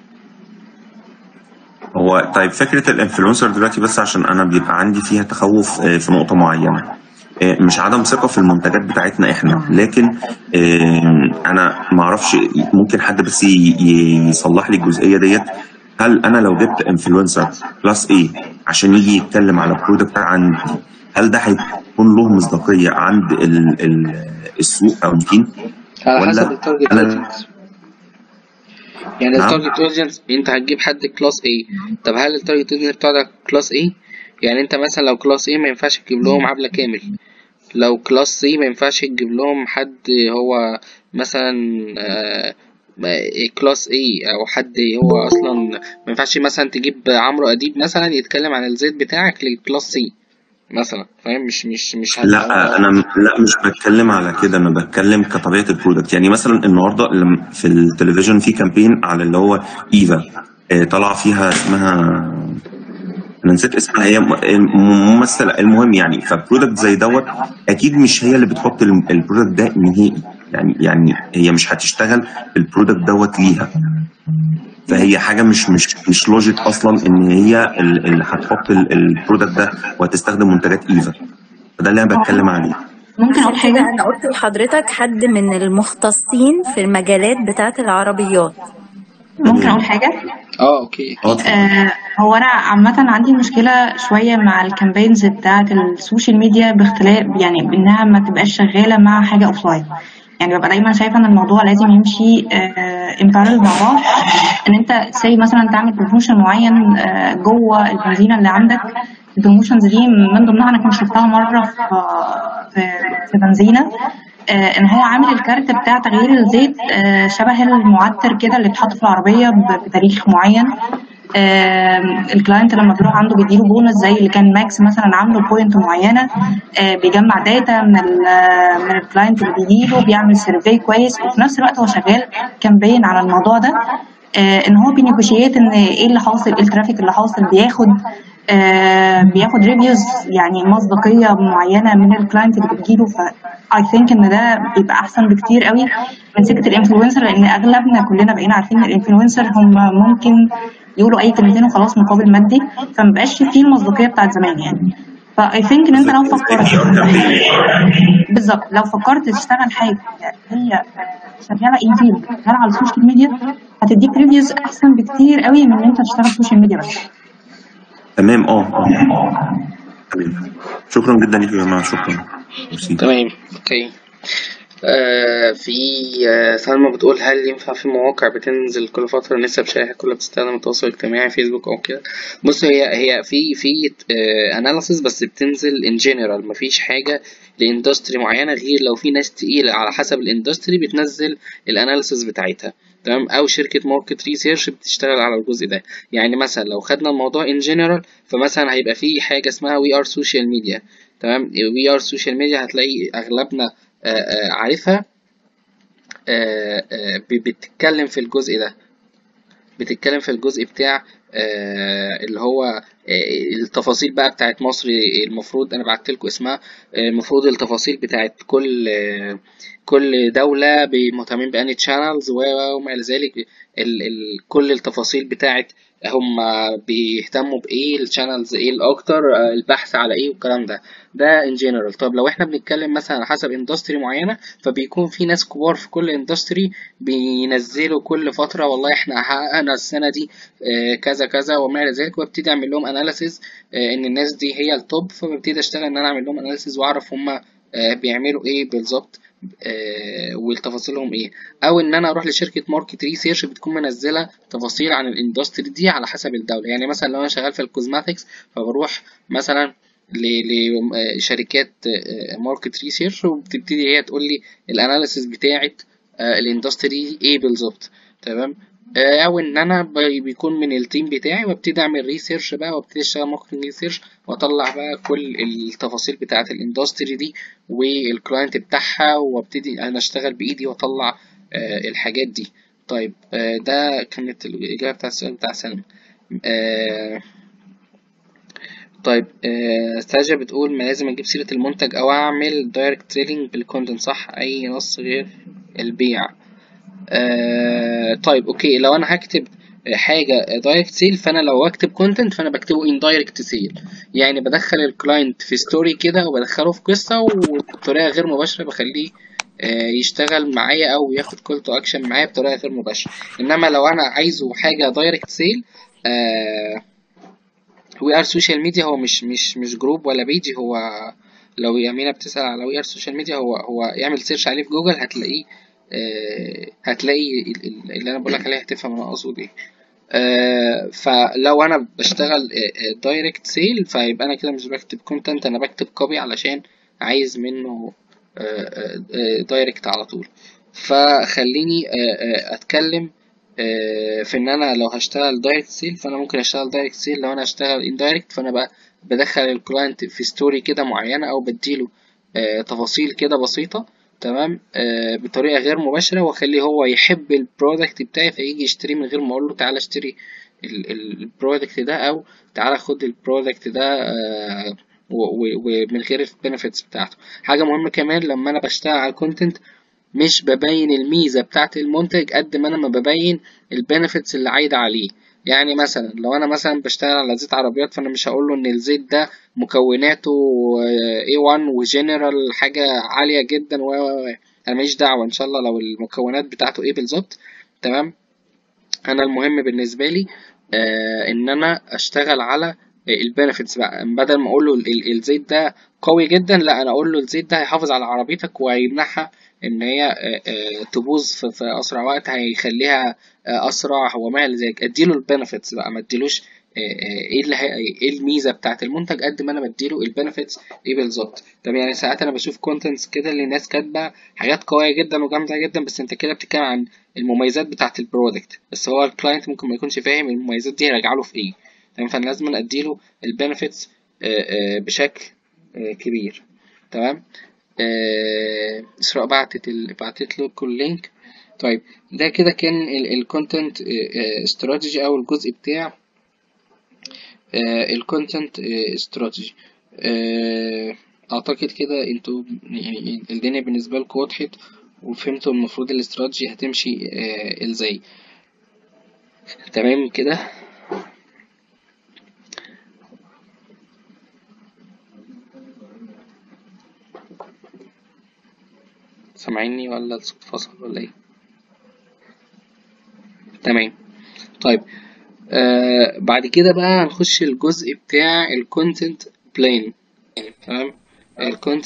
هو طيب فكرة الانفلونسر دلوقتي بس عشان أنا بيبقى عندي فيها تخوف آه، في نقطة معينة آه، مش عدم ثقة في المنتجات بتاعتنا احنا لكن آه، أنا معرفش ممكن حد بس ي- ي- يصلح لي الجزئية ديت هل أنا لو جبت انفلونسر كلاس ايه عشان يجي يتكلم على برودكت عندي هل ده هيكون له مصداقية عند ال- ال- السوق أو التيم على حسب ولا التارجت أنا اودينس يعني نعم التارجت اودينس انت هتجيب حد كلاس A طب هل التارجت اودينس بتاعك كلاس A يعني انت مثلا لو كلاس A ما ينفعش تجيب لهم عبلة كامل لو كلاس C ما ينفعش تجيب لهم حد هو مثلا آه، كلاس A او حد هو اصلا ما ينفعش مثلا تجيب عمرو اديب مثلا يتكلم عن الزيت بتاعك لكلاس C مثلا فاهم مش مش مش هتبقى لا انا لا مش بتكلم على كده انا بتكلم كطبيعه البرودكت يعني مثلا النهارده لما في التلفزيون في كامبين على اللي هو ايفا آه، طلع فيها اسمها انا نسيت اسمها هي م- ممثله المهم يعني فبرودكت زي دوت اكيد مش هي اللي بتحط الم- البرودكت ده نهائي يعني يعني هي مش هتشتغل البرودكت دوت ليها فهي حاجه مش مش مش لوجيك اصلا ان هي ال- اللي هتحط ال- البرودكت ده وهتستخدم منتجات ايفا فده اللي انا بتكلم عليه ممكن اقول عشان كده حاجه انا قلت لحضرتك حد من المختصين في المجالات بتاعه العربيات ممكن اقول حاجه اه اوكي اه اتفضل. آه، هو انا عامه عندي مشكله شويه مع الكامبينز بتاعه السوشيال ميديا باختلاف يعني بانها ما تبقاش شغاله مع حاجه اوفلاين يعني ببقى دايما شايفه ان الموضوع لازم يمشي ان بارل مع بعض ان انت سي مثلا تعمل بروموشن معين آه، جوه البنزينه اللي عندك البروموشنز دي من ضمنها انا كنت شفتها مره في في, في بنزينه آه، ان هو عامل الكارت بتاع تغيير الزيت آه، شبه المعتر كده اللي بيتحط في العربيه ب- بتاريخ معين آم، الكلاينت لما بيروح عنده بيديله بونص زي اللي كان ماكس مثلا عامله بوينت معينه آه، بيجمع داتا من ال من الكلاينت اللي بيجيله بيعمل سيرفي كويس وفي نفس الوقت هو شغال كامبين على الموضوع ده آه، ان هو بينيجوشيت ان ايه اللي حاصل ايه الترافيك اللي حاصل بياخد آه، بياخد ريفيوز يعني مصداقيه معينه من الكلاينت اللي بتجيله ف اي ثينك ان ده بيبقى احسن بكتير قوي من سكه الانفلونسر لان اغلبنا كلنا بقينا عارفين ان الانفلونسر هم ممكن يقولوا اي كلمتين وخلاص مقابل مادي فمبقاش فيه المصداقيه بتاعت زمان يعني فاي ثينك ان انت لو فكرت بالظبط لو فكرت تشتغل حاجه هي شغاله ان فيلد شغاله على السوشيال ميديا هتديك ريفيوز احسن بكتير قوي من ان انت تشتغل سوشيال ميديا بس تمام اه اه تمام شكرا جدا ليكم يا جماعه شكرا ميرسي تمام اوكي آه في آه سلمى بتقول هل ينفع في مواقع بتنزل كل فترة نسب شائعة كلها بتستخدم التواصل الاجتماعي فيسبوك أو كده بص هي هي في في اناليسيس بس بتنزل ان جنرال مفيش حاجة لاندستري معينة غير لو في ناس تقيلة على حسب الاندستري بتنزل الاناليسيس بتاعتها تمام او شركه ماركت ريسيرش بتشتغل على الجزء ده يعني مثلا لو خدنا الموضوع ان جنرال فمثلا هيبقى في حاجه اسمها وي ار سوشيال ميديا تمام وي ار سوشيال ميديا هتلاقي اغلبنا آه، آه، عارفها آه، آه، ب- بتتكلم في الجزء ده بتتكلم في الجزء بتاع آه، اللي هو آه، التفاصيل بقى بتاعت مصر المفروض انا بعت لكم اسمها آه، المفروض التفاصيل بتاعت كل آه، كل دولة مهتمين بأني تشانلز وما إلى ذلك ال ال كل التفاصيل بتاعت هم بيهتموا بإيه الشانلز إيه الأكتر آه، البحث على إيه والكلام ده ده ان جنرال طب لو احنا بنتكلم مثلا على حسب اندستري معينة فبيكون في ناس كبار في كل اندستري بينزلوا كل فترة والله احنا حققنا السنة دي آه، كذا كذا وما إلى ذلك وابتدي أعمل لهم أناليسيز إن الناس دي هي التوب فببتدي أشتغل إن أنا أعمل لهم أناليسيز وأعرف هما آه، بيعملوا إيه بالظبط آه، والتفاصيلهم ايه او ان انا اروح لشركه ماركت ريسيرش بتكون منزله تفاصيل عن الاندستري دي على حسب الدوله يعني مثلا لو انا شغال في الكوزماتكس فبروح مثلا لشركات ماركت ريسيرش وبتبتدي هي تقول لي الاناليسيس بتاعت آه، الاندستري ايه بالظبط تمام آه، او ان انا ب- بيكون من التيم بتاعي وابتدي اعمل ريسيرش بقى وابتدي اشتغل ماركتنج ريسيرش واطلع بقى كل التفاصيل بتاعه الاندستري دي والكلاينت بتاعها وابتدي انا اشتغل بايدي واطلع آه، الحاجات دي طيب آه، ده كانت الاجابه بتاع السؤال بتاع سلمى آه، طيب آه، ساجة بتقول ما لازم اجيب سيرة المنتج او اعمل دايركت سيلينج بالكونتنت صح اي نص غير البيع آه طيب اوكي لو انا هكتب حاجه دايركت سيل فانا لو اكتب كونتنت فانا بكتبه ان دايركت سيل يعني بدخل الكلاينت في ستوري كده وبدخله في قصه وبطريقه غير مباشره بخليه آه، يشتغل معايا او ياخد كول تو اكشن معايا بطريقه غير مباشره انما لو انا عايزه حاجه دايركت سيل وي ار سوشيال ميديا هو مش مش مش جروب ولا بيجي هو لو يمينة بتسأل على وي ار سوشيال ميديا هو هو اعمل سيرش عليه في جوجل هتلاقيه آه، هتلاقي ال- ال- اللي انا بقولك عليه هتفهم انا اقصد ايه آه، فلو انا بشتغل دايركت سيل فيبقى انا كده مش بكتب كونتنت انا بكتب كوبي علشان عايز منه دايركت على طول فخليني آه، آه، اتكلم آه، في ان انا لو هشتغل دايركت سيل فانا ممكن اشتغل دايركت سيل لو انا هشتغل اندايركت فانا بقى بدخل الكلاينت في ستوري كده معينه او بديله آه، تفاصيل كده بسيطه تمام آه، بطريقه غير مباشره واخليه هو يحب البرودكت بتاعي فيجي يشتريه من غير ما اقول له تعالى اشتري البرودكت ده او تعالى خد البرودكت ده آه، و- و- ومن غير البنفيتس بتاعته حاجه مهمه كمان لما انا بشتغل على الكونتنت مش ببين الميزة بتاعت المنتج قد ما انا ما ببين البنفيتس اللي عايدة عليه يعني مثلا لو انا مثلا بشتغل على زيت عربيات فانا مش هقول له ان الزيت ده مكوناته آه، A1 وجنرال حاجة عالية جدا و و- و. انا ماليش دعوة ان شاء الله لو المكونات بتاعته ايه بالظبط تمام انا المهم بالنسبه لي آه ان انا اشتغل على البنفيتس بقى بدل ما اقول له ال- ال- الزيت ده قوي جدا لا انا اقول له الزيت ده هيحافظ على عربيتك وهيمنعها ان هي آه، آه، تبوظ في في اسرع وقت هيخليها آه، اسرع وما الى ذلك اديله البنفيتس بقى ما اديلوش آه، آه، ايه اللي هي ايه الميزه بتاعت المنتج قد ما انا بديله البنفيتس ايه بالظبط طب يعني ساعات انا بشوف كونتنتس كده اللي الناس كاتبه حاجات قويه جدا وجامده جدا بس انت كده بتتكلم عن المميزات بتاعت البرودكت بس هو الكلاينت ممكن ما يكونش فاهم المميزات دي راجعه له في ايه تمام فانا لازم اديله البنفيتس بشكل آه، كبير تمام آه، اسراء بعتت ال... بعتت لكم اللينك طيب ده كده كان الكونتنت استراتيجي او الجزء بتاع الكونتنت استراتيجي اعتقد كده انتوا يعني الدنيا بالنسبه لكم وضحت وفهمتوا المفروض الاستراتيجي هتمشي آه، ازاي تمام كده سامعيني ولا الصوت فصل ولا ايه تمام طيب آه بعد كده بقى هنخش الجزء بتاع الكونتنت بلان تمام الكونت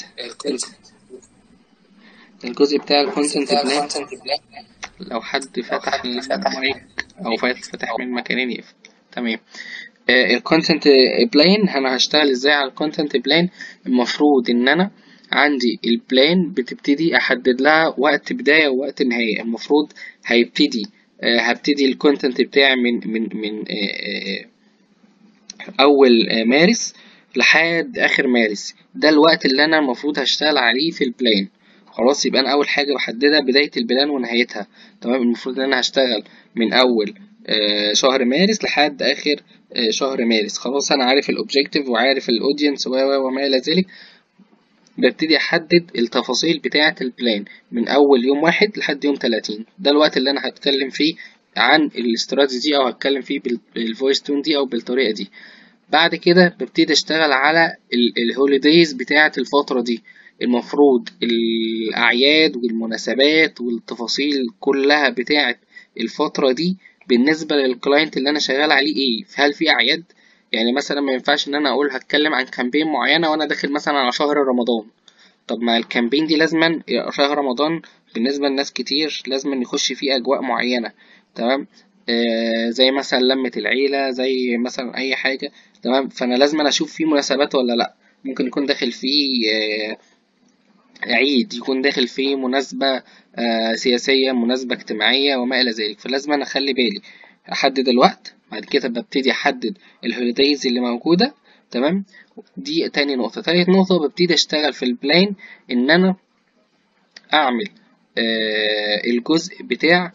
الجزء بتاع الكونتنت بلان لو حد فتح المايك او فات- فتح من مكانين يقفل تمام الكونتنت بلان انا هشتغل ازاي على الكونتنت بلان المفروض ان انا عندي البلان بتبتدي احدد لها وقت بداية ووقت نهاية المفروض هيبتدي آه، هبتدي الكونتنت بتاعي من من من آه، آه، اول آه، مارس لحد اخر مارس ده الوقت اللي انا المفروض هشتغل عليه في البلان خلاص يبقى انا اول حاجه بحددها بدايه البلان ونهايتها تمام المفروض ان انا هشتغل من اول آه، شهر مارس لحد اخر آه، شهر مارس خلاص انا عارف الاوبجيكتيف وعارف الاودينس و و وما الى ذلك ببتدي احدد التفاصيل بتاعه البلان من اول يوم واحد لحد يوم 30 ده الوقت اللي انا هتكلم فيه عن الاستراتيجي او هتكلم فيه بالفويس تون دي او بالطريقه دي بعد كده ببتدي اشتغل على الهوليديز بتاعه الفتره دي المفروض الاعياد والمناسبات والتفاصيل كلها بتاعه الفتره دي بالنسبه للكلاينت اللي انا شغال عليه ايه هل في اعياد يعني مثلا ما ينفعش ان انا اقول هتكلم عن كامبين معينه وانا داخل مثلا على شهر رمضان طب ما الكامبين دي لازما شهر رمضان بالنسبه لناس كتير لازما يخش فيه اجواء معينه تمام آه زي مثلا لمة العيلة زي مثلا أي حاجة تمام فأنا لازم أنا أشوف فيه مناسبات ولا لأ ممكن يكون داخل فيه آه عيد يكون داخل فيه مناسبة آه سياسية مناسبة اجتماعية وما إلى ذلك فلازم أنا أخلي بالي أحدد الوقت بعد كده ببتدي أحدد الهوليديز اللي موجودة تمام دي تاني نقطة تالت نقطة ببتدي أشتغل في البلان إن أنا أعمل آه الجزء بتاع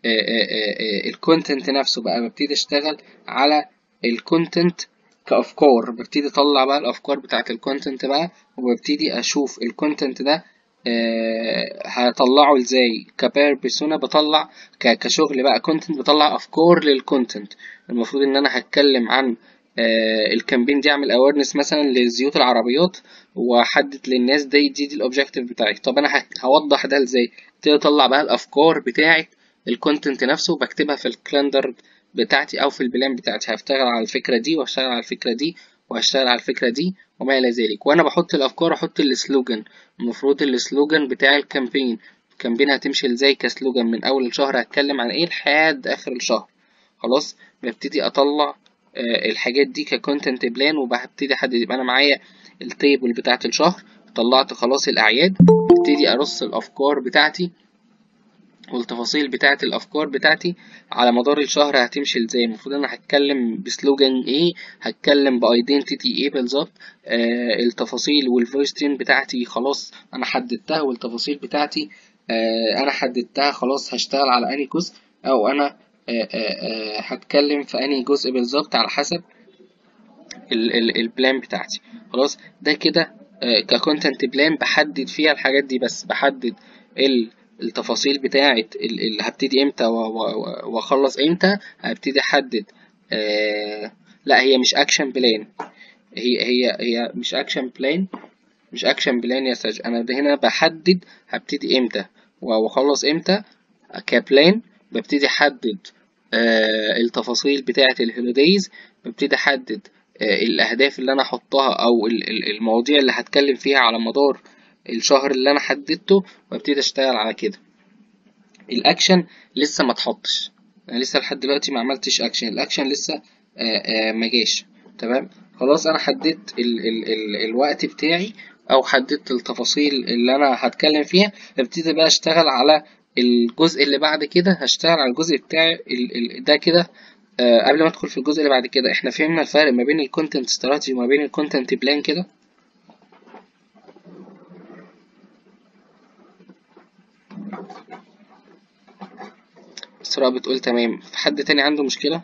الكونتنت نفسه بقى ببتدي اشتغل على الكونتنت كأفكار ببتدي اطلع بقى الافكار بتاعت الكونتنت بقى وببتدي اشوف الكونتنت ده أه هطلعه ازاي كبير بيرسونا بطلع كشغل بقى كونتنت بطلع افكار للكونتنت المفروض ان انا هتكلم عن أه الكامبين دي اعمل اويرنس مثلا لزيوت العربيات واحدد للناس دي دي, دي الاوبجيكتيف بتاعي طب انا هوضح ده ازاي ابتدي اطلع بقى الافكار بتاعت الكونتنت نفسه بكتبها في الكالندر بتاعتي او في البلان بتاعتي هشتغل على الفكره دي وهشتغل على الفكره دي وهشتغل على الفكره دي وما الى ذلك وانا بحط الافكار احط السلوجان المفروض السلوجان بتاع الكامبين الكامبين هتمشي ازاي كسلوجان من اول الشهر هتكلم عن ايه لحد اخر الشهر خلاص ببتدي اطلع آه الحاجات دي ككونتنت بلان وببتدي احدد يبقى انا معايا التيبل بتاعت الشهر طلعت خلاص الاعياد ببتدي ارص الافكار بتاعتي والتفاصيل بتاعة الأفكار بتاعتي على مدار الشهر هتمشي ازاي المفروض أنا هتكلم بسلوجان ايه هتكلم بايدنتيتي ايه بالظبط آه التفاصيل والفويس تين بتاعتي خلاص أنا حددتها والتفاصيل بتاعتي آه أنا حددتها خلاص هشتغل على أنهي جزء أو أنا آه آه هتكلم في أنهي جزء بالظبط على حسب البلان بتاعتي خلاص ده كده آه ككونتنت بلان بحدد فيها الحاجات دي بس بحدد ال التفاصيل بتاعة اللي هبتدي امتى واخلص امتى هبتدي احدد آه لا هي مش اكشن بلان هي هي هي مش اكشن بلان مش اكشن بلان يا ساج انا ده هنا بحدد هبتدي امتى واخلص امتى كبلان ببتدي احدد آه التفاصيل بتاعة الهوليديز ببتدي احدد آه الاهداف اللي انا احطها او المواضيع اللي هتكلم فيها على مدار الشهر اللي انا حددته وابتدي اشتغل على كده الاكشن لسه ما اتحطش انا لسه لحد دلوقتي ما عملتش اكشن الاكشن لسه آآ آآ ما جاش تمام خلاص انا حددت ال ال ال الوقت بتاعي او حددت التفاصيل اللي انا هتكلم فيها ابتدي بقى اشتغل على الجزء اللي بعد كده هشتغل على الجزء بتاعي ال ال ده كده قبل ما ادخل في الجزء اللي بعد كده احنا فهمنا الفرق ما بين الكونتنت استراتيجي وما بين الكونتنت بلان كده إسراء بتقول تمام في حد تاني عنده مشكلة؟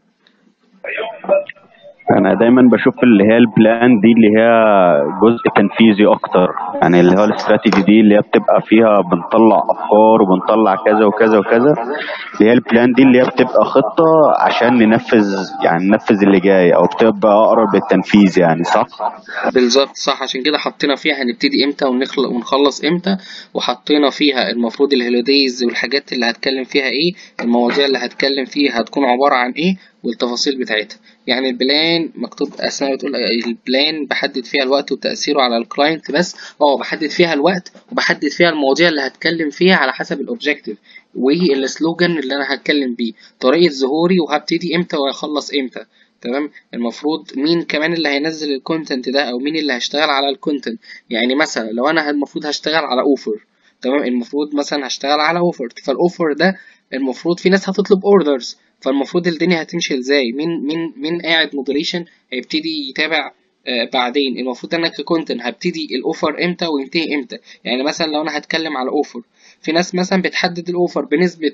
انا دايما بشوف اللي هي البلان دي اللي هي جزء تنفيذي اكتر يعني اللي هو الاستراتيجي دي اللي هي بتبقى فيها بنطلع افكار وبنطلع كذا وكذا وكذا اللي هي البلان دي اللي هي بتبقى خطة عشان ننفذ يعني ننفذ اللي جاي او بتبقى اقرب للتنفيذ يعني صح؟ بالظبط صح عشان كده حطينا فيها هنبتدي امتى ونخلق ونخلص امتى وحطينا فيها المفروض الهوليديز والحاجات اللي هتكلم فيها ايه المواضيع اللي هتكلم فيها هتكون عبارة عن ايه والتفاصيل بتاعتها يعني البلان مكتوب اسماء بتقول البلان بحدد فيها الوقت وتأثيره على الكلاينت بس اه بحدد فيها الوقت وبحدد فيها المواضيع اللي هتكلم فيها على حسب الاوبجيكتيف والسلوجان اللي انا هتكلم بيه طريقة ظهوري وهبتدي امتى واخلص امتى تمام المفروض مين كمان اللي هينزل الكونتنت ده او مين اللي هيشتغل على الكونتنت يعني مثلا لو انا المفروض هشتغل على اوفر تمام المفروض مثلا هشتغل على اوفر فالاوفر ده المفروض في ناس هتطلب اوردرز فالمفروض الدنيا هتمشي ازاي مين مين مين قاعد مودريشن هيبتدي يتابع آه بعدين المفروض انا ككونتنت هبتدي الاوفر امتى وينتهي امتى يعني مثلا لو انا هتكلم على اوفر في ناس مثلا بتحدد الاوفر بنسبة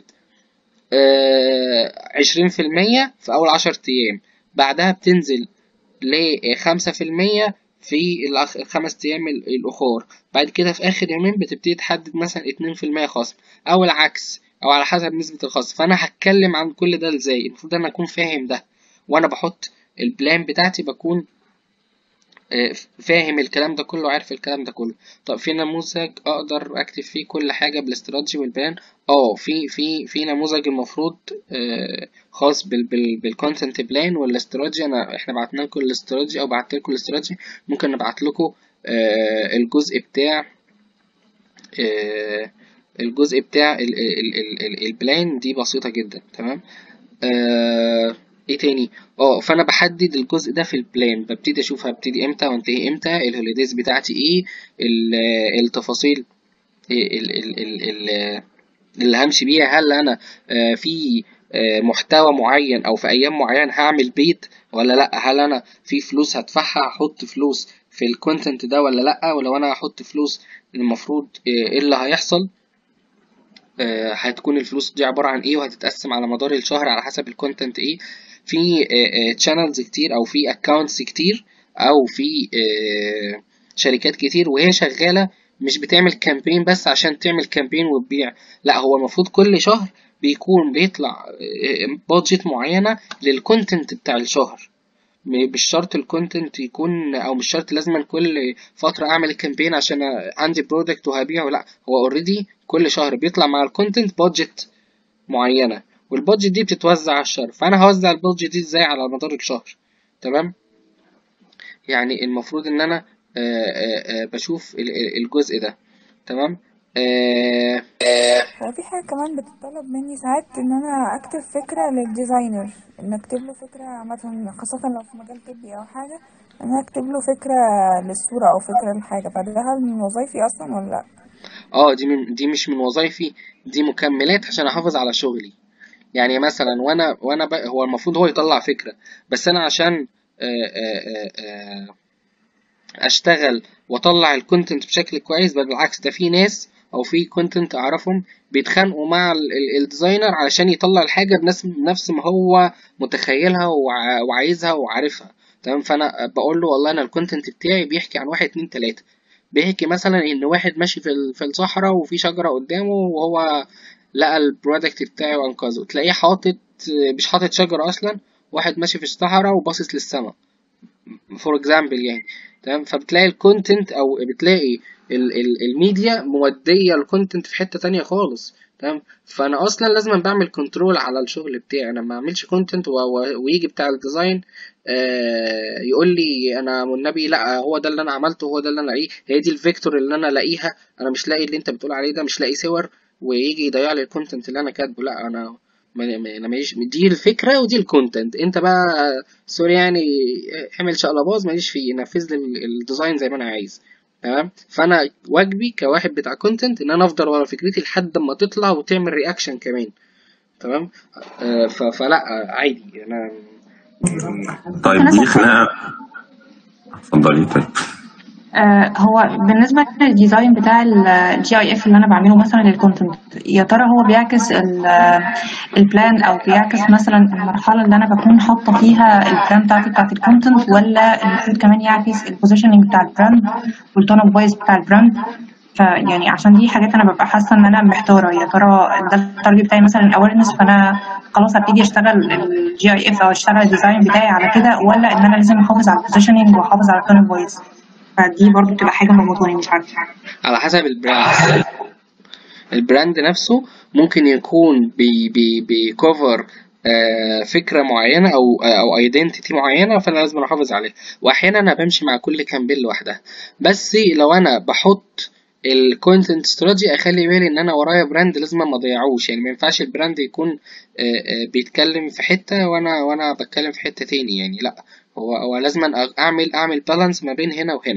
عشرين في المية في أول عشر أيام بعدها بتنزل لخمسة في المية في الأخ- الخمس أيام ال- الأخر بعد كده في آخر يومين بتبتدي تحدد مثلا اتنين في المية خصم أو العكس أو على حسب نسبة الخصم فأنا هتكلم عن كل ده إزاي المفروض أنا أكون فاهم ده وأنا بحط البلان بتاعتي بكون آه، فاهم الكلام ده كله وعارف الكلام ده كله طب في نموذج اقدر اكتب فيه كل حاجه بالاستراتيجي والبيان اه في في في نموذج المفروض آه، خاص بال بال بالكونتنت بلان والاستراتيجي انا احنا بعتنا لكم الاستراتيجي او بعت لكم الاستراتيجي ممكن نبعت لكم آه، الجزء بتاع آه، الجزء بتاع ال- ال- ال- ال- البلان دي بسيطه جدا تمام آه، ايه تاني اه فانا بحدد الجزء ده في البلان ببتدي اشوف هبتدي امتى وانتهي امتى الهوليديز بتاعتي ايه ال- التفاصيل ال- ال- ال- ال- اللي همشي بيها هل انا آه، في آه، محتوى معين او في ايام معين هعمل بيت ولا لا هل انا في فلوس هدفعها احط فلوس في الكونتنت ده ولا لا ولو انا هحط فلوس المفروض آه، ايه اللي هيحصل آه، هتكون الفلوس دي عبارة عن ايه وهتتقسم على مدار الشهر على حسب الكونتنت ايه في تشانلز كتير او في اكونتس كتير او في آه، شركات كتير وهي شغالة مش بتعمل كامبين بس عشان تعمل كامبين وتبيع لا هو المفروض كل شهر بيكون بيطلع بادجت معينة للكونتنت بتاع الشهر م- مش شرط الكونتنت يكون او مش شرط لازم كل فتره اعمل كامبين عشان عندي برودكت وهبيعه لا هو اوريدي كل شهر بيطلع مع الكونتنت بادجت معينه والبادجت دي بتتوزع على الشهر فانا هوزع البادجت دي ازاي على مدار الشهر تمام يعني المفروض ان انا آه، آه، آه، بشوف ال- ال- الجزء ده تمام آه، هو في حاجة كمان بتطلب مني ساعات ان انا اكتب فكرة للديزاينر ان اكتب له فكرة عامة خاصة لو في مجال طبي او حاجة ان انا اكتب له فكرة للصورة او فكرة لحاجة فده هل من وظايفي اصلا ولا لا اه دي من دي مش من وظايفي دي مكملات عشان احافظ على شغلي يعني مثلا وانا وانا ب... هو المفروض هو يطلع فكره بس انا عشان آه، آه، آه، آه، اشتغل واطلع الكونتنت بشكل كويس بل بالعكس ده في ناس او في كونتنت اعرفهم بيتخانقوا مع ال- ال- الديزاينر علشان يطلع الحاجه بنفس نفس ما هو متخيلها وع- وعايزها وعارفها تمام فانا بقول له والله انا الكونتنت بتاعي بيحكي عن واحد اتنين تلاته بيحكي مثلا ان واحد ماشي في ال- في الصحراء وفي شجره قدامه وهو لقى البرودكت بتاعه وانقذه تلاقيه حاطط مش حاطط شجره اصلا واحد ماشي في الصحراء وباصص للسماء فور اكزامبل يعني تمام فبتلاقي الكونتنت او بتلاقي ال ال الميديا موديه الكونتنت في حته تانية خالص تمام فانا اصلا لازم بعمل كنترول على الشغل بتاعي انا ما اعملش كونتنت ويجي بتاع الديزاين آه يقول لي انا والنبي لا هو ده اللي انا عملته هو ده اللي انا لاقيه هي دي الفيكتور اللي انا لاقيها انا مش لاقي اللي انت بتقول عليه ده مش لاقي صور ويجي يضيع لي الكونتنت اللي انا كاتبه لا انا ما ما- انا ماليش دي الفكره ودي الكونتنت انت بقى سوري يعني اعمل شقلباظ ماليش فيه نفذ لي ال- الديزاين زي ما انا عايز تمام فانا واجبي كواحد بتاع كونتنت ان انا افضل ورا فكرتي لحد ما تطلع وتعمل رياكشن كمان تمام آه ف- فلا آه، عادي انا طيب دي خناقة اتفضلي طيب آه، هو بالنسبة للديزاين بتاع الجي اي اف اللي انا بعمله مثلا للكونتنت يا ترى هو بيعكس البلان او بيعكس مثلا المرحلة اللي انا بكون حاطة فيها البلان بتاعتي بتاعت الكونتنت ولا المفروض كمان يعكس البوزيشننج بتاع البراند والتون اوف فويس بتاع البراند فيعني عشان دي حاجات انا ببقى حاسه ان انا محتاره يا ترى ده التارجت بتاعي مثلا الاويرنس فانا خلاص هبتدي اشتغل الجي اي اف او اشتغل الديزاين بتاعي على كده ولا ان انا لازم احافظ على البوزيشننج واحافظ على التون اوف فويس فدي برضو بتبقى حاجه ملخبطاني مش عارفه على حسب البراند البراند نفسه ممكن يكون بي بي بيكفر آه، فكرة معينة أو أو ايدنتيتي معينة فأنا لازم أحافظ عليها وأحيانا أنا بمشي مع كل كامبين لوحدها بس لو أنا بحط الكونتنت استراتيجي اخلي بالي ان انا ورايا براند لازم ما اضيعوش يعني ما ينفعش البراند يكون آه، آه، بيتكلم في حته وانا وانا بتكلم في حته تاني يعني لا هو هو لازم اعمل اعمل بالانس ما بين هنا وهنا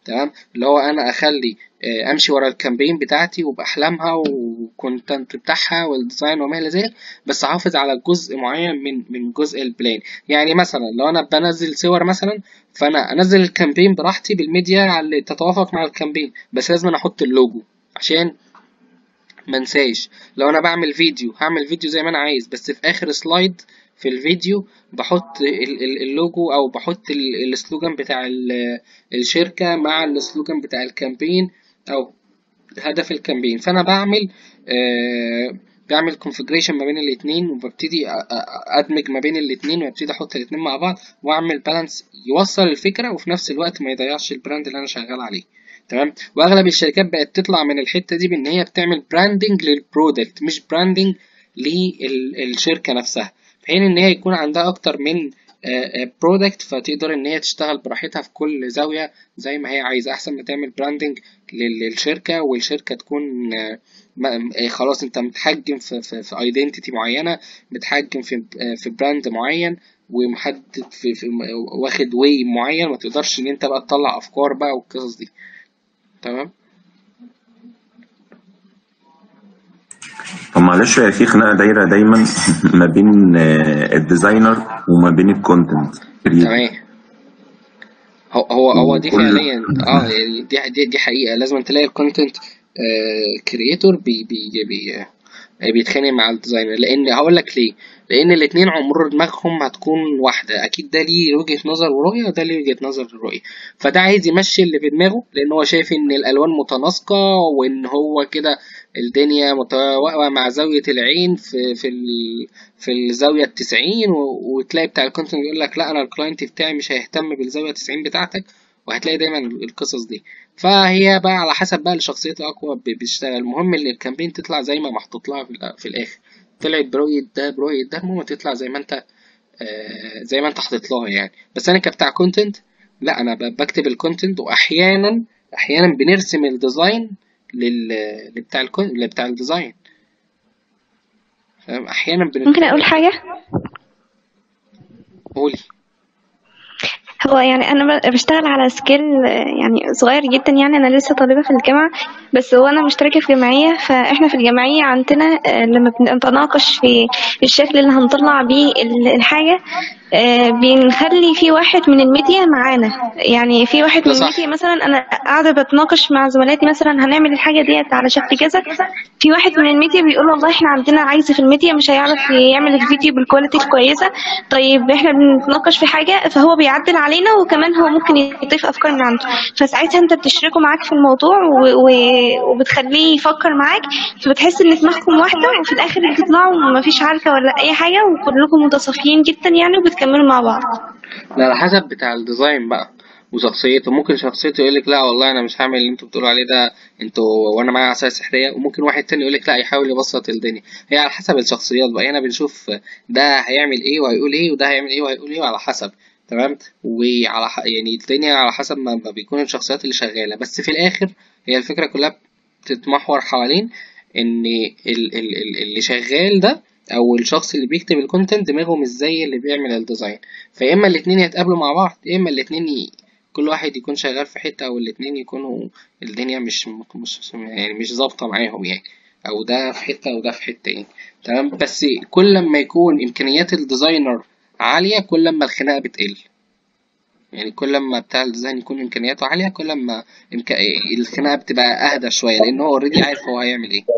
تمام اللي هو انا اخلي آه، امشي ورا الكامبين بتاعتي وباحلامها والكونتنت بتاعها والديزاين وما الى ذلك بس احافظ على جزء معين من من جزء البلان يعني مثلا لو انا بنزل صور مثلا فانا انزل الكامبين براحتي بالميديا اللي تتوافق مع الكامبين بس لازم أنا احط اللوجو عشان منساش لو انا بعمل فيديو هعمل فيديو زي ما انا عايز بس في اخر سلايد في الفيديو بحط ال- ال- اللوجو او بحط ال- السلوجان بتاع ال- الشركة مع السلوجان بتاع الكامبين او هدف الكامبين فانا بعمل آه بعمل كونفجريشن ما بين الاتنين وببتدي أ- أ- ادمج ما بين الاتنين وابتدي احط الاتنين مع بعض واعمل بالانس يوصل الفكرة وفي نفس الوقت ما يضيعش البراند اللي انا شغال عليه تمام واغلب الشركات بقت تطلع من الحته دي بان هي بتعمل براندنج للبرودكت مش براندنج للشركه نفسها في حين ان هي يكون عندها اكتر من برودكت فتقدر ان هي تشتغل براحتها في كل زاويه زي ما هي عايزه احسن ما تعمل براندنج للشركه والشركه تكون آه، ما- آه، خلاص انت متحجم في في, في ايدنتيتي معينه متحجم في آه، في براند معين ومحدد في, في واخد واي معين ما تقدرش ان انت بقى تطلع افكار بقى والقصص دي تمام طب معلش هي في خناقه دايره دايما ما بين آه، الديزاينر وما بين الكونتنت تمام هو هو هو دي وكل فعليا اه يعني دي دي, دي حقيقة لازم تلاقي الكونتنت كرييتور بي بي بي آه، بيتخانق مع الديزاينر لان هقول لك ليه لان الاتنين عمر دماغهم هتكون واحده اكيد ده ليه وجهه نظر ورؤيه وده ليه وجهه نظر ورؤيه فده عايز يمشي اللي في دماغه لان هو شايف ان الالوان متناسقه وان هو كده الدنيا متواءمه مع زاويه العين في في ال- في الزاويه التسعين و- وتلاقي بتاع الكونتنت يقول لك لا انا الكلاينت بتاعي مش هيهتم بالزاويه التسعين بتاعتك وهتلاقي دايما القصص دي فهي بقى على حسب بقى الشخصية الأقوى ب- بتشتغل المهم إن الكامبين تطلع زي ما محطوط لها في, الآ- في الآخر طلعت برؤية ده برؤية ده المهم تطلع زي ما أنت آه زي ما أنت حاطط لها يعني بس أنا كبتاع كونتنت لا أنا ب- بكتب الكونتنت وأحيانا أحيانا بنرسم الديزاين لل لبتاع الكون لبتاع الديزاين فاهم أحيانا ممكن بنتفق اقول حاجه قولي هو يعني انا ب- بشتغل على سكيل يعني صغير جدا يعني انا لسه طالبه في الجامعه بس هو انا مشتركه في جمعيه فاحنا في الجمعيه عندنا آه، لما بنتناقش في الشكل اللي هنطلع بيه ال- الحاجه آه، بنخلي في واحد من الميديا معانا يعني في واحد ده من صح الميديا مثلا انا قاعده بتناقش مع زملاتي مثلا هنعمل الحاجه ديت على شكل كذا في واحد من الميديا بيقول والله احنا عندنا عايز في الميديا مش هيعرف يعمل الفيديو بالكواليتي الكويسه طيب احنا بنتناقش في حاجه فهو بيعدل علينا وكمان هو ممكن يضيف افكار من عنده فساعتها انت بتشركه معاك في الموضوع و... و... وبتخليه يفكر معاك فبتحس ان دماغكم واحده وفي الاخر بتطلعوا مفيش عركه ولا اي حاجه وكلكم متصافيين جدا يعني وبتكملوا مع بعض لا على حسب بتاع الديزاين بقى وشخصيته ممكن شخصيته يقولك لا والله انا مش هعمل اللي انتوا بتقولوا عليه ده انتوا وانا معايا عصايه سحريه وممكن واحد تاني يقولك لا يحاول يبسط الدنيا هي على حسب الشخصيات بقى هنا بنشوف ده هيعمل ايه وهيقول ايه وده هيعمل ايه وهيقول ايه وعلى حسب تمام وعلى ح... يعني الدنيا على حسب ما ما بيكون الشخصيات اللي شغاله بس في الاخر هي الفكره كلها بتتمحور حوالين ان ال... ال... ال- اللي شغال ده او الشخص اللي بيكتب الكونتنت دماغه مش زي اللي بيعمل الديزاين فيا اما الاتنين يتقابلوا مع بعض يا اما الاتنين ي... كل واحد يكون شغال في حتة او الاتنين يكونوا الدنيا مش مش يعني مش ظابطة معاهم يعني او ده في حتة او ده في حتة يعني تمام بس كل ما يكون امكانيات الديزاينر عالية كل ما الخناقة بتقل يعني كل ما بتاع الديزاين يكون امكانياته عالية كل ما إمكا... الخناقة بتبقى اهدى شوية لان هو اوريدي عارف هو هيعمل ايه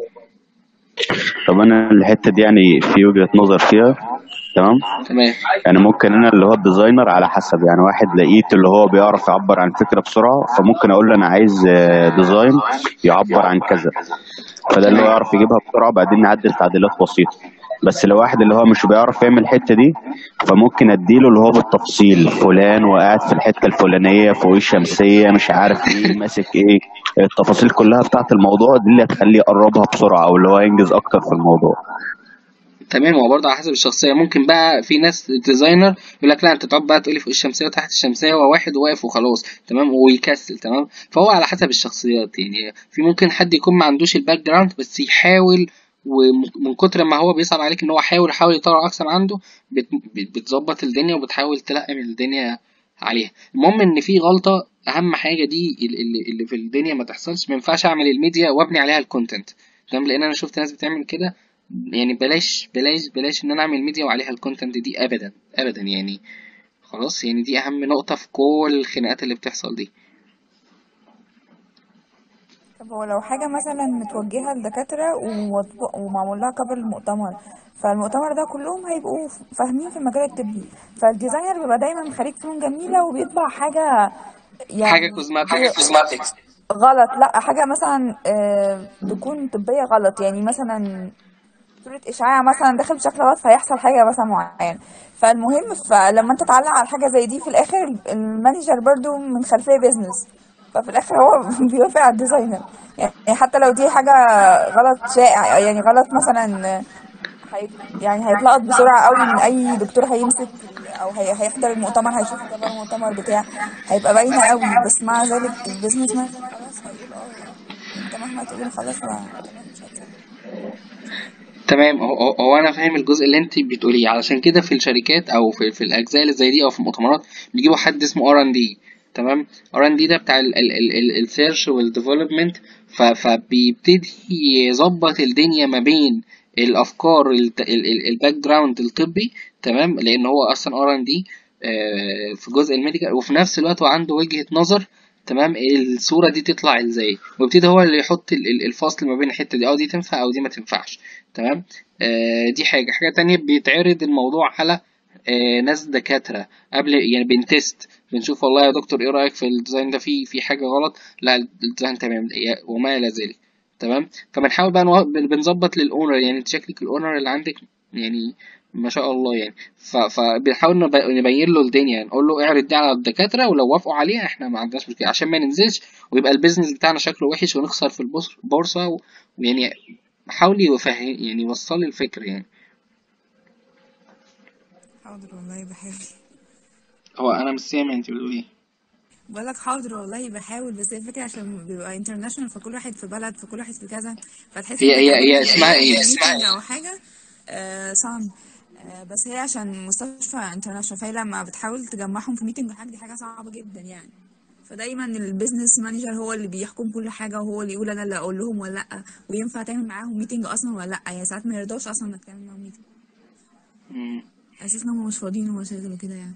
طب انا الحته دي يعني في وجهه نظر فيها تمام تمام يعني ممكن انا اللي هو الديزاينر على حسب يعني واحد لقيت اللي هو بيعرف يعبر عن فكره بسرعه فممكن اقول له انا عايز آه، ديزاين يعبر عن كذا فده اللي هو تمام يعرف يجيبها بسرعه بعدين نعدل تعديلات بسيطه بس لو واحد اللي هو مش بيعرف يعمل الحته دي فممكن اديله اللي هو بالتفصيل فلان وقاعد في الحته الفلانيه فوق الشمسيه مش عارف ايه ماسك ايه التفاصيل كلها بتاعت الموضوع دي اللي هتخليه يقربها بسرعه او اللي هو ينجز اكتر في الموضوع تمام هو برضه على حسب الشخصيه ممكن بقى في ناس ديزاينر يقول لك لا انت تقعد بقى تقولي فوق الشمسيه وتحت الشمسيه هو واحد واقف وخلاص تمام ويكسل تمام فهو على حسب الشخصيات يعني في ممكن حد يكون ما عندوش الباك جراوند بس يحاول ومن كتر ما هو بيصعب عليك ان هو حاول يحاول يطلع احسن عنده بت- بت- بتظبط الدنيا وبتحاول تلقم الدنيا عليها المهم ان في غلطه اهم حاجه دي اللي, اللي في الدنيا ما تحصلش ما ينفعش اعمل الميديا وابني عليها الكونتنت تمام لان انا شفت ناس بتعمل كده يعني بلاش بلاش بلاش ان انا اعمل ميديا وعليها الكونتنت دي ابدا ابدا يعني خلاص يعني دي اهم نقطه في كل الخناقات اللي بتحصل دي طب هو لو حاجة مثلا متوجهة لدكاترة ومطبوع- ومعمول لها كفر المؤتمر فالمؤتمر ده كلهم هيبقوا فاهمين في المجال الطبي فالديزاينر بيبقى دايما خريج فنون جميلة وبيطبع حاجة يعني حاجه كوزماتكس غلط لا حاجة مثلا آه، تكون طبية غلط يعني مثلا صورة إشعاع مثلا داخل بشكل غلط فيحصل حاجة مثلا معينة فالمهم فلما انت تعلق على حاجة زي دي في الآخر المانجر برضو من خلفية بيزنس ففي الآخر هو بيوافق على الديزاينر يعني حتى لو دي حاجة غلط شائع يعني غلط مثلا هي يعني هيتلقط بسرعة قوي من أي دكتور هيمسك أو هي هيحضر المؤتمر هيشوف كمان المؤتمر بتاع هيبقى باينة قوي بس مع ذلك البيزنس مان خلاص هيقول اه انت مهما تقول خلاص ما مش هتسمع. تمام هو, هو- هو انا فاهم الجزء اللي انت بتقوليه علشان كده في الشركات او في, في الاجزاء اللي زي دي او في المؤتمرات بيجيبوا حد اسمه ار ان دي تمام ار ان دي ده بتاع السيرش والديفلوبمنت فبيبتدي يظبط الدنيا ما بين الافكار الباك جراوند الطبي تمام لان هو اصلا ار ان دي في جزء الميديكال وفي نفس الوقت هو عنده وجهة نظر تمام الصورة دي تطلع ازاي ويبتدي هو اللي يحط ال- ال- الفصل ما بين الحتة دي اه دي تنفع او دي ما تنفعش تمام آه دي حاجة حاجة تانية بيتعرض الموضوع على آه ناس دكاترة قبل يعني بنتست بنشوف والله يا دكتور ايه رأيك في الديزاين ده في في حاجة غلط لا الديزاين تمام يا- وما الى ذلك تمام فبنحاول بقى نوع- بن- بنظبط للاونر يعني انت شكلك الاونر اللي عندك يعني ما شاء الله يعني ف- فبنحاول نب- نبين له الدنيا نقول له اعرض دي على الدكاترة ولو وافقوا عليها احنا ما عندناش مشكلة عشان ما ننزلش ويبقى البيزنس بتاعنا شكله وحش ونخسر في البورصة بورصة و- ويعني حاول يفهم يعني يوصل لي الفكرة يعني حاضر والله بحاول هو انا مش سامع انت بتقول ايه بقولك حاضر والله بحاول بس هي الفكرة عشان بيبقى انترناشونال فكل واحد في بلد فكل واحد في كذا فتحس هي انت هي هي تعمل اسمها ايه ميتنج او حاجة آه صعب آه بس هي عشان مستشفى انترناشونال فهي لما بتحاول تجمعهم في ميتنج حاجة دي حاجة صعبة جدا يعني فدايما البيزنس مانجر هو اللي بيحكم كل حاجة وهو اللي يقول انا اللي اقول لهم ولا لا وينفع تعمل معاهم ميتنج اصلا ولا لا يعني ساعات ما يرضاش اصلا انك تعمل معاهم ميتنج مم. اساس ان هم مش فاضيين ومشاغل وكده يعني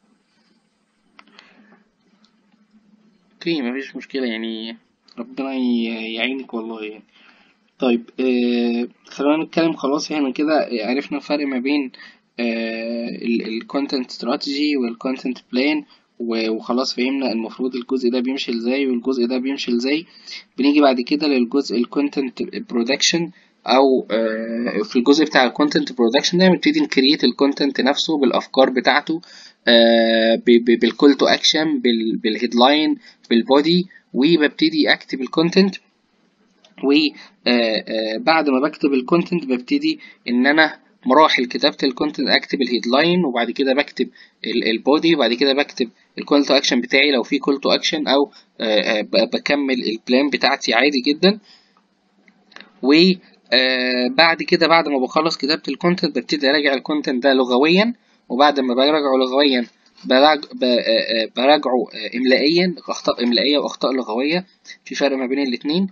اوكي مفيش مشكلة يعني ربنا ي- يعينك والله يعني طيب آه خلينا نتكلم خلاص احنا كده عرفنا الفرق ما بين الكونتنت استراتيجي والكونتنت بلان وخلاص فهمنا المفروض الجزء ده بيمشي ازاي والجزء ده بيمشي ازاي بنيجي بعد كده للجزء الكونتنت برودكشن او آه، في الجزء بتاع الكونتنت برودكشن ده بنبتدي نكريت الكونتنت نفسه بالافكار بتاعته بالكول تو اكشن بالهيدلاين بالبودي وببتدي اكتب الكونتنت وبعد ما بكتب الكونتنت ببتدي ان انا مراحل كتابة الكونتنت اكتب الهيدلاين وبعد كده بكتب البودي وبعد كده بكتب الكول تو اكشن بتاعي لو في كول تو اكشن او آه، آه، ب- بكمل البلان بتاعتي عادي جدا وبعد كده بعد ما بخلص كتابة الكونتنت ببتدي اراجع الكونتنت ده لغويا وبعد ما براجعه لغويا براج- ب- آه، آه، براجعه آه، املائيا اخطاء املائيه واخطاء لغويه في فرق ما بين الاتنين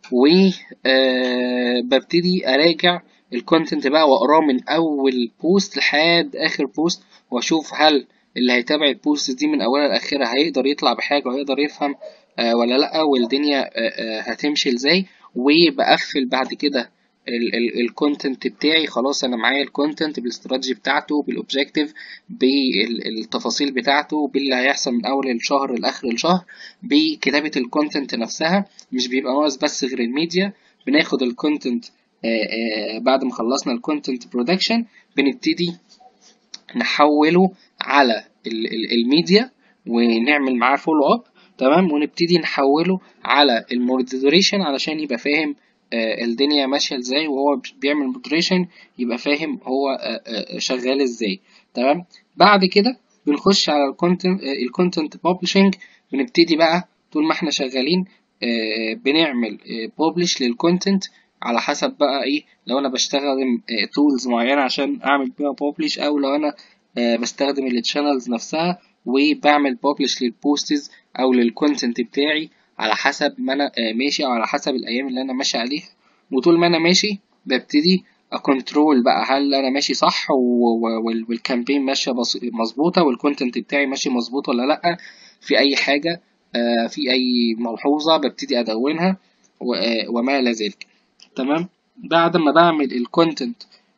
وببتدي اراجع الكونتنت بقى واقراه من اول بوست لحد اخر بوست واشوف هل اللي هيتابع البوست دي من اولها لاخرها هيقدر يطلع بحاجه وهيقدر يفهم آه، ولا لا والدنيا آه، آه، هتمشي ازاي وبقفل بعد كده الكونتنت بتاعي خلاص انا معايا الكونتنت بالاستراتيجي بتاعته بالاوبجيكتيف بالتفاصيل بتاعته باللي هيحصل من اول الشهر لاخر الشهر بكتابه الكونتنت نفسها مش بيبقى ناقص بس غير الميديا بناخد الكونتنت بعد ما خلصنا الكونتنت برودكشن بنبتدي نحوله على ال- ال- الميديا ونعمل معاه فولو اب تمام ونبتدي نحوله على المودريشن علشان يبقى فاهم آه، الدنيا ماشيه ازاي وهو بيعمل مودريشن يبقى فاهم هو آه، آه، شغال ازاي تمام بعد كده بنخش على الكونتنت الكونتنت بابلشنج بنبتدي بقى طول ما احنا شغالين آه، بنعمل بابلش للكونتنت على حسب بقى ايه لو انا بستخدم تولز معينه عشان اعمل بيها بابلش او لو انا آه، بستخدم التشانلز نفسها وبعمل ببلش للبوستز او للكونتنت بتاعي على حسب ما انا آه، ماشي او على حسب الايام اللي انا ماشي عليها وطول ما انا ماشي ببتدي اكنترول بقى هل انا ماشي صح و- و- وال- والكامبين ماشيه بص- مظبوطه والكونتنت بتاعي ماشي مظبوط ولا لا في اي حاجه آه، في اي ملحوظه ببتدي ادونها و- آه، وما الى ذلك تمام بعد ما بعمل الكونتنت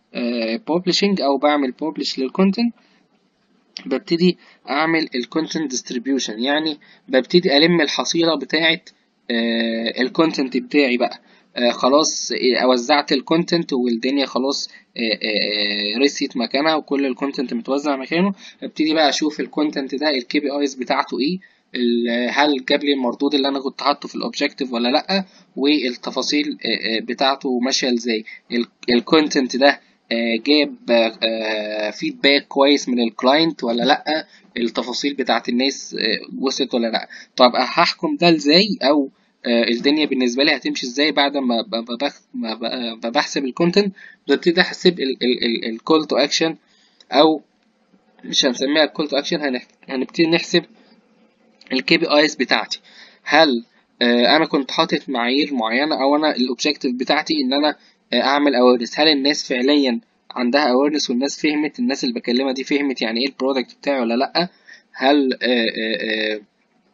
ببلشنج او بعمل ببلش للكونتنت ببتدي اعمل الكونتنت ديستريبيوشن يعني ببتدي الم الحصيله بتاعه الكونتنت بتاعي بقى آه، خلاص آه، وزعت الكونتنت والدنيا خلاص آه، آه، آه، رسيت مكانها وكل الكونتنت متوزع مكانه ابتدي بقى اشوف الكونتنت ده الكي بي ايز بتاعته ايه ال- هل جاب لي المردود اللي انا كنت حاطه في الاوبجكتيف ولا لا والتفاصيل آه، آه، بتاعته ماشيه ازاي الكونتنت ده آه، جاب فيدباك كويس من الكلاينت ولا لا التفاصيل بتاعت الناس آه، وصلت ولا لا طب هحكم ده ازاي او آه، الدنيا بالنسبه لي هتمشي ازاي بعد ما ب- ب- بخ- ما ب- ب- بحسب الكونتنت ببتدي احسب الكول تو اكشن او مش هنسميها الكول تو اكشن هنبتدي نحسب الكي بي ايز بتاعتي هل آه، انا كنت حاطط معايير معينه او انا الاوبجيكتيف بتاعتي ان انا آه، اعمل اويرنس هل الناس فعليا عندها اويرنس والناس فهمت الناس اللي بكلمها دي فهمت يعني ايه البرودكت بتاعي ولا لا هل آه، آه، آه،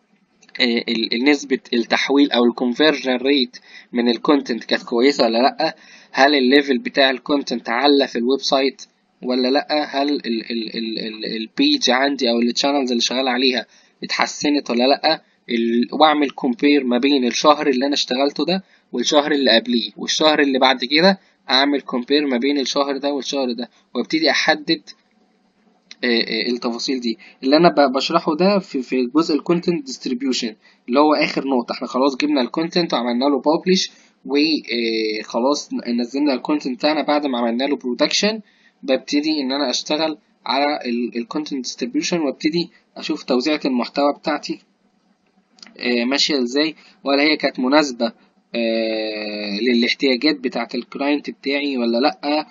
آه، ال- ال- نسبة التحويل أو الكونفرجن ريت من الكونتنت كانت كويسة ولا لأ هل الليفل بتاع الكونتنت على في الويب سايت ولا لأ هل ال- ال- ال- ال- البيج عندي أو التشانلز اللي شغال عليها اتحسنت ولا لأ ال- وأعمل كومبير ما بين الشهر اللي أنا اشتغلته ده والشهر اللي قبليه والشهر اللي بعد كده أعمل كومبير ما بين الشهر ده والشهر ده وابتدي أحدد آه، آه، التفاصيل دي اللي انا ب- بشرحه ده في في جزء الكونتنت ديستريبيوشن اللي هو اخر نقطه احنا خلاص جبنا الكونتنت وعملنا له ببلش وخلاص نزلنا الكونتنت بتاعنا بعد ما عملنا له برودكشن ببتدي ان انا اشتغل على الكونتنت ديستريبيوشن وابتدي اشوف توزيعة المحتوى بتاعتي آه، ماشية ازاي ولا هي كانت مناسبة آه، للاحتياجات بتاعة الكلاينت بتاعي ولا لأ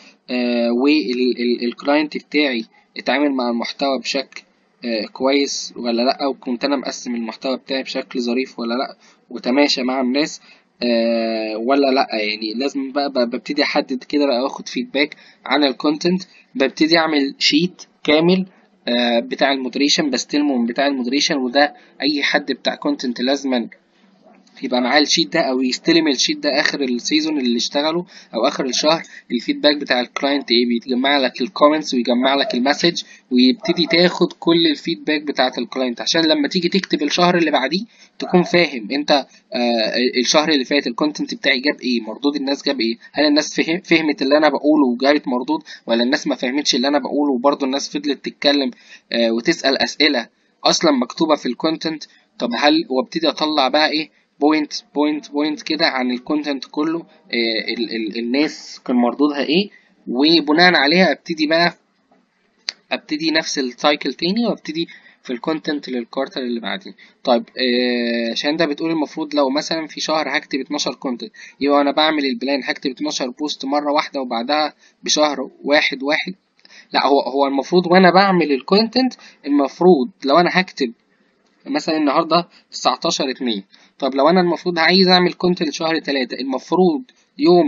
والكلاينت بتاعي اتعامل مع المحتوى بشكل آه، كويس ولا لأ وكنت أنا مقسم المحتوى بتاعي بشكل ظريف ولا لأ وتماشى مع الناس آه، ولا لأ يعني لازم بقى بقى ببتدي أحدد كده بقى واخد فيدباك عن الكونتنت ببتدي أعمل شيت كامل آه، بتاع المودريشن بستلمه من بتاع المودريشن وده أي حد بتاع كونتنت لازما يبقى معاه الشيت ده او يستلم الشيت ده اخر السيزون اللي اشتغله او اخر الشهر الفيدباك بتاع الكلاينت ايه بيتجمع لك الكومنتس ويجمع لك المسج ويبتدي تاخد كل الفيدباك بتاعت الكلاينت عشان لما تيجي تكتب الشهر اللي بعديه تكون فاهم انت آه الشهر اللي فات الكونتنت بتاعي جاب ايه مردود الناس جاب ايه هل الناس فهم فهمت اللي انا بقوله وجابت مردود ولا الناس ما فهمتش اللي انا بقوله وبرضه الناس فضلت تتكلم آه وتسأل اسئلة اصلا مكتوبة في الكونتنت طب هل وابتدي اطلع بقى ايه بوينت بوينت بوينت كده عن الكونتنت كله آه ال ال الناس كان مردودها ايه وبناء عليها ابتدي بقى ابتدي نفس السايكل تاني وابتدي في الكونتنت للكوارتر اللي بعديه طيب آه شاندا بتقول المفروض لو مثلا في شهر هكتب 12 كونتنت يبقى انا بعمل البلان هكتب 12 بوست مره واحده وبعدها بشهر واحد واحد لا هو هو المفروض وانا بعمل الكونتنت المفروض لو انا هكتب مثلا النهارده 19 2 طب لو انا المفروض عايز اعمل كونتنت شهر 3 المفروض يوم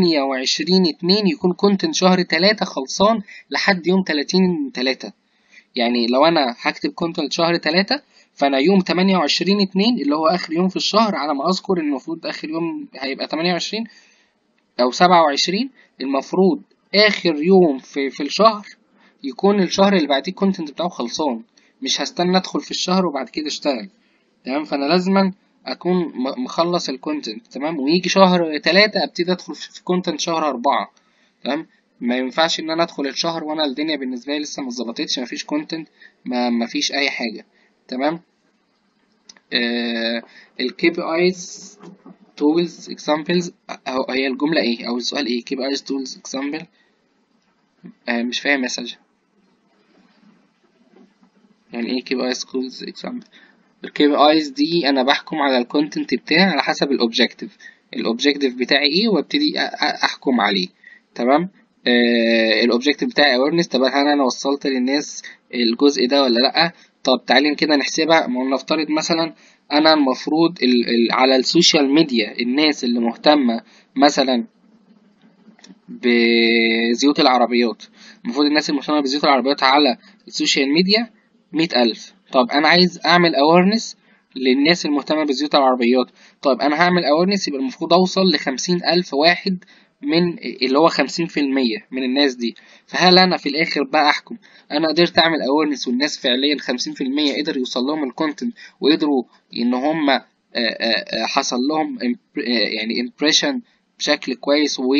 28 2 يكون كونتنت شهر 3 خلصان لحد يوم 30 3 يعني لو انا هكتب كونتنت شهر 3 فانا يوم 28 2 اللي هو اخر يوم في الشهر على ما اذكر المفروض اخر يوم هيبقى 28 او 27 المفروض اخر يوم في في الشهر يكون الشهر اللي بعديه الكونتنت بتاعه خلصان مش هستنى ادخل في الشهر وبعد كده اشتغل تمام فانا لازما اكون م- مخلص الكونتنت تمام ويجي شهر تلاتة ابتدي ادخل في كونتنت شهر اربعة تمام ما ينفعش ان انا ادخل الشهر وانا الدنيا بالنسبه لي لسه ما ظبطتش مفيش كونتنت ما مفيش اي حاجه تمام آه الكي بي ايز تولز اكزامبلز هي الجمله ايه او السؤال ايه كي بي ايز تولز اكزامبل مش فاهم مسج يعني ايه كي بي ايز تولز اكزامبل الكي بي ايز دي انا بحكم على الكونتنت بتاعي على حسب الاوبجكتيف الاوبجكتيف بتاعي ايه وابتدي أ- أ- احكم عليه تمام آه الاوبجكتيف بتاعي awareness طب هل انا وصلت للناس الجزء ده ولا لا طب تعالي كده نحسبها ما هو نفترض مثلا انا المفروض ال ال على السوشيال ميديا الناس اللي مهتمة مثلا بزيوت العربيات المفروض الناس المهتمة بزيوت العربيات على السوشيال ميديا مئة ألف طب أنا عايز أعمل أويرنس للناس المهتمة بزيوت العربيات طيب أنا هعمل أويرنس يبقى المفروض أوصل لخمسين ألف واحد من اللي هو خمسين في المية من الناس دي فهل أنا في الآخر بقى أحكم أنا قدرت أعمل أويرنس والناس فعليا خمسين في المية قدر يوصل لهم الكونتنت وقدروا إن هما حصل لهم يعني امبريشن بشكل كويس و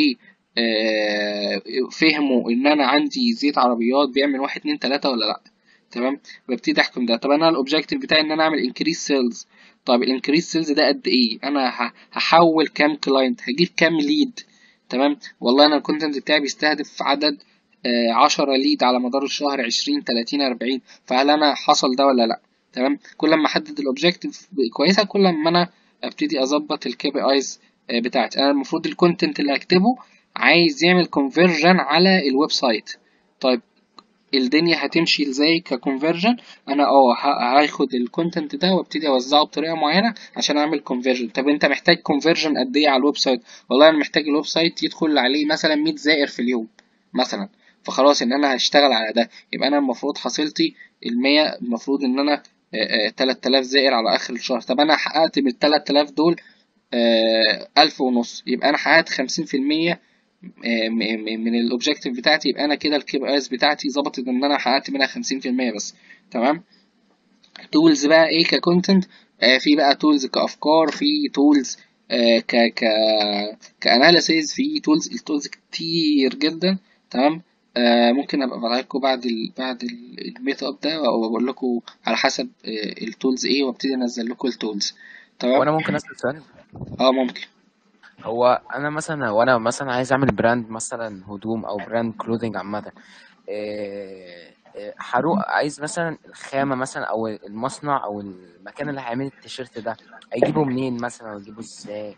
فهموا ان انا عندي زيت عربيات بيعمل واحد اتنين تلاتة ولا لا تمام ببتدي احكم ده طب انا الاوبجيكتيف بتاعي ان انا اعمل انكريس سيلز طب الانكريس سيلز ده قد ايه انا هحول كام كلاينت هجيب كام ليد تمام والله انا الكونتنت بتاعي بيستهدف عدد عشرة ليد على مدار الشهر عشرين تلاتين اربعين فهل انا حصل ده ولا لا تمام كل ما احدد الاوبجيكتيف كويسه كل ما انا ابتدي اظبط الكي بي ايز بتاعتي انا المفروض الكونتنت اللي هكتبه عايز يعمل كونفرجن على الويب سايت طيب الدنيا هتمشي ازاي ككونفرجن انا اه هاخد الكونتنت ده وابتدي اوزعه بطريقه معينه عشان اعمل كونفرجن طب انت محتاج كونفرجن قد ايه على الويب سايت والله انا محتاج الويب سايت يدخل عليه مثلا 100 زائر في اليوم مثلا فخلاص ان انا هشتغل على ده يبقى انا المفروض حصيلتي ال100 المفروض ان انا 3000 زائر على اخر الشهر طب انا حققت من 3000 دول ألف ونص يبقى انا حققت 50% من الاوبجيكتيف بتاعتي يبقى انا كده الكي بي ايز بتاعتي ظبطت ان انا حققت منها 50% بس تمام تولز بقى ايه ككونتنت آه في بقى تولز كافكار في تولز آه ك ك كاناليسيز في تولز التولز كتير جدا تمام آه ممكن ابقى ابعت لكم بعد ال بعد الميت اب ده واقول لكم على حسب آه التولز ايه وابتدي انزل لكم التولز تمام وانا ممكن اسال سؤال اه ممكن هو انا مثلا وانا مثلا عايز اعمل براند مثلا هدوم او براند كلوذنج عامه إيه هروح عايز مثلا الخامه مثلا او المصنع او المكان اللي هيعمل التيشيرت ده اجيبه منين مثلا واجيبه ازاي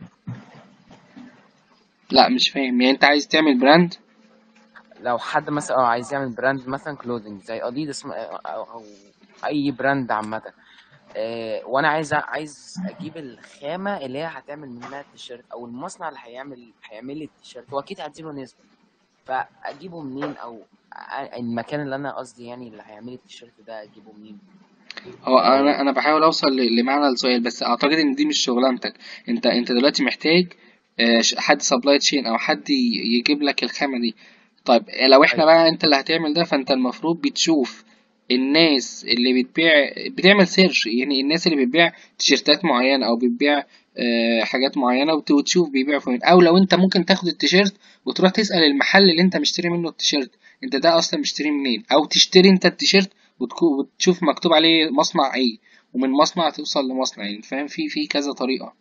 لا مش فاهم يعني انت عايز تعمل براند لو حد مثلا أو عايز يعمل براند مثلا كلوذنج زي اديداس أو, او اي براند عامه إيه وانا عايز عايز اجيب الخامه اللي هي هتعمل منها التيشيرت او المصنع اللي هيعمل هيعمل لي التيشيرت هو اكيد هديله نسبه فاجيبه منين او المكان اللي انا قصدي يعني اللي هيعمل لي التيشيرت ده اجيبه منين هو انا انا بحاول اوصل لمعنى السؤال بس اعتقد ان دي مش شغلانتك انت انت دلوقتي محتاج حد سبلاي تشين او حد يجيب لك الخامه دي طيب لو احنا بقى انت اللي هتعمل ده فانت المفروض بتشوف الناس اللي بتبيع بتعمل سيرش يعني الناس اللي بتبيع تيشيرتات معينة أو بتبيع آه حاجات معينة وتشوف بيبيعوا فين أو لو أنت ممكن تاخد التيشيرت وتروح تسأل المحل اللي أنت مشتري منه التيشيرت أنت ده أصلا مشتري منين أو تشتري أنت التيشيرت وتشوف مكتوب عليه مصنع إيه ومن مصنع توصل لمصنع يعني فاهم في في كذا طريقة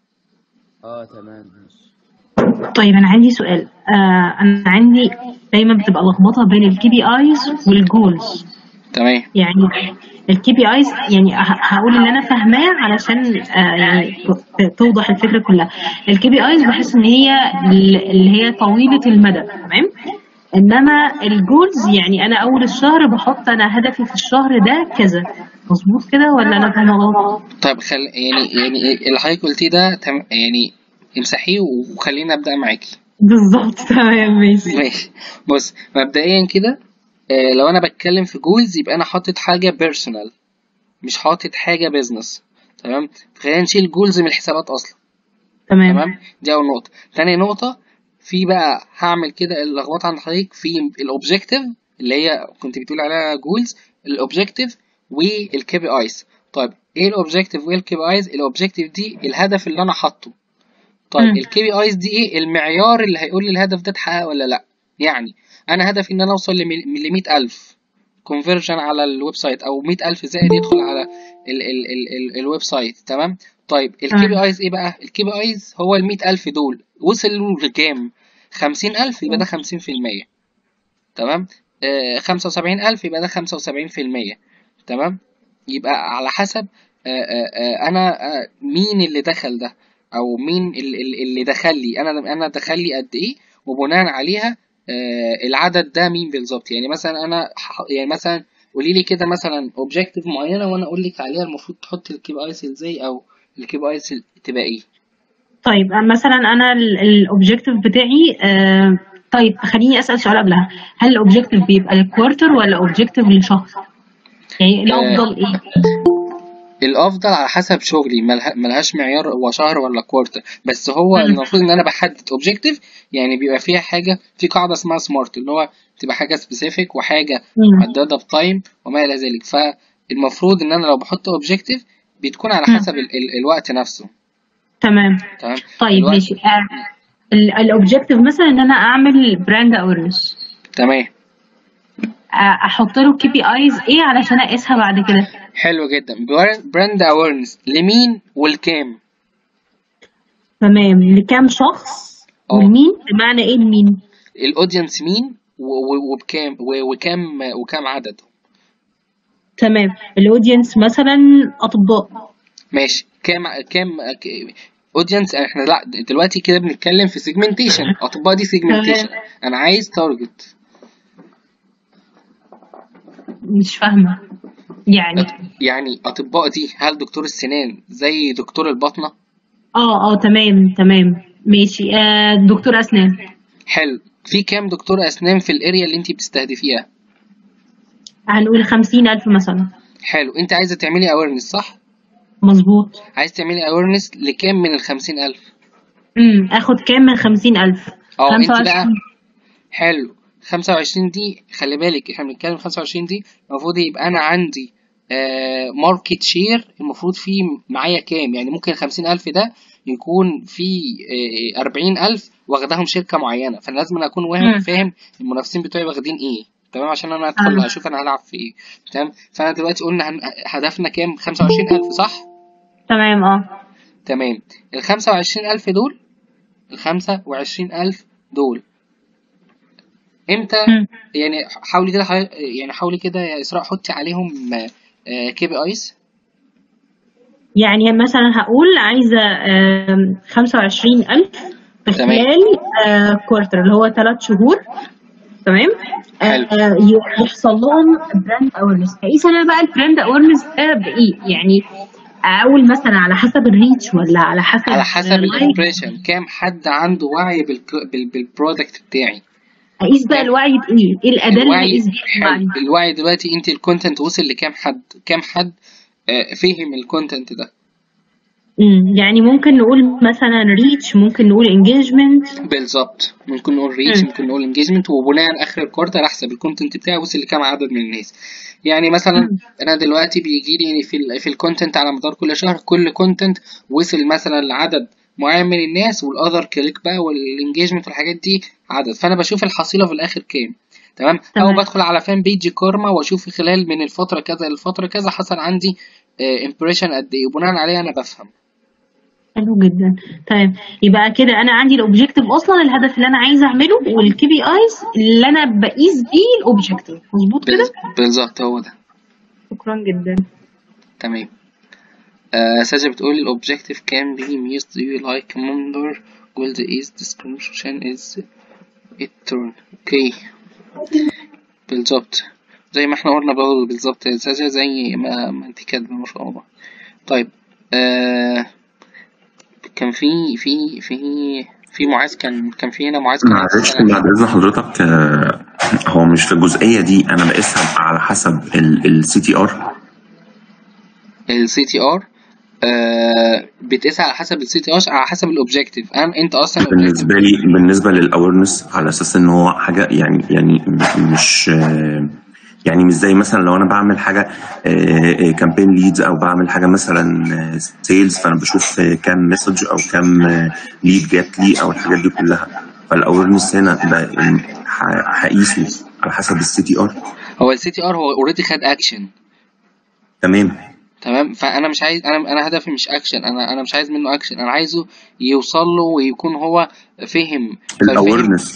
اه تمام ماشي طيب انا عندي سؤال آه انا عندي دايما بتبقى لخبطه بين الكي بي ايز والجولز تمام يعني الكي بي ايز يعني هقول اللي انا فاهماه علشان آه يعني توضح الفكره كلها الكي بي ايز بحس ان هي اللي هي طويله المدى تمام انما الجولز يعني انا اول الشهر بحط انا هدفي في الشهر ده كذا مظبوط كده ولا انا فاهمه غلط طيب خل يعني يعني اللي حضرتك قلتيه ده تم... يعني امسحيه وخلينا ابدا معاكي بالظبط تمام ماشي ماشي بص مبدئيا كده آه لو انا بتكلم في جولز يبقى انا حاطط حاجه بيرسونال مش حاطط حاجه بيزنس تمام خلينا نشيل جولز من الحسابات اصلا تمام تمام دي اول نقطه تاني نقطه في بقى هعمل كده اللخبطه عند حضرتك في الاوبجيكتيف اللي هي كنت بتقول عليها جولز الاوبجيكتيف والكي بي ايز طيب ايه الاوبجيكتيف والكي بي ايز الاوبجيكتيف دي الهدف اللي انا حاطه طيب الكي بي ايز دي ايه المعيار اللي هيقول لي الهدف ده اتحقق ولا لا يعني انا هدفي ان انا اوصل ل 100000 كونفرجن على الويب سايت او 100000 زائد يدخل على ال ال ال ال الويب سايت تمام طيب الكي بي ايز ايه بقى الكي بي ايز هو ال 100000 دول وصلوا لكام 50000 يبقى ده 50% تمام آه 75000 يبقى ده 75% تمام يبقى على حسب آه آه انا مين اللي دخل ده او مين اللي دخل لي انا انا دخل لي قد ايه وبناء عليها العدد ده مين بالظبط يعني مثلا انا يعني مثلا قولي لي كده مثلا اوبجكتيف معينه وانا اقول لك عليها المفروض تحط الكي بي ايز ازاي او الكي بي ايز تبقى ايه طيب مثلا انا الاوبجيكتيف بتاعي آه طيب خليني اسال سؤال قبلها هل الاوبجيكتيف بيبقى الكوارتر ولا اوبجيكتيف لشهر يعني الافضل ايه الافضل على حسب شغلي ملها- ملهاش معيار هو شهر ولا كوارتر بس هو مم. المفروض ان انا بحدد اوبجكتيف يعني بيبقى فيها حاجه في قاعده اسمها سمارت اللي هو تبقى حاجه سبيسيفيك وحاجه مم. محدده بتايم وما الى ذلك فالمفروض ان انا لو بحط اوبجكتيف بتكون على مم. حسب ال ال الوقت نفسه تمام تمام طيب الوقت ماشي الاوبجيكتيف مثلا ان انا اعمل براند اويرنس تمام احط له كي بي ايز ايه علشان اقيسها بعد كده حلو جدا براند اويرنس لمين والكام تمام لكام شخص اه والمين بمعنى ايه المين الاودينس مين و- و- وبكام و- وكام وكام عدد تمام الاودينس مثلا اطباء ماشي كام كام اودينس احنا لا دلوقتي كده بنتكلم في سيجمنتيشن اطباء دي سيجمنتيشن تمام انا عايز تارجت مش فاهمة يعني يعني اطباء دي هل دكتور السنان زي دكتور الباطنه اه اه تمام تمام ماشي آه دكتور اسنان حلو في كام دكتور اسنان في الاريا اللي انت بتستهدفيها هنقول خمسين الف مثلا حلو انت عايزه تعملي اويرنس صح مظبوط عايز تعملي اويرنس لكام من الخمسين الف امم اخد كام من خمسين الف اه خمسة انت بقى وعشرين حلو 25 دي خلي بالك احنا بنتكلم 25 دي المفروض يبقى انا عندي ماركت شير المفروض فيه معايا كام يعني ممكن 50000 ده يكون في آه 40000 واخداهم شركة معينة فانا لازم أنا اكون واهم مم. فاهم المنافسين بتوعي واخدين ايه تمام عشان انا ادخل آه. اشوف انا هلعب في ايه تمام فانا دلوقتي قلنا هن- هدفنا كام 25000 صح تمام اه تمام ال 25000 دول ال 25000 دول امتى مم. يعني حاولي كده حي- يعني حاولي كده يا اسراء حطي عليهم كي بي ايز يعني مثلا هقول عايزة خمسة وعشرين ألف في تمام خلال آه كوارتر اللي هو ثلاث شهور تمام حلو آه ي- يحصل لهم براند اويرنس هقيس انا بقى البراند اويرنس ده بايه يعني اقول مثلا على حسب الريتش ولا على حسب على حسب اللايك الامبريشن كام حد عنده وعي بالك- بال- بالبرودكت بتاعي اقيس بقى كام الوعي بايه ايه الاداه اللي الوعي اقيس بيها حلو الوعي الوعي دلوقتي انت الكونتنت وصل لكام حد كام حد آه، فهم الكونتنت ده امم يعني ممكن نقول مثلا ريتش ممكن نقول انجيجمنت بالظبط ممكن نقول ريتش ممكن نقول انجيجمنت وبناء اخر الكوارتر احسب الكونتنت بتاعي وصل لكام عدد من الناس يعني مثلا انا دلوقتي بيجي لي في ال في الكونتنت على مدار كل شهر كل كونتنت وصل مثلا لعدد معين من الناس والاذر كليك بقى والانجيجمنت والحاجات دي عدد فانا بشوف الحصيله في الاخر كام تمام او تمام بدخل على فان بيج كارما واشوف خلال من الفتره كذا للفتره كذا حصل عندي امبريشن قد ايه وبناء عليه انا بفهم حلو جدا تمام يبقى كده انا عندي الاوبجيكتيف اصلا الهدف اللي انا عايزه اعمله والكي بي ايز اللي انا بقيس بيه الاوبجيكتيف مظبوط كده بال- بالظبط هو ده شكرا جدا تمام آه ساجة بتقول الأوبجيكتيف can be used do you like Mondor goal is description is it turn اوكي بالظبط زي ما احنا قلنا برضه بالظبط يا ساجة زي ما, ما انت كاتبة ما شاء الله طيب آه كان في في في في معاذ كان كان في هنا معاذ كان عايز معلش يسأل على بعد حاجة اذن حضرتك آه، هو مش في الجزئيه دي انا بقيسها على حسب السي تي ار السي تي ار بتقيس على حسب السي تي ار على حسب الاوبجيكتيف انا انت اصلا الاوبجيكتيف بالنسبه لي بالنسبه للاويرنس على اساس ان هو حاجه يعني يعني م- مش آه، يعني مش زي مثلا لو انا بعمل حاجه كامبين ليدز او بعمل حاجه مثلا سيلز فانا بشوف آه، كام مسج او كام ليد جات لي او الحاجات دي كلها فالاويرنس هنا ده ح- هقيسه على حسب السي تي ار هو السي تي ار هو اوريدي خد اكشن تمام تمام فانا مش عايز انا انا هدفي مش اكشن انا انا مش عايز منه اكشن انا عايزه يوصل له ويكون هو فهم فالفهم الاويرنس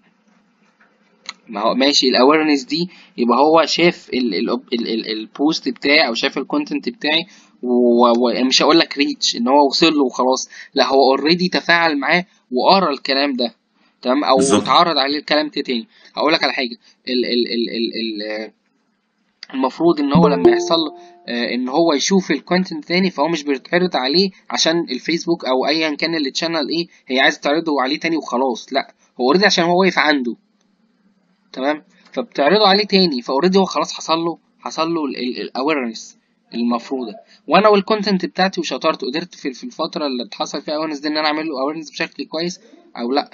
ما هو ماشي الاويرنس دي يبقى هو شاف ال ال ال ال البوست بتاعي او شاف الكونتنت بتاعي و- ومش هقول لك ريتش ان هو وصل له وخلاص لا هو اوريدي تفاعل معاه وقرا الكلام ده تمام او بالظبط اتعرض عليه الكلام ده تاني هقول لك على حاجه ال ال ال ال ال المفروض ان هو لما يحصل له آه، ان هو يشوف الكونتنت تاني فهو مش بيتعرض عليه عشان الفيسبوك او ايا كان اللي تشانل ايه هي عايز تعرضه عليه تاني وخلاص لا هو اوريدي عشان هو واقف عنده تمام فبتعرضه عليه تاني فاوريدي هو خلاص حصل له حصل له الاويرنس المفروضه وانا والكونتنت بتاعتي وشطرت قدرت في في الفتره اللي حصل فيها اويرنس دي ان انا اعمل له اويرنس بشكل كويس او لا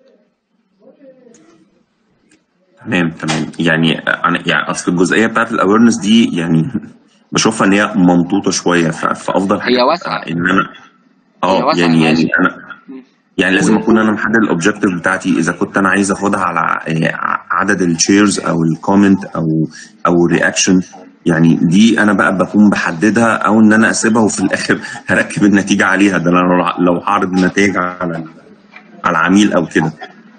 تمام تمام يعني انا يعني اصل الجزئيه بتاعت الاويرنس دي يعني بشوفها ان هي ممطوطه شويه ف- فافضل حاجه هي واسعه ان انا هي اه واسعه يعني يعني ماشي انا يعني لازم اكون انا محدد الاوبجيكتيف بتاعتي اذا كنت انا عايز اخدها على ع- عدد الشيرز او الكومنت او او الرياكشن يعني دي انا بقى بكون بحددها او ان انا اسيبها وفي الاخر هركب النتيجه عليها ده انا لو- لو هعرض النتائج على على العميل او كده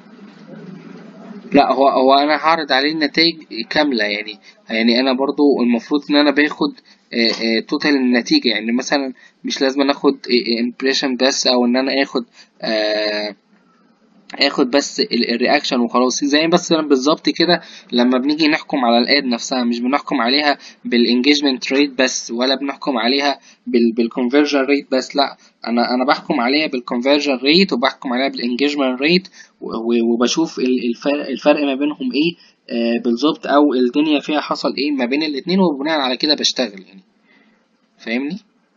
لا هو هو انا هعرض عليه النتائج كامله يعني يعني انا برضو المفروض ان انا باخد توتال النتيجه يعني مثلا مش لازم اخد امبريشن بس او ان انا اخد آه، اخد بس الرياكشن وخلاص زي بس بالظبط كده لما بنيجي نحكم على الاد نفسها مش بنحكم عليها بالانجيجمنت ريت بس ولا بنحكم عليها بالكونفرجن ريت بس لا انا انا بحكم عليها بالكونفرجن ريت وبحكم عليها بالانجيجمنت ريت وبشوف ال- الفرق الفرق ما بينهم ايه آه، بالظبط او الدنيا فيها حصل ايه ما بين الاتنين وبناء على كده بشتغل يعني فاهمني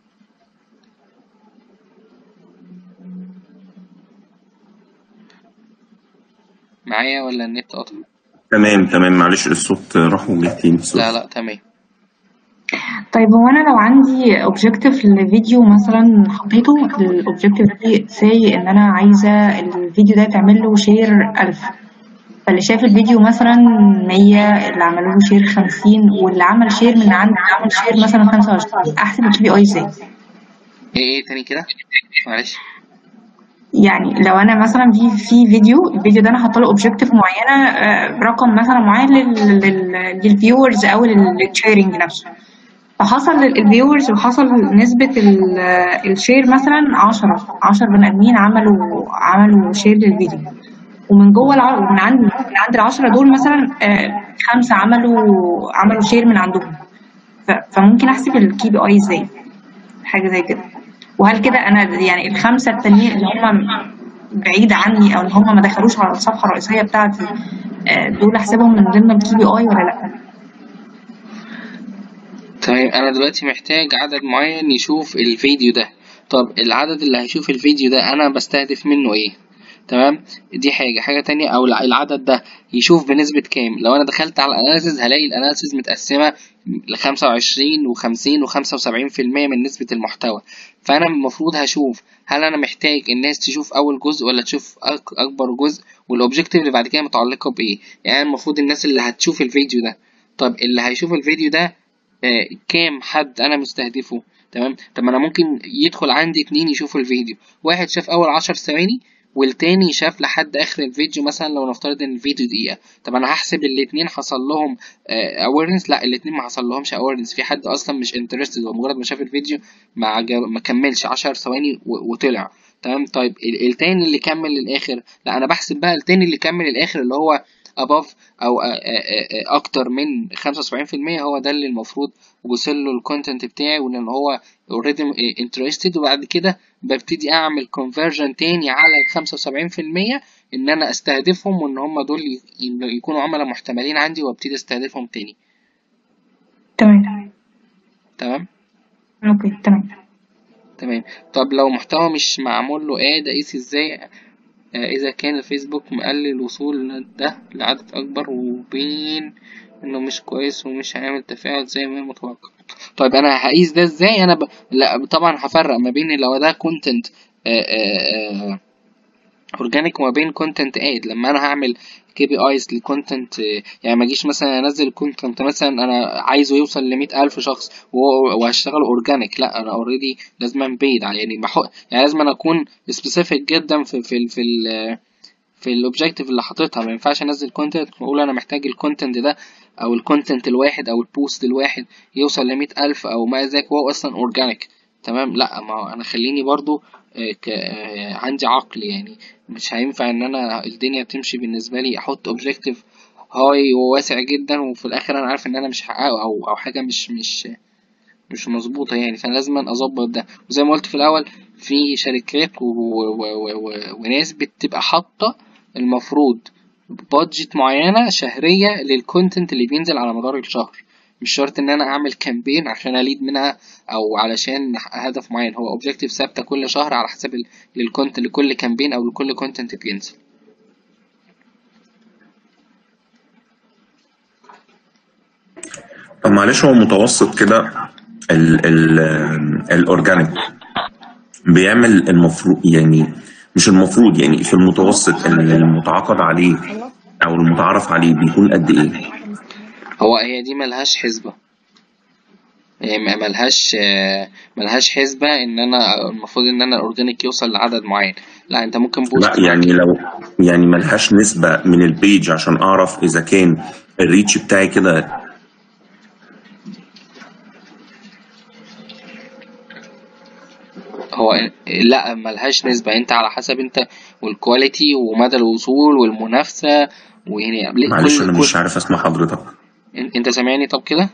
معايا ولا النت قطع تمام تمام معلش الصوت راح وجه تاني سوري لا لا تمام طيب هو انا لو عندي اوبجيكتيف لفيديو مثلا حطيته الاوبجيكتيف دي سي ان انا عايزه الفيديو ده تعمل له شير 1000 فاللي شاف الفيديو مثلا 100 اللي عملوا له شير 50 واللي عمل شير من عند اللي عمل شير مثلا 25 احسب الكي بي اي ازاي ايه ايه تاني كده معلش يعني لو انا مثلا في في فيديو الفيديو ده انا حاطه له اوبجيكتيف معينه آه، رقم مثلا معين للفيورز او للشيرنج نفسه فحصل الفيورز وحصل نسبة ال- الشير مثلا عشرة عشر بني آدمين عملوا عملوا شير للفيديو ومن جوه الع... من عند من عند العشرة دول مثلا آه، خمسة عملوا عملوا شير من عندهم ف... فممكن أحسب الكي بي أي إزاي حاجة زي كده وهل كده أنا يعني الخمسة التانيين اللي هم بعيد عني أو اللي هم ما دخلوش على الصفحة الرئيسية بتاعتي آه، دول أحسبهم من ضمن الكي بي أي ولا لأ؟ طيب انا دلوقتي محتاج عدد معين يشوف الفيديو ده طب العدد اللي هيشوف الفيديو ده انا بستهدف منه ايه تمام دي حاجة حاجة تانية او الع- العدد ده يشوف بنسبة كام لو انا دخلت على الاناليسز هلاقي الاناليسز متقسمة لخمسة وعشرين وخمسين وخمسة وسبعين في المية من نسبة المحتوى فانا المفروض هشوف هل انا محتاج الناس تشوف اول جزء ولا تشوف أك- اكبر جزء والاوبجيكتيف اللي بعد كده متعلقة بايه يعني المفروض الناس اللي هتشوف الفيديو ده طب اللي هيشوف الفيديو ده آه، كام حد انا مستهدفه تمام طب ما انا ممكن يدخل عندي اتنين يشوفوا الفيديو واحد شاف اول عشر ثواني والتاني شاف لحد اخر الفيديو مثلا لو نفترض ان الفيديو دقيقة طب انا هحسب الاتنين حصل لهم اويرنس لا الاتنين ما حصل لهمش اويرنس في حد اصلا مش انترستد ومجرد ما شاف الفيديو ما عجب ما كملش عشر ثواني و- وطلع تمام طيب ال- التاني اللي كمل للاخر لا انا بحسب بقى التاني اللي كمل للاخر اللي هو above او آه، آه، آه، اكتر من 75% هو ده اللي المفروض وصل له الكونتنت بتاعي وان هو اوريدي انترستد وبعد كده ببتدي اعمل كونفرجن تاني على ال 75% ان انا استهدفهم وان هم دول ي- يكونوا عملاء محتملين عندي وابتدي استهدفهم تاني تمام تمام اوكي تمام تمام طب لو محتوى مش معمول له اد اقيس ازاي آه، إذا كان الفيسبوك مقلل الوصول ده لعدد أكبر وبين إنه مش كويس ومش هيعمل تفاعل زي ما متوقع طيب أنا هقيس ده إزاي أنا ب... لا طبعا هفرق ما بين لو ده كونتنت اورجانيك وما بين كونتنت اد لما انا هعمل كي بي ايز للكونتنت يعني ما اجيش مثلا انزل كونتنت مثلا انا عايزه يوصل ل ألف شخص وهو- وهشتغله اورجانيك لا انا اوريدي لازم بيد يعني بحق يعني لازم أنا اكون سبيسيفيك جدا في في ال في ال في الاوبجيكتيف اللي حاططها ما ينفعش انزل كونتنت واقول انا محتاج الكونتنت ده او الكونتنت الواحد او البوست الواحد يوصل ل ألف او ما ذاك وهو اصلا اورجانيك تمام لا ما هو انا خليني برضو آه، ك- آه، عندي عقل يعني مش هينفع ان انا الدنيا تمشي بالنسبه لي احط اوبجيكتيف هاي وواسع جدا وفي الاخر انا عارف ان انا مش هحققه او او حاجه مش مش مش مظبوطه يعني فانا لازم اظبط ده وزي ما قلت في الاول في شركات و... و... و... و... وناس بتبقى حاطه المفروض بادجت معينه شهريه للكونتنت اللي بينزل على مدار الشهر مش شرط ان انا اعمل كامبين عشان اليد منها او علشان نحقق هدف معين هو اوبجيكتيف ثابته كل شهر على حسب للكونت لكل كامبين او لكل كونتنت بينزل طب معلش هو متوسط كده ال ال الاورجانيك بيعمل المفروض يعني مش المفروض يعني في المتوسط المتعاقد عليه او المتعارف عليه بيكون قد ايه هو هي دي ملهاش حسبة يعني ملهاش ملهاش حسبة ان انا المفروض ان انا الاورجانيك يوصل لعدد معين لا انت ممكن بوست لا يعني لو يعني ملهاش نسبة من البيج عشان اعرف اذا كان الريتش بتاعي كده هو لا ملهاش نسبة انت على حسب انت والكواليتي ومدى الوصول والمنافسة ويعني معلش انا مش عارف اسمع حضرتك انت سامعني طب كده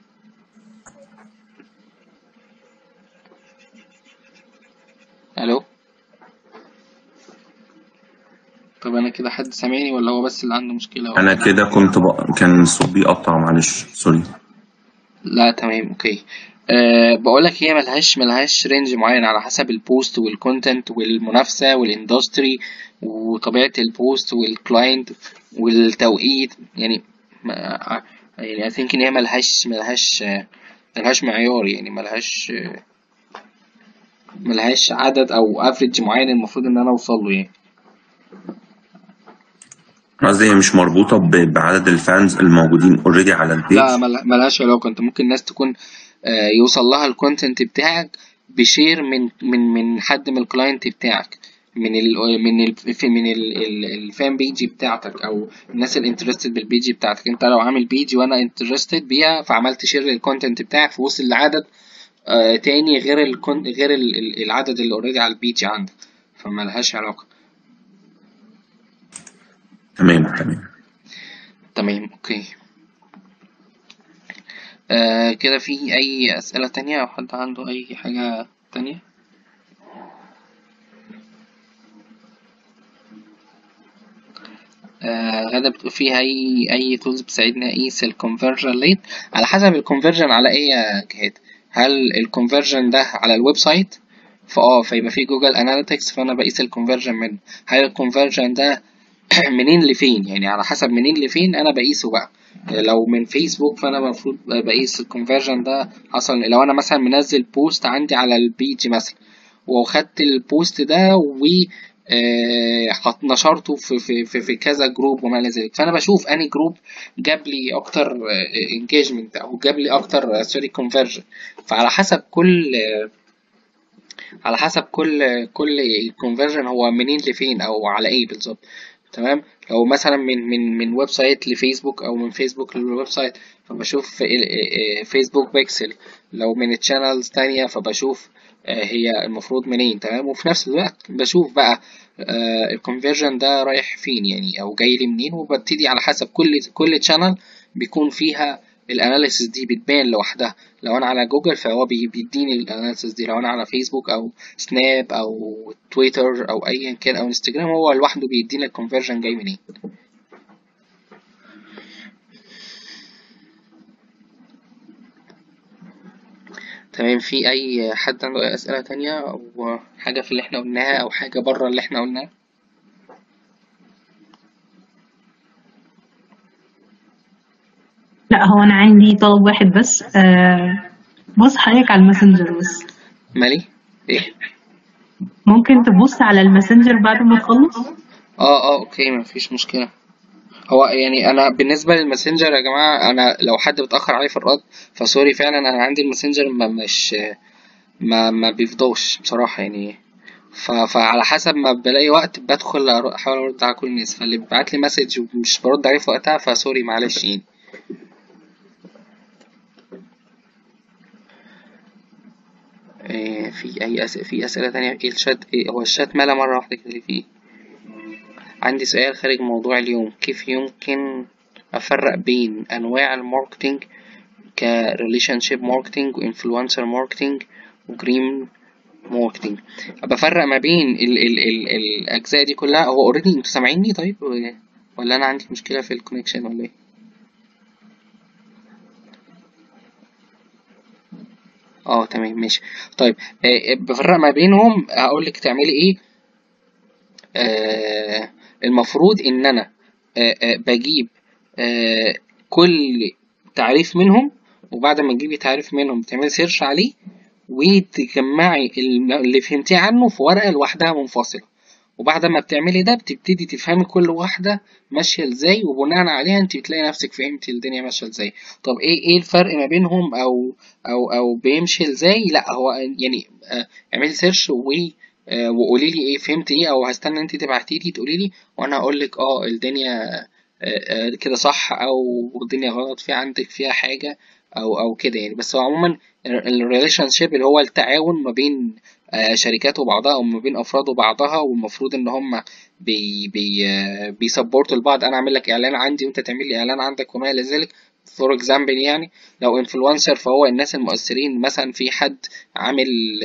الو طب انا كده حد سامعني ولا هو بس اللي عنده مشكلة انا كده كنت بق... كان الصوت بيقطع معلش سوري لا تمام اوكي أه بقولك هي ملهاش ملهاش رينج معين على حسب البوست والكونتنت والمنافسة والاندستري وطبيعة البوست والكلاينت والتوقيت يعني ما يعني I think إن هي ملهاش ملهاش ملهاش معيار يعني ملهاش ملهاش عدد أو افريج معين المفروض إن أنا أوصل له يعني قصدي هي مش مربوطة بعدد الفانز الموجودين اوريدي على البيج لا ملهاش علاقة أنت ممكن ناس تكون يوصل لها الكونتنت بتاعك بشير من من من حد من الكلاينت بتاعك من ال من ال من الفان بيجي بتاعتك او الناس اللي انترستد بالبيجي بتاعتك انت لو عامل بيجي وانا انترستد بيها فعملت شير للكونتنت بتاعك فوصل لعدد آه تاني غير الكون غير ال العدد اللي اوريدي على البيجي عندك فملهاش علاقة تمام تمام تمام اوكي آه كده في اي اسئلة تانية او حد عنده اي حاجة تانية آه غدا بتقول فيها اي اي تولز بتساعدنا اقيس الكونفرجن ريت على حسب الكونفرجن على ايه يا جهاد هل الكونفرجن ده على الويب سايت فاه فيبقى في جوجل اناليتكس فانا بقيس الكونفرجن منه هل الكونفرجن ده منين لفين يعني على حسب منين لفين انا بقيسه بقى لو من فيسبوك فانا المفروض بقيس الكونفرجن ده حصل لو انا مثلا منزل بوست عندي على البيج مثلا وخدت البوست ده و آه نشرته في, في, في, في كذا جروب وما الى ذلك فانا بشوف اني جروب جاب لي اكتر انجيجمنت او جاب لي اكتر سوري كونفرجن فعلى حسب كل آه على حسب كل كل كونفرجن هو منين لفين او على ايه بالظبط تمام لو مثلا من من من ويب سايت لفيسبوك او من فيسبوك للويب سايت فبشوف فيسبوك بيكسل لو من تشانلز تانية فبشوف هي المفروض منين تمام وفي نفس الوقت بشوف بقى الكونفرجن ده رايح فين يعني او جاي لي منين وببتدي على حسب كل كل تشانل بيكون فيها الاناليسيس دي بتبان لوحدها لو انا على جوجل فهو بيديني الاناليسيس دي لو انا على فيسبوك او سناب او تويتر او ايا كان او انستجرام هو لوحده بيديني الكونفرجن جاي منين تمام في اي حد عنده اي اسئله تانية او حاجه في اللي احنا قلناها او حاجه بره اللي احنا قلناها لا هو انا عندي طلب واحد بس آه بص حضرتك على الماسنجر بس مالي ايه ممكن تبص على الماسنجر بعد ما تخلص اه اه اوكي مفيش مشكله هو يعني انا بالنسبه للماسنجر يا جماعه انا لو حد بيتاخر عليه في الرد فسوري فعلا انا عندي الماسنجر ما مش ما ما بيفضوش بصراحه يعني ف... فعلى حسب ما بلاقي وقت بدخل احاول ارد على كل الناس فاللي بيبعت لي مسج ومش برد عليه في وقتها فسوري معلش يعني إيه في اي أسئلة في اسئله تانية ايه الشات إيه هو الشات ملا مره واحده كده فيه عندي سؤال خارج موضوع اليوم كيف يمكن افرق بين انواع الماركتينج كريليشن شيب ماركتينج وانفلونسر ماركتينج وجرين ماركتينج بفرق ما بين ال ال ال الاجزاء دي كلها هو اوريدي انتوا سامعيني طيب ولا انا عندي مشكله في الكونكشن ولا ايه اه تمام ماشي طيب آه بفرق ما بينهم هقول لك تعملي ايه آه المفروض ان انا آه آه بجيب آه كل تعريف منهم وبعد ما تجيبي تعريف منهم تعملي سيرش عليه وتجمعي اللي فهمتيه عنه في ورقة لوحدها منفصلة وبعد ما بتعملي ده بتبتدي تفهمي كل واحدة ماشية ازاي وبناء عليها انت بتلاقي نفسك فهمتي الدنيا ماشية ازاي طب ايه ايه الفرق ما بينهم او او او بيمشي ازاي لا هو يعني آه اعملي سيرش و آه وقولي لي ايه فهمت ايه او هستنى انت تبعتي لي تقولي لي وانا هقول لك اه الدنيا آه كده صح او الدنيا غلط في عندك فيها حاجة او او كده يعني بس هو عموما الريليشن شيب اللي هو التعاون ما بين شركات وبعضها او ما بين افراد وبعضها والمفروض ان هم بي بي بيسبورتوا لبعض انا اعمل لك اعلان عندي وانت تعمل لي اعلان عندك وما الى ذلك فور اكزامبل يعني لو انفلونسر فهو الناس المؤثرين مثلا في حد عامل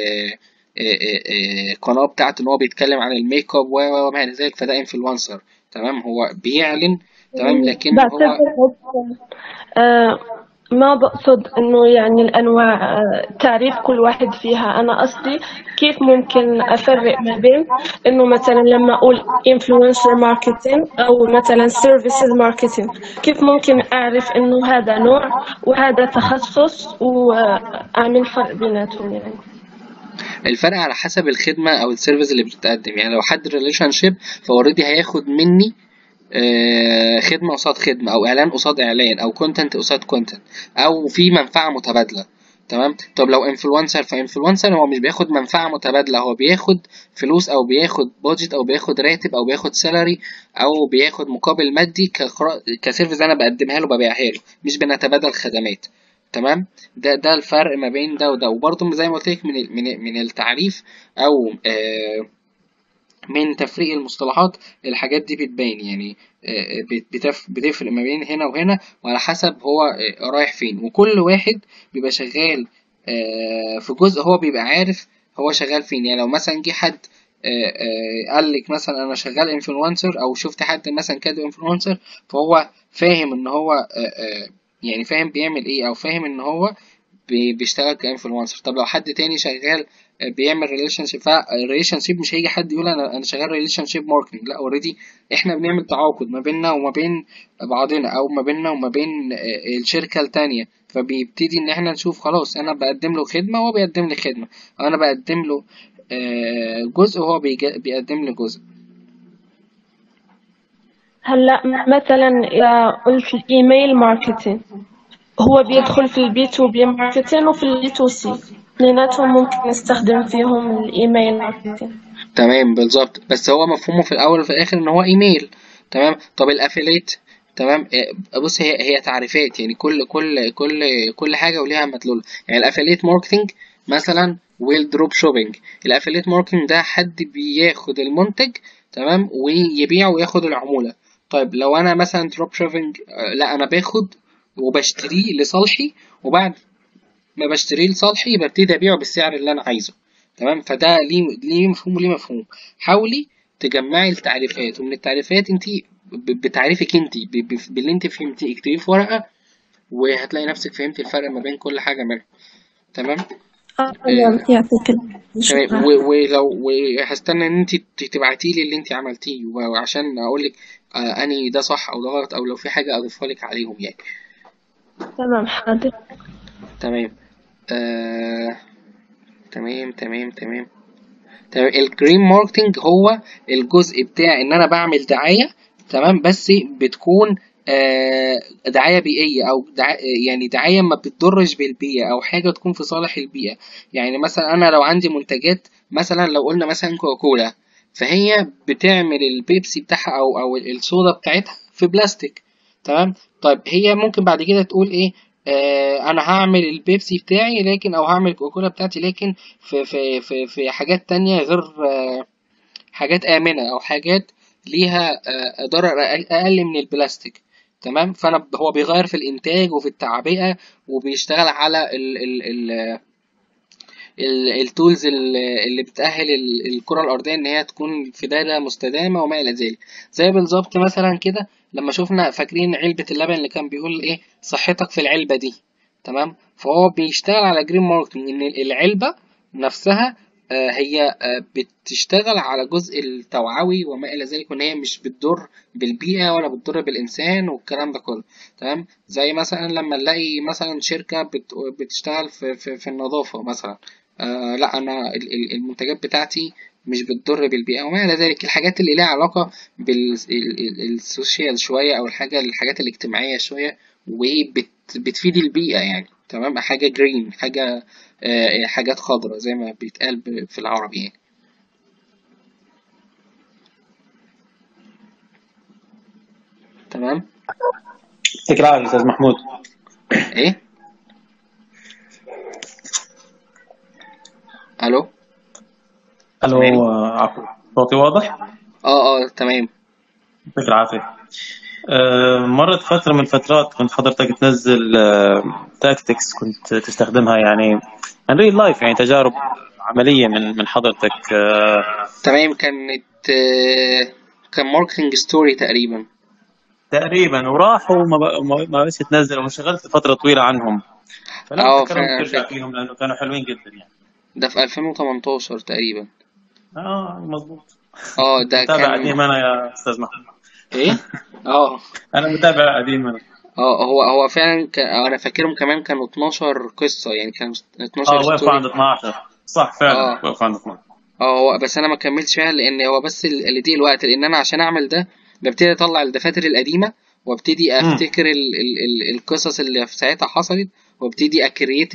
قناه بتاعته ان هو بيتكلم عن الميك اب وما الى ذلك فده انفلونسر تمام هو بيعلن تمام لكن هو آه ما بقصد انه يعني الانواع تعريف كل واحد فيها انا قصدي كيف ممكن افرق ما بين انه مثلا لما اقول influencer marketing او مثلا services marketing كيف ممكن اعرف انه هذا نوع وهذا تخصص واعمل فرق بيناتهم يعني الفرق على حسب الخدمه او السيرفيس اللي بتتقدم يعني لو حد ريليشن شيب فاوريدي هياخد مني خدمه قصاد خدمه او اعلان قصاد اعلان او كونتنت قصاد كونتنت او في منفعه متبادله تمام طب لو انفلونسر فانفلونسر هو مش بياخد منفعه متبادله هو بياخد فلوس او بياخد بادجت او بياخد راتب او بياخد سالري او بياخد مقابل مادي كسيرفيس انا بقدمها له ببيعها له مش بنتبادل خدمات تمام ده ده الفرق ما بين ده وده وبرضه زي ما قلت لك من من من التعريف او آه من تفريق المصطلحات الحاجات دي بتبان يعني بتفرق ما بين هنا وهنا وعلى حسب هو رايح فين وكل واحد بيبقى شغال في جزء هو بيبقى عارف هو شغال فين يعني لو مثلا جه حد قال لك مثلا انا شغال انفلونسر او شفت حد مثلا كاتب انفلونسر فهو فاهم ان هو يعني فاهم بيعمل ايه او فاهم ان هو بيشتغل كانفلونسر طب لو حد تاني شغال بيعمل ريليشن شيب فالريليشن شيب مش هيجي حد يقول انا انا شغال ريليشن شيب ماركتنج لا اوريدي احنا بنعمل تعاقد ما بيننا وما بين بعضنا او ما بيننا وما بين الشركه التانية فبيبتدي ان احنا نشوف خلاص انا بقدم له خدمه وهو بيقدم لي خدمه او انا بقدم له جزء وهو بيقدم لي جزء هلا مثلا اذا قلت الايميل ماركتينج هو بيدخل في البي تو بي ماركتينج وفي البي تو سي اثنيناتهم ممكن نستخدم فيهم الايميل ماركتينج تمام بالظبط بس هو مفهومه في الاول وفي الاخر ان هو ايميل تمام طب الافيليت تمام بص هي هي تعريفات يعني كل كل كل كل حاجه وليها مدلول يعني الافيليت ماركتنج مثلا والدروب شوبينج الافيليت ماركتنج ده حد بياخد المنتج تمام ويبيعه وياخد العموله طيب لو انا مثلا دروب شوبينج لا انا باخد وبشتريه لصالحي وبعد ما بشتريه لصالحي ببتدي ابيعه بالسعر اللي انا عايزه تمام فده ليه ليه مفهوم وليه مفهوم حاولي تجمعي التعريفات ومن التعريفات انت بتعريفك انت باللي انت فهمتيه اكتبيه في ورقه وهتلاقي نفسك فهمتي الفرق ما بين كل حاجه منهم تمام اه تمام يعطيك تمام ولو وهستنى ان انت تبعتي لي اللي انت عملتيه وعشان اقول لك آه اني ده صح او ده غلط او لو في حاجه اضيفها لك عليهم يعني تمام حاضر تمام آه... تمام تمام تمام تمام الجرين ماركتنج هو الجزء بتاع ان انا بعمل دعايه تمام بس بتكون آه دعايه بيئيه او دعاية يعني دعايه ما بتضرش بالبيئه او حاجه تكون في صالح البيئه يعني مثلا انا لو عندي منتجات مثلا لو قلنا مثلا كوكولا فهي بتعمل البيبسي بتاعها او او الصودا بتاعتها في بلاستيك تمام طيب هي ممكن بعد كده تقول ايه آه انا هعمل البيبسي بتاعي لكن او هعمل الكوكولا بتاعتي لكن في في في, في حاجات تانية غير آه حاجات آمنة او حاجات ليها آه ضرر اقل من البلاستيك تمام فانا ب- هو بيغير في الانتاج وفي التعبئه وبيشتغل على ال ال ال التولز اللي بتأهل ال- الكرة الأرضية إن هي تكون في دايرة مستدامة وما إلى ذلك زي بالظبط مثلا كده لما شفنا فاكرين علبة اللبن اللي كان بيقول إيه صحتك في العلبة دي تمام فهو بيشتغل على جرين ماركتنج إن العلبة نفسها آه، هي آه، بتشتغل على جزء التوعوي وما إلى ذلك وإن هي مش بتضر بالبيئة ولا بتضر بالإنسان والكلام ده كله تمام زي مثلا لما نلاقي مثلا شركة بت- بتشتغل في, في, في النظافة مثلا آه لا أنا ال- ال- المنتجات بتاعتي مش بتضر بالبيئة وما إلى ذلك الحاجات اللي ليها علاقة بالسوشيال شوية أو الحاجة الحاجات الاجتماعية شوية وبتفيد البيئة يعني تمام حاجة جرين حاجة آه حاجات خضراء زي ما بيتقال ب- في العربي يعني تمام يعطيك العافية أستاذ محمود إيه ألو ألو سامعني آه، عفوا صوتي واضح؟ اه اه تمام يعطيك العافية آه، مرت فترة من الفترات كنت حضرتك تنزل تاكتكس كنت تستخدمها يعني ان ريل لايف يعني تجارب عملية من من حضرتك آه، تمام كانت آه، كان ماركتنج ستوري تقريبا تقريبا وراحوا وما بق- ما ما بقتش تنزل وانشغلت فترة طويلة عنهم فلو اه تكرمت فعلا ترجع فاكر فيهم لأنه كانوا حلوين جدا يعني ده في 2018 تقريبا اه مظبوط اه ده متابع كان قديم أنا يا أستاذ محمود ايه اه أنا متابع قديم أنا اه هو هو فعلا ك... انا فاكرهم كمان كانوا 12 قصة يعني كانوا 12 اه وقفوا ستوري عند 12 صح فعلا اه وقفوا عند 12 اه هو بس انا ما كملتش فيها لان هو بس ال- اللي ضيق الوقت لان انا عشان اعمل ده ببتدي اطلع الدفاتر القديمه وابتدي مم. افتكر ال ال ال القصص اللي في ساعتها حصلت وابتدي اكريت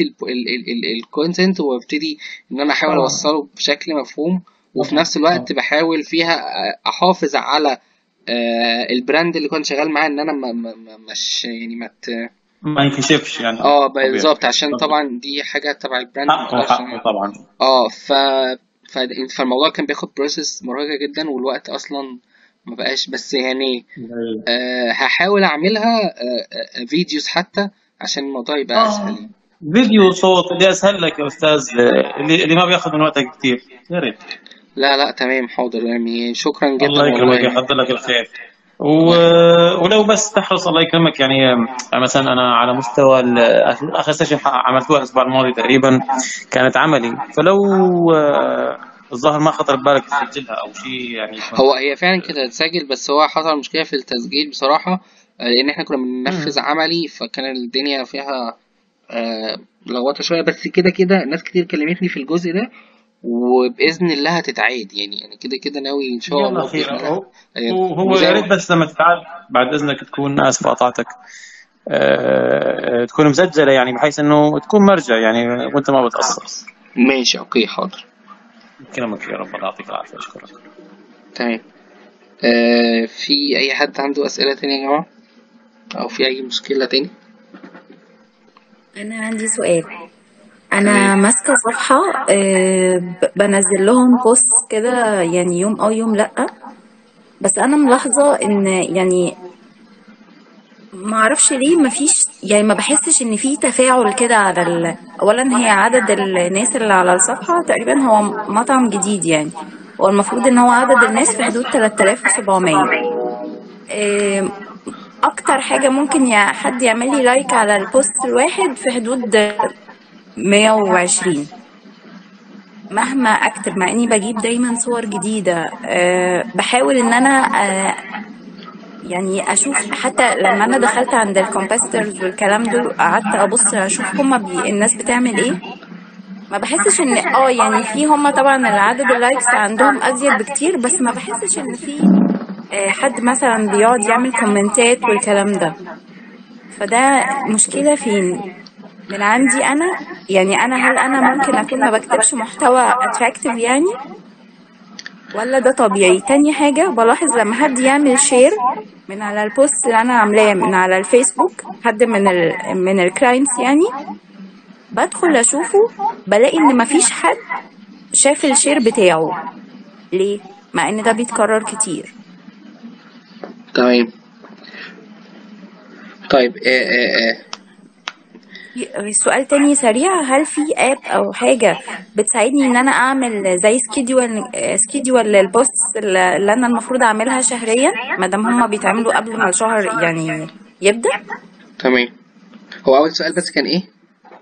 الكونتنت وابتدي ان انا احاول اه اوصله بشكل مفهوم وفي طبعا نفس اه الوقت بحاول فيها احافظ على آه، البراند اللي كنت شغال معاه ان انا ما ما ما- مش يعني ما ت... ما ينكشفش يعني اه طبيعي بالظبط عشان طبيعي طبعا دي حاجه تبع البراند ما حقه اقدرش حقه طبعا اه ف... ف... فالموضوع كان بياخد بروسيس مرهقة جدا والوقت أصلا ما بقاش بس يعني أيوة. آه هحاول أعملها آه آه فيديوز حتى عشان الموضوع يبقى أسهل اه يعني فيديو صوت اللي اسهل لك يا استاذ اللي, اللي ما بياخذ من وقتك كثير يا ريت لا لا تمام حاضر يعني شكرا جدا الله والله يكرمك يعني يحضر لك الخير و... الله ولو بس تحرص الله يكرمك يعني يعني مثلا انا على مستوى ال- اخر سيشن عملتوها الاسبوع الماضي تقريبا كانت عملي فلو آه، الظاهر ما خطر ببالك تسجلها او شيء يعني يكون هو هي فعلا كده هتسجل بس هو حصل مشكلة في التسجيل بصراحة آه، لأن احنا كنا بننفذ مم. عملي فكان الدنيا فيها آه لخبطة شوية بس كده كده ناس كتير كلمتني في الجزء ده وبإذن الله هتتعاد يعني يعني كده كده ناوي إن شاء يلا الله خير بإذن الله هو آه، هو- هو وزي يا ما ريت بس لما تتعاد بعد اذنك تكون اسف قطعتك آه، تكون مسجله يعني بحيث انه تكون مرجع يعني وانت ما بتقصر ماشي أوكي حاضر كلامك يا رب الله يعطيك العافيه اشكرك تمام آه في أي حد عنده أسئلة تانية يا جماعة أو في أي مشكلة تاني انا عندي سؤال انا تمام ماسكه صفحه آه، ب- بنزل لهم بوست كده يعني يوم او يوم لا بس انا ملاحظه ان يعني ما اعرفش ليه ما فيش يعني ما بحسش ان في تفاعل كده على ال... اولا هي عدد الناس اللي على الصفحه تقريبا هو مطعم جديد يعني هو المفروض ان هو عدد الناس في حدود 3700 آم، اكتر حاجه ممكن يا حد يعمل لي لايك على البوست الواحد في حدود 120 مهما اكتب مع اني بجيب دايما صور جديده أه بحاول ان انا أه يعني اشوف حتى لما انا دخلت عند الكومبسترز والكلام دول قعدت ابص اشوف هما بي الناس بتعمل ايه ما بحسش ان اه يعني في هما طبعا العدد اللايكس عندهم ازيد بكتير بس ما بحسش ان في آه، حد مثلا بيقعد يعمل كومنتات والكلام ده فده مشكلة فين من عندي انا يعني انا هل انا ممكن اكون ما بكتبش محتوى اتراكتيف يعني ولا ده طبيعي تاني حاجة بلاحظ لما حد يعمل شير من على البوست اللي انا عاملاه من على الفيسبوك حد من ال من الكلاينتس يعني بدخل اشوفه بلاقي ان مفيش حد شاف الشير بتاعه ليه مع ان ده بيتكرر كتير تمام طيب آه آه آه. سؤال تاني سريع هل في اب او حاجة بتساعدني ان انا اعمل زي سكيدول سكيدول للبوست اللي انا المفروض اعملها شهريا ما دام هما بيتعملوا قبل ما الشهر يعني يبدأ تمام هو اول سؤال بس كان ايه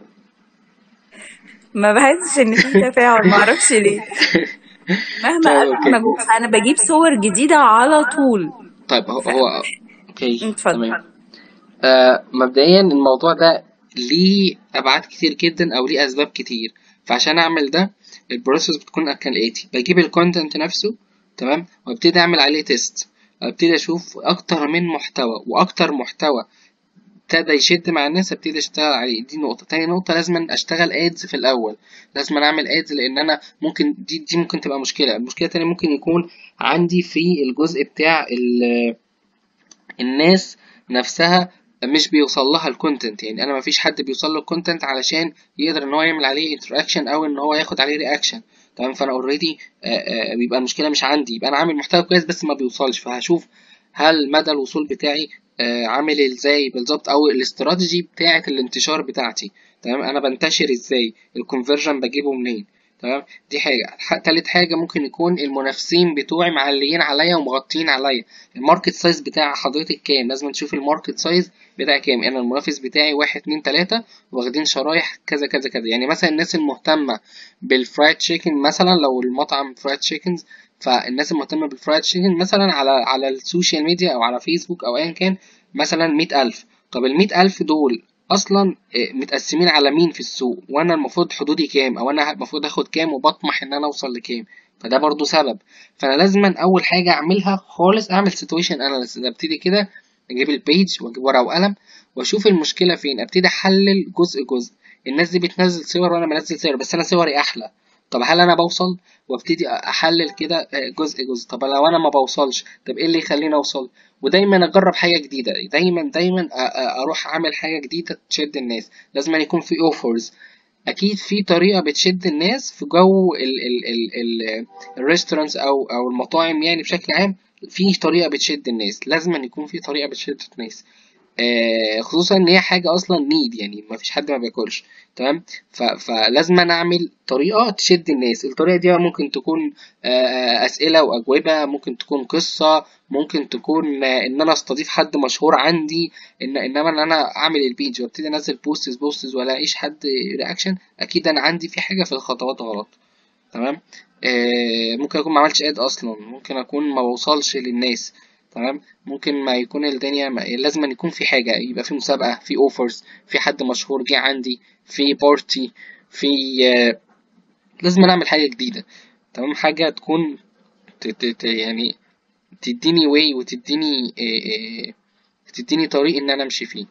ما بحسش ان في تفاعل ما اعرفش ليه مهما طيب قبل اوكي ما ببص انا بجيب صور جديدة على طول طيب هو, هو اوكي اتفضل تمام آه مبدئيا الموضوع ده ليه ابعاد كتير جدا او ليه اسباب كتير فعشان اعمل ده البروسيس بتكون كالاتي بجيب الكونتنت نفسه تمام وابتدي اعمل عليه تيست ابتدي اشوف اكتر من محتوى واكتر محتوى ابتدى يشد مع الناس ابتدي اشتغل عليه دي نقطة تاني نقطة لازم اشتغل ادز في الاول لازم اعمل ادز لان انا ممكن دي دي ممكن تبقى مشكلة المشكلة التانية ممكن يكون عندي في الجزء بتاع ال- الناس نفسها مش بيوصل لها الكونتنت يعني انا مفيش حد بيوصل له الكونتنت علشان يقدر ان هو يعمل عليه انتراكشن او ان هو ياخد عليه رياكشن تمام فانا اوريدي بيبقى المشكله مش عندي يبقى انا عامل محتوى كويس بس ما بيوصلش فهشوف هل مدى الوصول بتاعي آه، عامل ازاي بالظبط او الاستراتيجي بتاعه الانتشار بتاعتي تمام انا بنتشر ازاي الكونفرجن بجيبه منين تمام دي حاجه ح- تالت حاجه ممكن يكون المنافسين بتوعي معليين عليا ومغطين عليا الماركت سايز بتاع حضرتك كام لازم تشوف الماركت سايز بتاعي كام انا المنافس بتاعي واحد اتنين تلاتة واخدين شرايح كذا كذا كذا يعني مثلا الناس المهتمة بالفرايد تشيكن مثلا لو المطعم فرايد تشيكنز فالناس المهتمة بالفرايد تشيكن مثلا على على السوشيال ميديا او على فيسبوك او ايا كان مثلا مئة ألف طب المئة ألف دول اصلا آه، متقسمين على مين في السوق وانا المفروض حدودي كام او انا المفروض اخد كام وبطمح ان انا اوصل لكام فده برضو سبب فانا لازما اول حاجه اعملها خالص اعمل سيتويشن اناليسيس ابتدي كده اجيب البيج واجيب ورقه وقلم واشوف المشكله فين ابتدي احلل جزء جزء الناس دي بتنزل صور وانا بنزل صور بس انا صوري احلى طب هل انا بوصل وابتدي احلل كده آه، جزء جزء طب لو انا ما بوصلش طب ايه اللي يخليني اوصل ودايما اجرب حاجه جديده دايما دايما أ- أ- اروح اعمل حاجه جديده تشد الناس لازم يكون في اوفرز اكيد في طريقه بتشد الناس في جو ال ال ال ال الريستورانتس او او المطاعم يعني بشكل عام في طريقه بتشد الناس لازم أن يكون في طريقه بتشد الناس آه خصوصا ان هي حاجه اصلا نيد يعني ما فيش حد ما بياكلش تمام ف- فلازم أنا اعمل طريقه تشد الناس الطريقه دي بقى ممكن تكون آه اسئله واجوبه ممكن تكون قصه ممكن تكون آه ان انا استضيف حد مشهور عندي ان انما ان انا اعمل البيج وابتدي انزل بوستس بوستس ولا الاقيش حد رياكشن اكيد انا عندي في حاجه في الخطوات غلط تمام آه ممكن اكون ما عملتش اد اصلا ممكن اكون ما بوصلش للناس تمام ممكن ما يكون الدنيا ما لازم أن يكون في حاجه يبقى في مسابقه في اوفرز في حد مشهور جه عندي في بارتي في آه لازم نعمل حاجه جديده تمام حاجه تكون ت- ت- ت- يعني تديني واي وتديني آه، آه، تديني طريق ان انا امشي فيه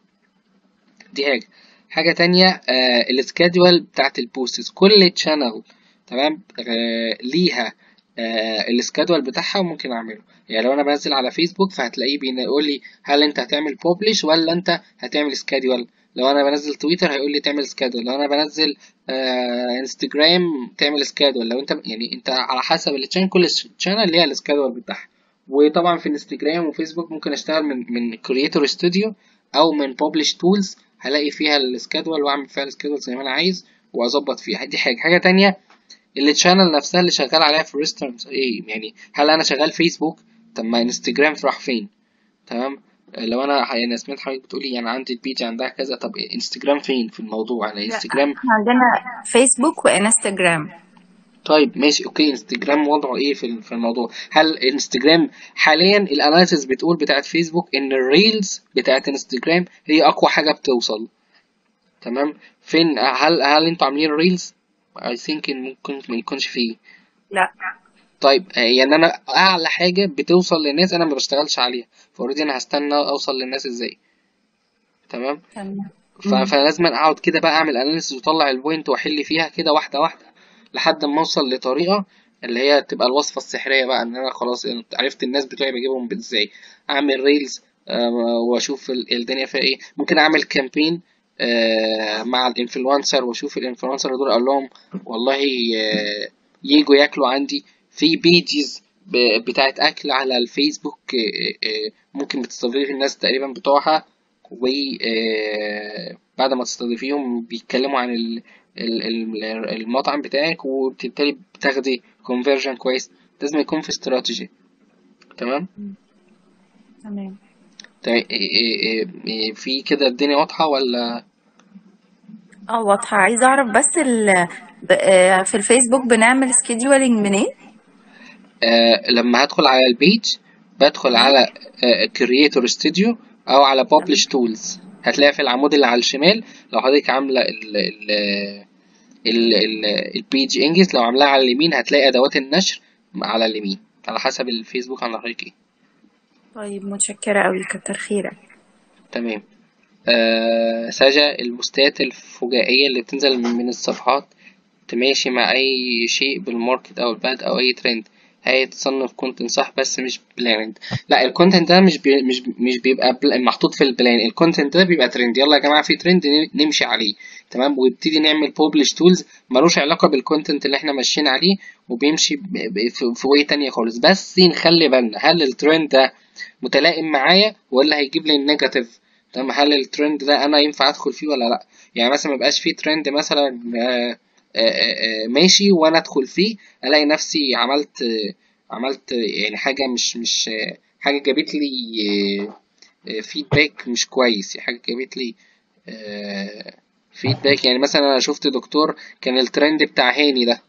دي حاجة حاجة تانية آه السكادول بتاعت البوستس كل تشانل تمام آه ليها آه السكادول بتاعها وممكن اعمله يعني لو انا بنزل على فيسبوك فهتلاقيه بيقول لي هل انت هتعمل بوبلش ولا انت هتعمل سكادول لو انا بنزل تويتر هيقول لي تعمل سكادول لو انا بنزل آه انستجرام تعمل سكادول لو انت يعني انت على حسب التشانل كل تشانل ليها السكادول بتاعها وطبعا في انستجرام وفيسبوك ممكن اشتغل من من كرييتور ستوديو او من ببلش تولز هلاقي فيها السكادول واعمل فيها السكادول زي ما انا عايز واظبط فيها دي حاجه حاجه تانية التشانل نفسها اللي شغال عليها في الريستورانت ايه يعني هل انا شغال فيسبوك طب ما انستجرام راح فين تمام لو انا يعني سمعت حضرتك بتقولي انا عندي البيج عندها كذا طب انستجرام فين في الموضوع انا لا انستجرام احنا عندنا فيسبوك وانستجرام طيب ماشي اوكي انستجرام وضعه ايه في ال- في الموضوع هل انستجرام حاليا الاناليسيس بتقول بتاعت فيسبوك ان الريلز بتاعت انستجرام هي اقوى حاجه بتوصل تمام فين هل هل انتوا عاملين ريلز اي ثينك ان ممكن ما يكونش فيه لا طيب آه، يعني انا اعلى حاجه بتوصل للناس انا ما بشتغلش عليها فاوريدي انا هستنى اوصل للناس ازاي تمام تمام ف- فانا لازم اقعد كده بقى اعمل اناليسيس واطلع البوينت واحل فيها كده واحده واحده لحد ما اوصل لطريقه اللي هي تبقى الوصفه السحريه بقى ان انا خلاص عرفت الناس بتوعي بجيبهم ازاي اعمل ريلز واشوف ال- الدنيا فيها ايه ممكن اعمل كامبين مع الانفلونسر واشوف الانفلونسر دول اقول لهم والله آه، يجوا ياكلوا عندي في بيجز بتاعت اكل على الفيسبوك آه، آه، ممكن بتستضيف الناس تقريبا بتوعها و آه، بعد ما تستضيفيهم بيتكلموا عن ال- ال- ال- المطعم بتاعك وبتبتدي بتاخدي كونفرجن كويس لازم يكون في استراتيجي تمام تمام طيب، إيه- إيه- إيه- إيه، في كده الدنيا واضحة ولا اه واضحة عايزة أعرف بس ال... ب- آه، في الفيسبوك بنعمل سكيدولينج منين؟ آه لما هدخل على البيج بدخل على كرييتور ستوديو او على ببلش تولز هتلاقي في العمود اللي على الشمال لو حضرتك عامله ال ال ال ال البيج انجلش لو عاملاها على اليمين هتلاقي ادوات النشر على اليمين على حسب الفيسبوك عند حضرتك ايه طيب متشكرة أوي كتر خيرك تمام آه سجا البوستات الفجائية اللي بتنزل من الصفحات تماشي مع أي شيء بالماركت أو الباد أو أي ترند هي تصنف كونتنت صح بس مش بلاند لا الكونتنت ده مش بي مش مش بيبقى بل- محطوط في البلان الكونتنت ده بيبقى ترند يلا يا جماعة في ترند ن- نمشي عليه تمام ويبتدي نعمل بوبلش تولز ملوش علاقة بالكونتنت اللي احنا ماشيين عليه وبيمشي ب- ب- في في واي تانية خالص بس نخلي بالنا هل الترند ده متلائم معايا ولا هيجيب لي النيجاتيف تمام هل الترند ده انا ينفع ادخل فيه ولا لا يعني مثلا ميبقاش فيه ترند مثلا آه، آه، آه، ماشي وانا ادخل فيه الاقي نفسي عملت آه، عملت آه، يعني حاجه مش مش آه، حاجه جابت لي فيدباك مش كويس حاجه جابت لي فيدباك يعني مثلا انا شفت دكتور كان الترند بتاع هاني ده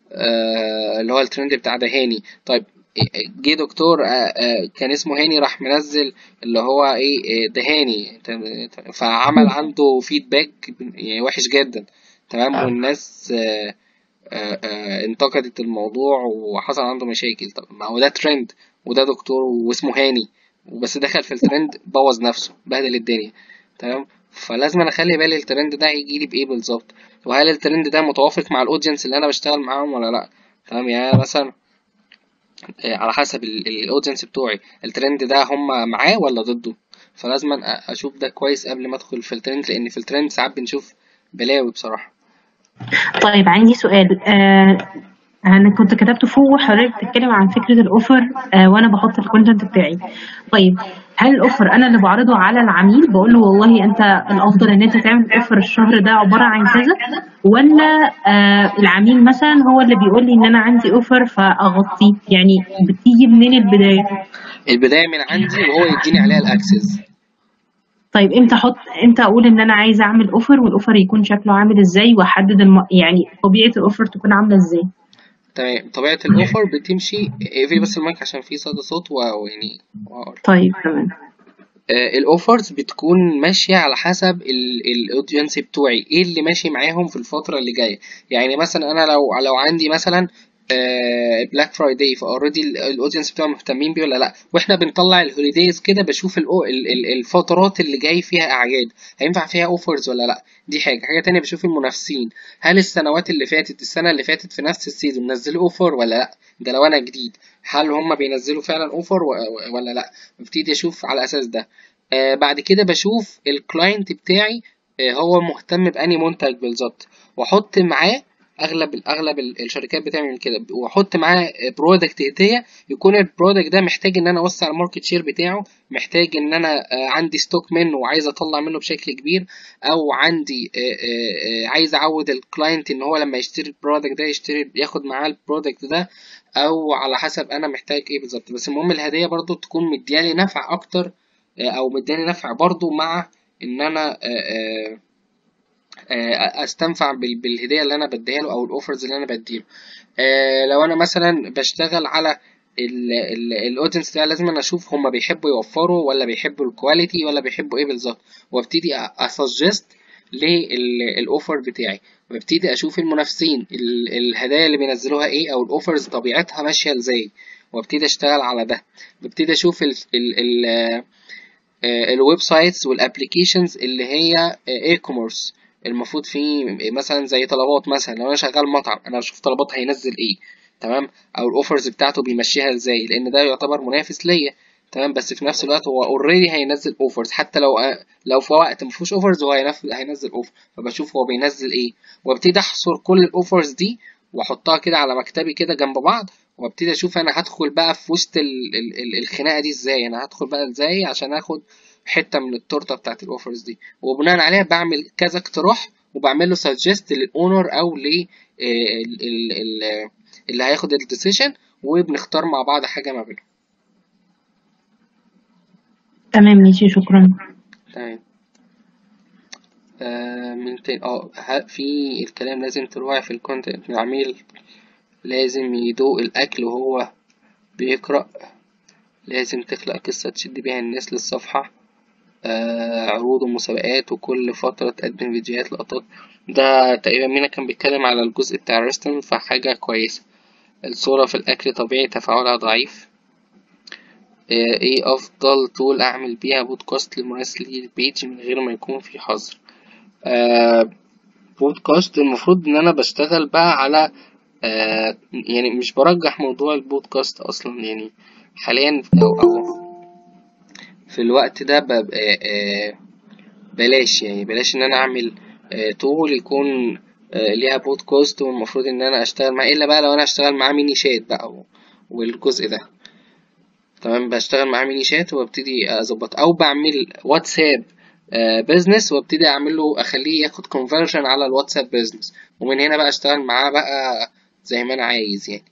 آه، اللي هو الترند بتاع ده هاني طيب جه دكتور آه، آه، كان اسمه هاني راح منزل اللي هو ايه آه، ده هاني تم- فعمل عنده فيدباك يعني وحش جدا تمام والناس آه، آه، آه، انتقدت الموضوع وحصل عنده مشاكل طب ما هو ده ترند وده دكتور واسمه هاني وبس دخل في الترند بوظ نفسه بهدل الدنيا تمام فلازم انا اخلي بالي الترند ده هيجي لي بايه بالظبط وهل الترند ده متوافق مع الاودينس اللي انا بشتغل معاهم ولا لا تمام يعني أنا مثلا آه، على حسب الاودينس بتوعي الترند ده هم معاه ولا ضده فلازم أ- اشوف ده كويس قبل ما ادخل في الترند لان في الترند ساعات بنشوف بلاوي بصراحة طيب عندي سؤال آه انا كنت كتبته فوق وحضرتك بتتكلم عن فكره الاوفر آه وانا بحط الكونتنت بتاعي طيب هل الاوفر انا اللي بعرضه على العميل بقول له والله انت الافضل ان انت تعمل اوفر الشهر ده عباره عن كذا ولا آه العميل مثلا هو اللي بيقول لي ان انا عندي اوفر فاغطيه يعني بتيجي منين البدايه البداية من عندي وهو يديني عليها الاكسس طيب امتى احط امتى اقول ان انا عايزه اعمل اوفر والاوفر يكون شكله عامل ازاي واحدد الم... يعني طبيعه الاوفر تكون عامله ازاي تمام طبيعة الأوفر بتمشي اقفلي بس المايك عشان في صدى صوت و- ويعني وهقول. طيب تمام آه، الأوفرز بتكون ماشية على حسب الأودينس بتوعي ايه اللي ماشي معاهم في الفترة اللي جاية يعني مثلا أنا لو لو عندي مثلا بلاك فرايداي فاوريدي الاودينس بتوعي مهتمين بيه ولا لا واحنا بنطلع الهوليديز كده بشوف الأو- ال- ال- الفترات اللي جاي فيها اعياد هينفع فيها اوفرز ولا لا دي حاجه حاجه تانية بشوف المنافسين هل السنوات اللي فاتت السنه اللي فاتت في نفس السيزون نزلوا اوفر ولا لا ده لو انا جديد هل هم بينزلوا فعلا اوفر و- ولا لا ببتدي اشوف على الاساس ده آه بعد كده بشوف الكلاينت بتاعي آه هو مهتم بأني منتج بالظبط واحط معاه اغلب اغلب ال- الشركات بتعمل كده واحط معاه برودكت هديه يكون البرودكت ده محتاج ان انا اوسع الماركت شير بتاعه محتاج ان انا آه، عندي ستوك منه وعايز اطلع منه بشكل كبير او عندي آه، آه، آه، عايز اعود الكلاينت ان هو لما يشتري البرودكت ده يشتري ياخد معاه البرودكت ده او على حسب انا محتاج ايه بالظبط بس المهم الهديه برضو تكون مديالي نفع اكتر آه، او مدياني نفع برضو مع ان انا آه، آه، آه، استنفع بال- بالهديه اللي انا بديها له او الاوفرز اللي انا بديله آه، لو انا مثلا بشتغل على الاودينس ده لازم انا اشوف هما بيحبوا يوفروا ولا بيحبوا الكواليتي ولا بيحبوا ايه بالظبط وابتدي اسجست للاوفر بتاعي وابتدي اشوف المنافسين ال- الهدايا اللي بينزلوها ايه او الاوفرز طبيعتها ماشيه ازاي وابتدي اشتغل على ده ببتدي اشوف ال ال ال آه، الويب سايتس والابلكيشنز اللي هي اي كوميرس المفروض في مثلا زي طلبات مثلا لو انا شغال مطعم انا بشوف طلبات هينزل ايه تمام او الاوفرز بتاعته بيمشيها ازاي لان ده يعتبر منافس ليا تمام بس في نفس الوقت هو اوريدي هينزل اوفرز حتى لو لو في وقت ما فيهوش اوفرز هو هينف- هينزل اوفر فبشوف هو بينزل ايه وابتدي احصر كل الاوفرز دي واحطها كده على مكتبي كده جنب بعض وابتدي اشوف انا هدخل بقى في وسط ال ال ال الخناقه دي ازاي انا هدخل بقى ازاي عشان اخد حته من التورته بتاعت الاوفرز دي وبناء عليها بعمل كذا اقتراح وبعمل له سجست للاونر او ل اللي هياخد الديسيشن وبنختار مع بعض حاجه ما بينهم تمام ماشي شكرا تمام آه من تاني اه ه- في الكلام لازم تراعي في الكونتنت العميل لازم يدوق الأكل وهو بيقرأ لازم تخلق قصة تشد بيها الناس للصفحة آه عروض ومسابقات وكل فترة تقدم فيديوهات لقطات ده تقريبا مينا كان بيتكلم على الجزء بتاع الريستورانت فحاجة كويسة الصورة في الأكل طبيعي تفاعلها ضعيف آه، ايه افضل طول اعمل بيها بودكاست لمراسلي البيج من غير ما يكون في حظر آه بودكاست المفروض ان انا بشتغل بقى على آه يعني مش برجح موضوع البودكاست اصلا يعني حاليا او او في الوقت ده ببقى آه بلاش يعني بلاش ان انا اعمل آه طول يكون آه ليها بودكاست والمفروض ان انا اشتغل معاه الا بقى لو انا اشتغل معاه ميني شات بقى و- والجزء ده تمام بشتغل معاه ميني شات وابتدي اظبط او بعمل واتساب بزنس وابتدي اعمل له اخليه ياخد كونفرجن على الواتساب بزنس ومن هنا بقى اشتغل معاه بقى زي ما انا عايز يعني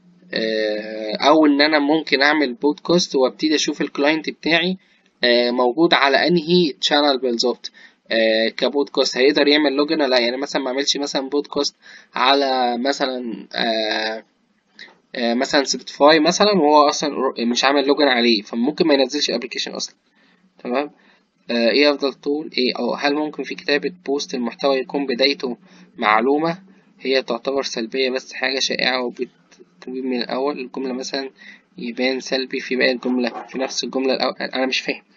آه، او ان انا ممكن اعمل بودكاست وابتدي اشوف الكلاينت بتاعي آه، موجود على انهي تشانل بالظبط آه، كبودكاست هيقدر يعمل لوجن ولا لا يعني مثلا ما اعملش مثلا بودكاست على مثلا آه، آه، مثلا سبوتيفاي مثلا وهو اصلا مش عامل لوجن عليه فممكن ما ينزلش الابلكيشن اصلا تمام آه، ايه افضل طول ايه او هل ممكن في كتابة بوست المحتوى يكون بدايته معلومة هي تعتبر سلبية بس حاجة شائعة وبتبين من الاول الجملة مثلا يبان سلبي في باقي الجملة في نفس الجملة الأول انا مش فاهم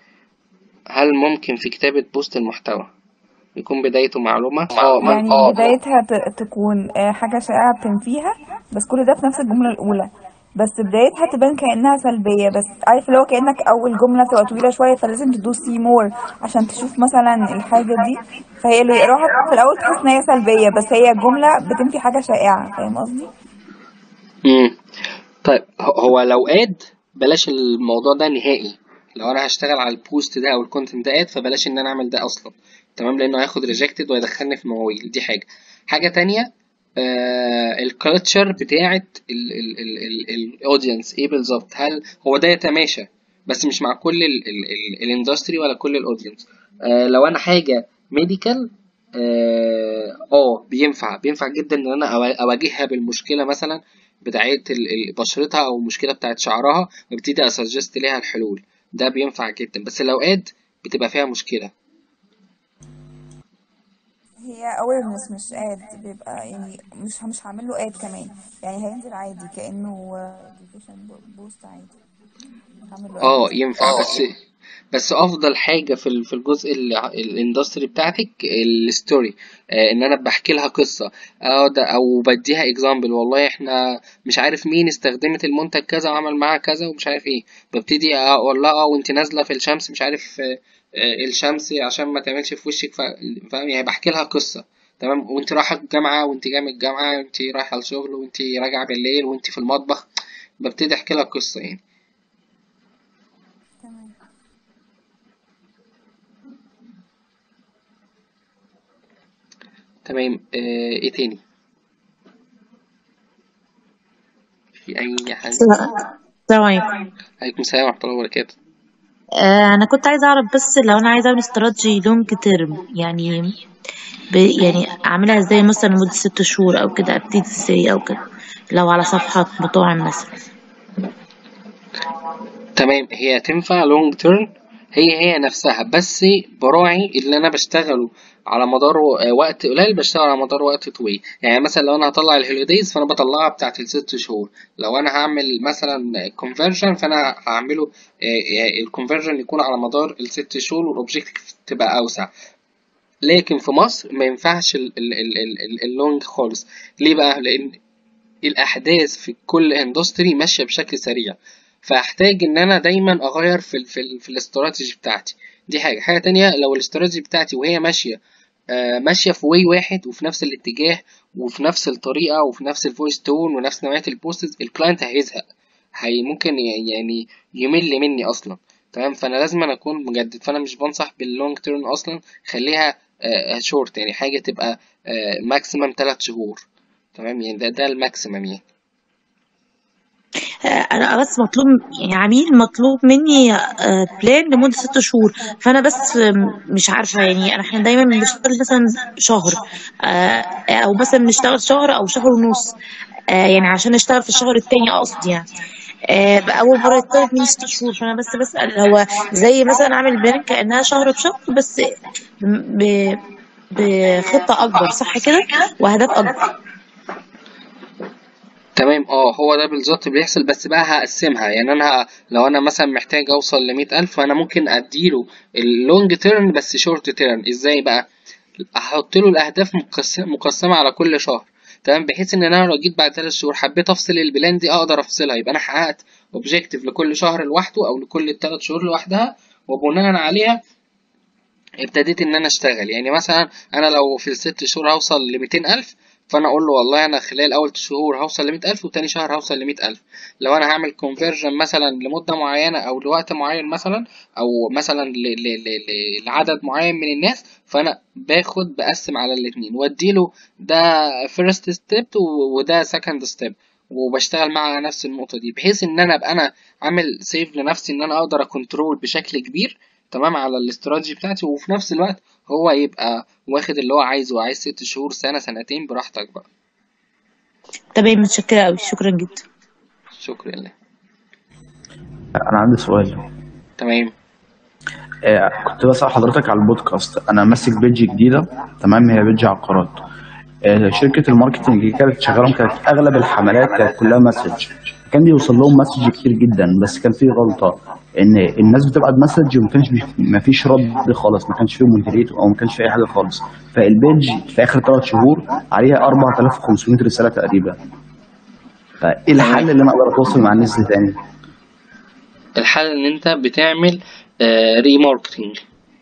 هل ممكن في كتابة بوست المحتوى يكون بدايته معلومة اه يعني من اه بدايتها ت- تكون آه، حاجة شائعة بتنفيها بس كل ده في نفس الجملة الأولى بس بدايتها تبان كأنها سلبية بس عارف اللي هو كأنك أول جملة بتبقى طويلة شوية فلازم تدوس سي مور عشان تشوف مثلا الحاجة دي فهي اللي يقراها في الأول تحس إن هي سلبية بس هي جملة بتنفي حاجة شائعة فاهم قصدي؟ مم. طيب ه- هو لو اد بلاش الموضوع ده نهائي لو انا هشتغل على البوست ده او الكونتنت ده اد فبلاش ان انا اعمل ده اصلا تمام لانه هياخد ريجكتد ويدخلني في مواويل دي حاجه حاجه تانية آه الكالتشر بتاعت الاودينس ايه بالظبط هل هو ده يتماشى بس مش مع كل الاندستري ولا كل الاودينس آه لو انا حاجه ميديكال اه آه، بينفع بينفع جدا ان انا أوا- اواجهها بالمشكله مثلا بتاعت ال- ال- بشرتها او المشكله بتاعت شعرها وابتدي اسجست ليها الحلول ده بينفع جدا بس لو اد بتبقى فيها مشكله هي awareness مش ad بيبقى يعني مش مش هعمل له ad كمان يعني هينزل عادي كأنه آه، education بوست عادي هعمل له ad اه بس ينفع بس بس افضل حاجه في ال- في الجزء ال- الاندستري بتاعتك الستوري آه ان انا بحكي لها قصه اه ده او بديها اكزامبل والله احنا مش عارف مين استخدمت المنتج كذا وعمل معاها كذا ومش عارف ايه ببتدي اقول لها اه وانت نازله في الشمس مش عارف آه آه، الشمس عشان ما تعملش في وشك فا- فاهم يعني بحكي لها قصه تمام وانت رايحه الجامعه وانت جايه من الجامعه وانت رايحه الشغل وانت راجعه بالليل وانت في المطبخ ببتدي احكي لها قصه يعني تمام تمام آه ايه تاني في اي حاجه السلام عليكم عليكم السلام ورحمه الله وبركاته آه، انا كنت عايزه اعرف بس لو انا عايزه اعمل استراتيجي لونج تيرم يعني ب... يعني اعملها ازاي مثلا لمده ست شهور او كده ابتدي ازاي او كده لو على صفحه مطاعم مثلا تمام هي تنفع لونج تيرم هي هي نفسها بس براعي اللي انا بشتغله على مدار و- وقت قليل بشتغل على مدار وقت طويل يعني مثلا لو انا هطلع الهوليديز فانا بطلعها بتاعت الست شهور لو انا هعمل مثلا كونفرجن فانا هعمله الكونفرجن يكون على مدار الست شهور والاوبجيكتيف تبقى اوسع لكن في مصر ما ينفعش ال- ال- ال- ال- ال- اللونج خالص ليه بقى لان الاحداث في كل اندستري ماشيه بشكل سريع فاحتاج ان انا دايما اغير في ال في, ال في الاستراتيجي بتاعتي دي حاجه حاجه تانية لو الاستراتيجي بتاعتي وهي ماشيه آه ماشيه في واي واحد وفي نفس الاتجاه وفي نفس الطريقه وفي نفس الفويس تون ونفس نوعيه البوستز الكلاينت هيزهق هي ممكن ي- يعني يمل مني اصلا تمام فانا لازم أنا اكون مجدد فانا مش بنصح باللونج تيرم اصلا خليها شورت يعني حاجه تبقى ماكسيمم 3 شهور تمام يعني ده ده الماكسيمم يعني آه، انا بس مطلوب يعني عميل مطلوب مني آه، بلان لمده ست شهور فانا بس آم، مش عارفه يعني انا احنا دايما بنشتغل مثلا شهر آه، او مثلا بنشتغل شهر او شهر ونص آه، يعني عشان نشتغل في الشهر التاني اقصد يعني آه، بأول مرة يطلب مني ست شهور فأنا بس بسأل هو زي مثلا أعمل بلان كأنها شهر بشهر بس ب... بخطة أكبر صح كده وأهداف أكبر تمام اه هو ده بالظبط بيحصل بس بقى هقسمها يعني انا ه- لو انا مثلا محتاج اوصل لمية الف فانا ممكن اديله اللونج تيرن بس شورت تيرن ازاي بقى احط له الاهداف مقسمه مقسمه على كل شهر تمام بحيث ان انا لو جيت بعد ثلاث شهور حبيت افصل البلان دي اقدر افصلها يبقى انا حققت اوبجيكتيف لكل شهر لوحده او لكل الثلاث شهور لوحدها وبناء عليها ابتديت ان انا اشتغل يعني مثلا انا لو في الست شهور هوصل ل ألف فانا اقول له والله انا خلال اول شهور هوصل ل ألف وتاني شهر هوصل ل ألف لو انا هعمل كونفرجن مثلا لمدة معينة او لوقت معين مثلا او مثلا ل- ل- ل- ل- لعدد معين من الناس فانا باخد بقسم على الاتنين واديله ده فيرست ستيب وده سكند ستيب وبشتغل مع نفس النقطة دي بحيث ان انا ابقى انا عامل سيف لنفسي ان انا اقدر اكنترول بشكل كبير تمام على الاستراتيجي بتاعتي وفي نفس الوقت هو يبقى واخد اللي هو عايزه عايز ست شهور سنة سنتين براحتك بقى تمام متشكرة أوي شكرا جدا شكرا لله انا عندي سؤال تمام آه، كنت بسأل حضرتك على البودكاست انا ماسك بيدج جديده تمام هي بيدج عقارات آه، شركه الماركتنج اللي كانت شغالهم كانت اغلب الحملات كانت كلها مسج كان بيوصل لهم مسج كتير جدا بس كان في غلطه ان الناس بتبعت مسج وما كانش بي- ما فيش رد خالص ما كانش فيه مودريت او ما كانش فيه اي حاجه خالص فالبيدج في اخر ثلاث شهور عليها 4500 رساله تقريبا فايه الحل اللي انا اقدر اتواصل مع الناس دي تاني الحل ان انت بتعمل ريماركتنج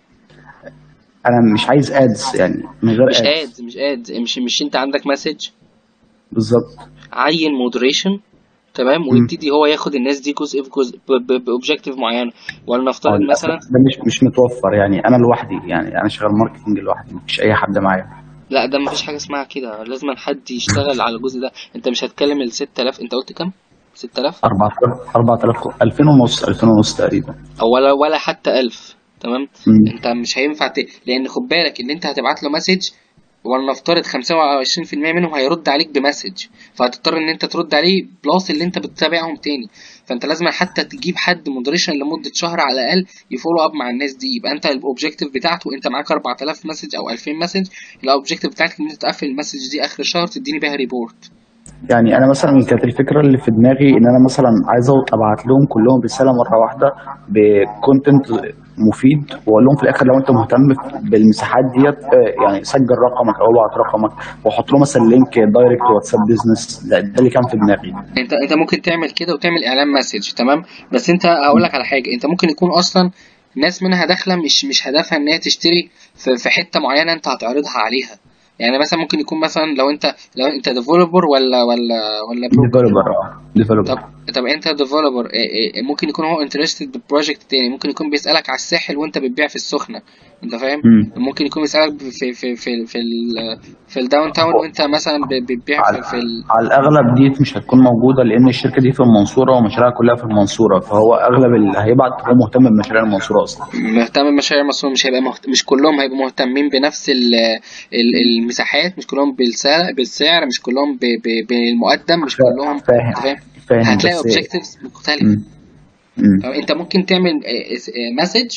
انا مش عايز ادز يعني من غير مش ادز ادز مش ادز مش مش انت عندك مسج بالظبط عين مودريشن تمام ويبتدي هو ياخد الناس دي جزء في جزء باوبجيكتيف معين ولنفترض اه مثلا للأسف ده مش مش متوفر يعني انا لوحدي يعني انا شغال ماركتنج لوحدي مفيش اي حد معايا لا ده مفيش حاجه اسمها كده لازم حد يشتغل على الجزء ده انت مش هتكلم ال 6000 انت قلت كام 6000 4000 4000 2000 ونص 2000 ونص تقريبا او ولا ولا حتى 1000 تمام مم. انت مش هينفع ت... لان خد بالك ان انت هتبعت له مسج ولنفترض 25% منهم هيرد عليك بمسج فهتضطر ان انت ترد عليه بلس اللي انت بتتابعهم تاني فانت لازم حتى تجيب حد مودريشن لمده شهر على الاقل يفولو اب مع الناس دي يبقى انت الاوبجيكتيف بتاعته انت معاك 4000 مسج او 2000 مسج الاوبجيكتيف بتاعتك ان انت تقفل المسج دي اخر الشهر تديني بيها ريبورت يعني انا مثلا كانت الفكره اللي في دماغي ان انا مثلا عايز ابعت لهم كلهم رساله مره واحده بكونتنت مفيد واقول لهم في الاخر لو انت مهتم بالمساحات ديت آه، يعني سجل رقمك او ابعت رقمك واحط له مثلا لينك دايركت واتساب بيزنس ده, ده اللي كان في دماغي انت انت ممكن تعمل كده وتعمل اعلان مسج تمام بس انت هقول لك على حاجه انت ممكن يكون اصلا ناس منها داخله مش مش هدفها ان هي تشتري في, في حته معينه انت هتعرضها عليها يعني مثلا ممكن يكون مثلا لو انت لو انت ديفلوبر ولا ولا ولا بروكر ديفلوبر اه ديفلوبر طب طب انت ديفلوبر ممكن يكون هو انترستد ببروجكت تاني ممكن يكون بيسالك على الساحل وانت بتبيع في السخنه انت فاهم مم. ممكن يكون بيسالك في في في في في, ال- في الداون تاون وانت مثلا ب- بتبيع في, في ال... على الاغلب دي مش هتكون موجوده لان الشركه دي في المنصوره ومشاريعها كلها في المنصوره فهو اغلب اللي هيبعت هو مهتم بمشاريع المنصوره اصلا مهتم بمشاريع مصر مش هيبقى مهت... مش كلهم هيبقوا مهتمين بنفس ال... ال... المساحات مش كلهم بالسعر بالسعر مش كلهم ب... ب... بالمقدم مش كلهم فاهم انت فاهم فاهم هتلاقي بس اوبجكتيفز مختلفه مم. مم. طب انت ممكن تعمل مسج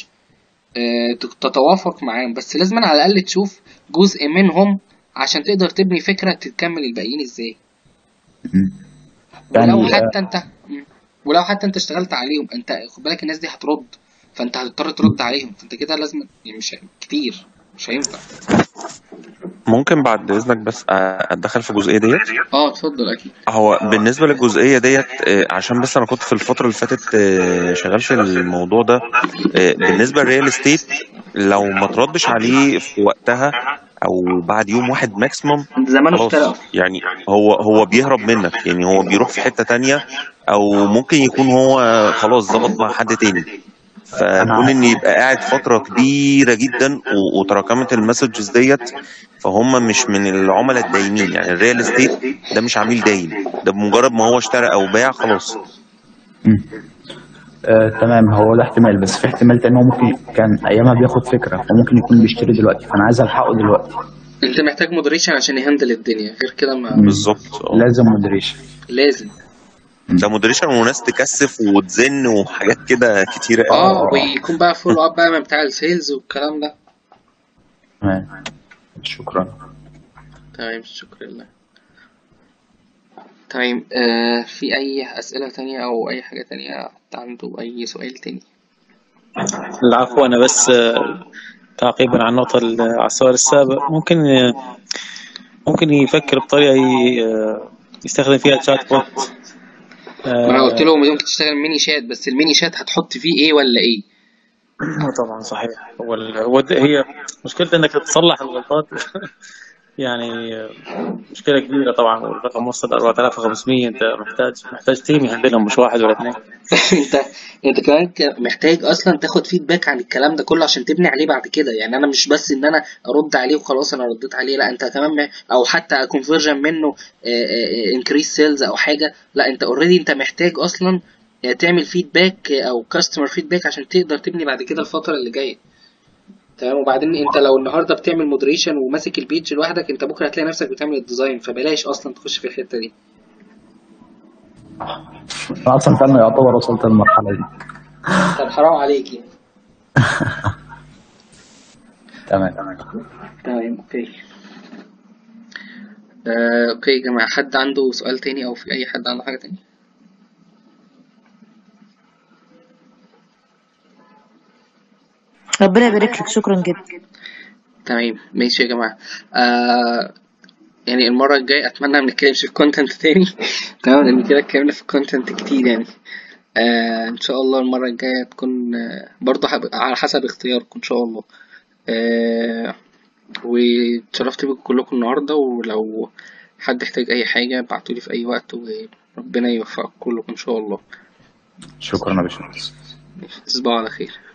تتوافق معاهم بس لازم على الاقل تشوف جزء منهم عشان تقدر تبني فكره تكمل الباقيين ازاي مم. ولو يعني حتى انت مم. ولو حتى انت اشتغلت عليهم انت خد بالك الناس دي هترد فانت هتضطر ترد عليهم فانت كده لازم يعني مش كتير مش هينفع ممكن بعد اذنك بس اتدخل في الجزئيه ديت اه اتفضل اكيد هو بالنسبه للجزئيه ديت آه، عشان بس انا كنت في الفتره اللي فاتت آه، شغال في الموضوع ده آه، بالنسبه للريال استيت لو ما تردش عليه في وقتها او بعد يوم واحد ماكسيموم زمانه خلاص اشترى يعني هو هو بيهرب منك يعني هو بيروح في حته تانية او ممكن يكون هو خلاص ظبط مع حد تاني فكون ان يبقى قاعد فتره كبيره جدا و- وتراكمت المسجز ديت فهم مش من العملاء الدايمين يعني الريال استيت ده مش عميل دايم ده بمجرد ما هو اشترى او باع خلاص آه تمام هو ده احتمال بس في احتمال تاني هو ممكن كان ايامها بياخد فكره وممكن يكون بيشتري دلوقتي فانا عايز الحقه دلوقتي انت محتاج مودريشن عشان يهندل الدنيا غير كده ما بالظبط اه لازم مودريشن لازم ده مودريشن وناس تكثف وتزن وحاجات كده كتيره قوي اه ويكون بقى فولو اب بقى من بتاع السيلز والكلام ده تمام شكرا تمام شكرا لله تمام آه في أي أسئلة تانية أو أي حاجة تانية حد عنده أي سؤال تاني العفو أنا بس آه، تعقيبا على النقطة ال- على السؤال السابق ممكن آه، ممكن يفكر بطريقة ي- آه، يستخدم فيها تشات بوت ما أنا قلت آه، له ممكن تشتغل ميني شات بس الميني شات هتحط فيه إيه ولا إيه طبعا صحيح هو ال- هو د- هي مشكلة انك تصلح الغلطات يعني آه، مشكلة كبيرة طبعا والرقم وصل 4500 انت محتاج محتاج تيم يهندلهم مش واحد ولا اثنين انت انت كمان ك- محتاج اصلا تاخد فيدباك عن الكلام ده كله عشان تبني عليه بعد كده يعني انا مش بس ان انا ارد عليه وخلاص انا رديت عليه لا انت كمان م- او حتى كونفرجن منه انكريس سيلز او حاجه لا انت اوريدي انت محتاج اصلا آه، تعمل فيدباك او كاستمر فيدباك عشان تقدر تبني بعد كده الفتره اللي جايه تمام وبعدين انت لو النهارده بتعمل مودريشن وماسك البيج لوحدك انت بكره هتلاقي نفسك بتعمل الديزاين فبلاش اصلا تخش في الحته دي انا اصلا فعلا يعتبر وصلت للمرحله دي طب حرام عليك يعني تمام تمام اوكي آه، اوكي يا جماعة حد عنده سؤال تاني او في اي حد عنده حاجة تانية ربنا يبارك لك شكرا جدا تمام ماشي يا جماعة آه يعني المرة الجاية اتمنى ما نتكلمش في الكونتنت تاني تمام لان كده اتكلمنا في الكونتنت كتير يعني آه ان شاء الله المرة الجاية تكون آه برضه حب- على حسب اختياركم ان شاء الله آه واتشرفت بيكم كلكم النهاردة ولو حد احتاج اي حاجة ابعتولي في اي وقت وربنا يوفقكم كلكم ان شاء الله شكرا يا باشمهندس تصبحوا على خير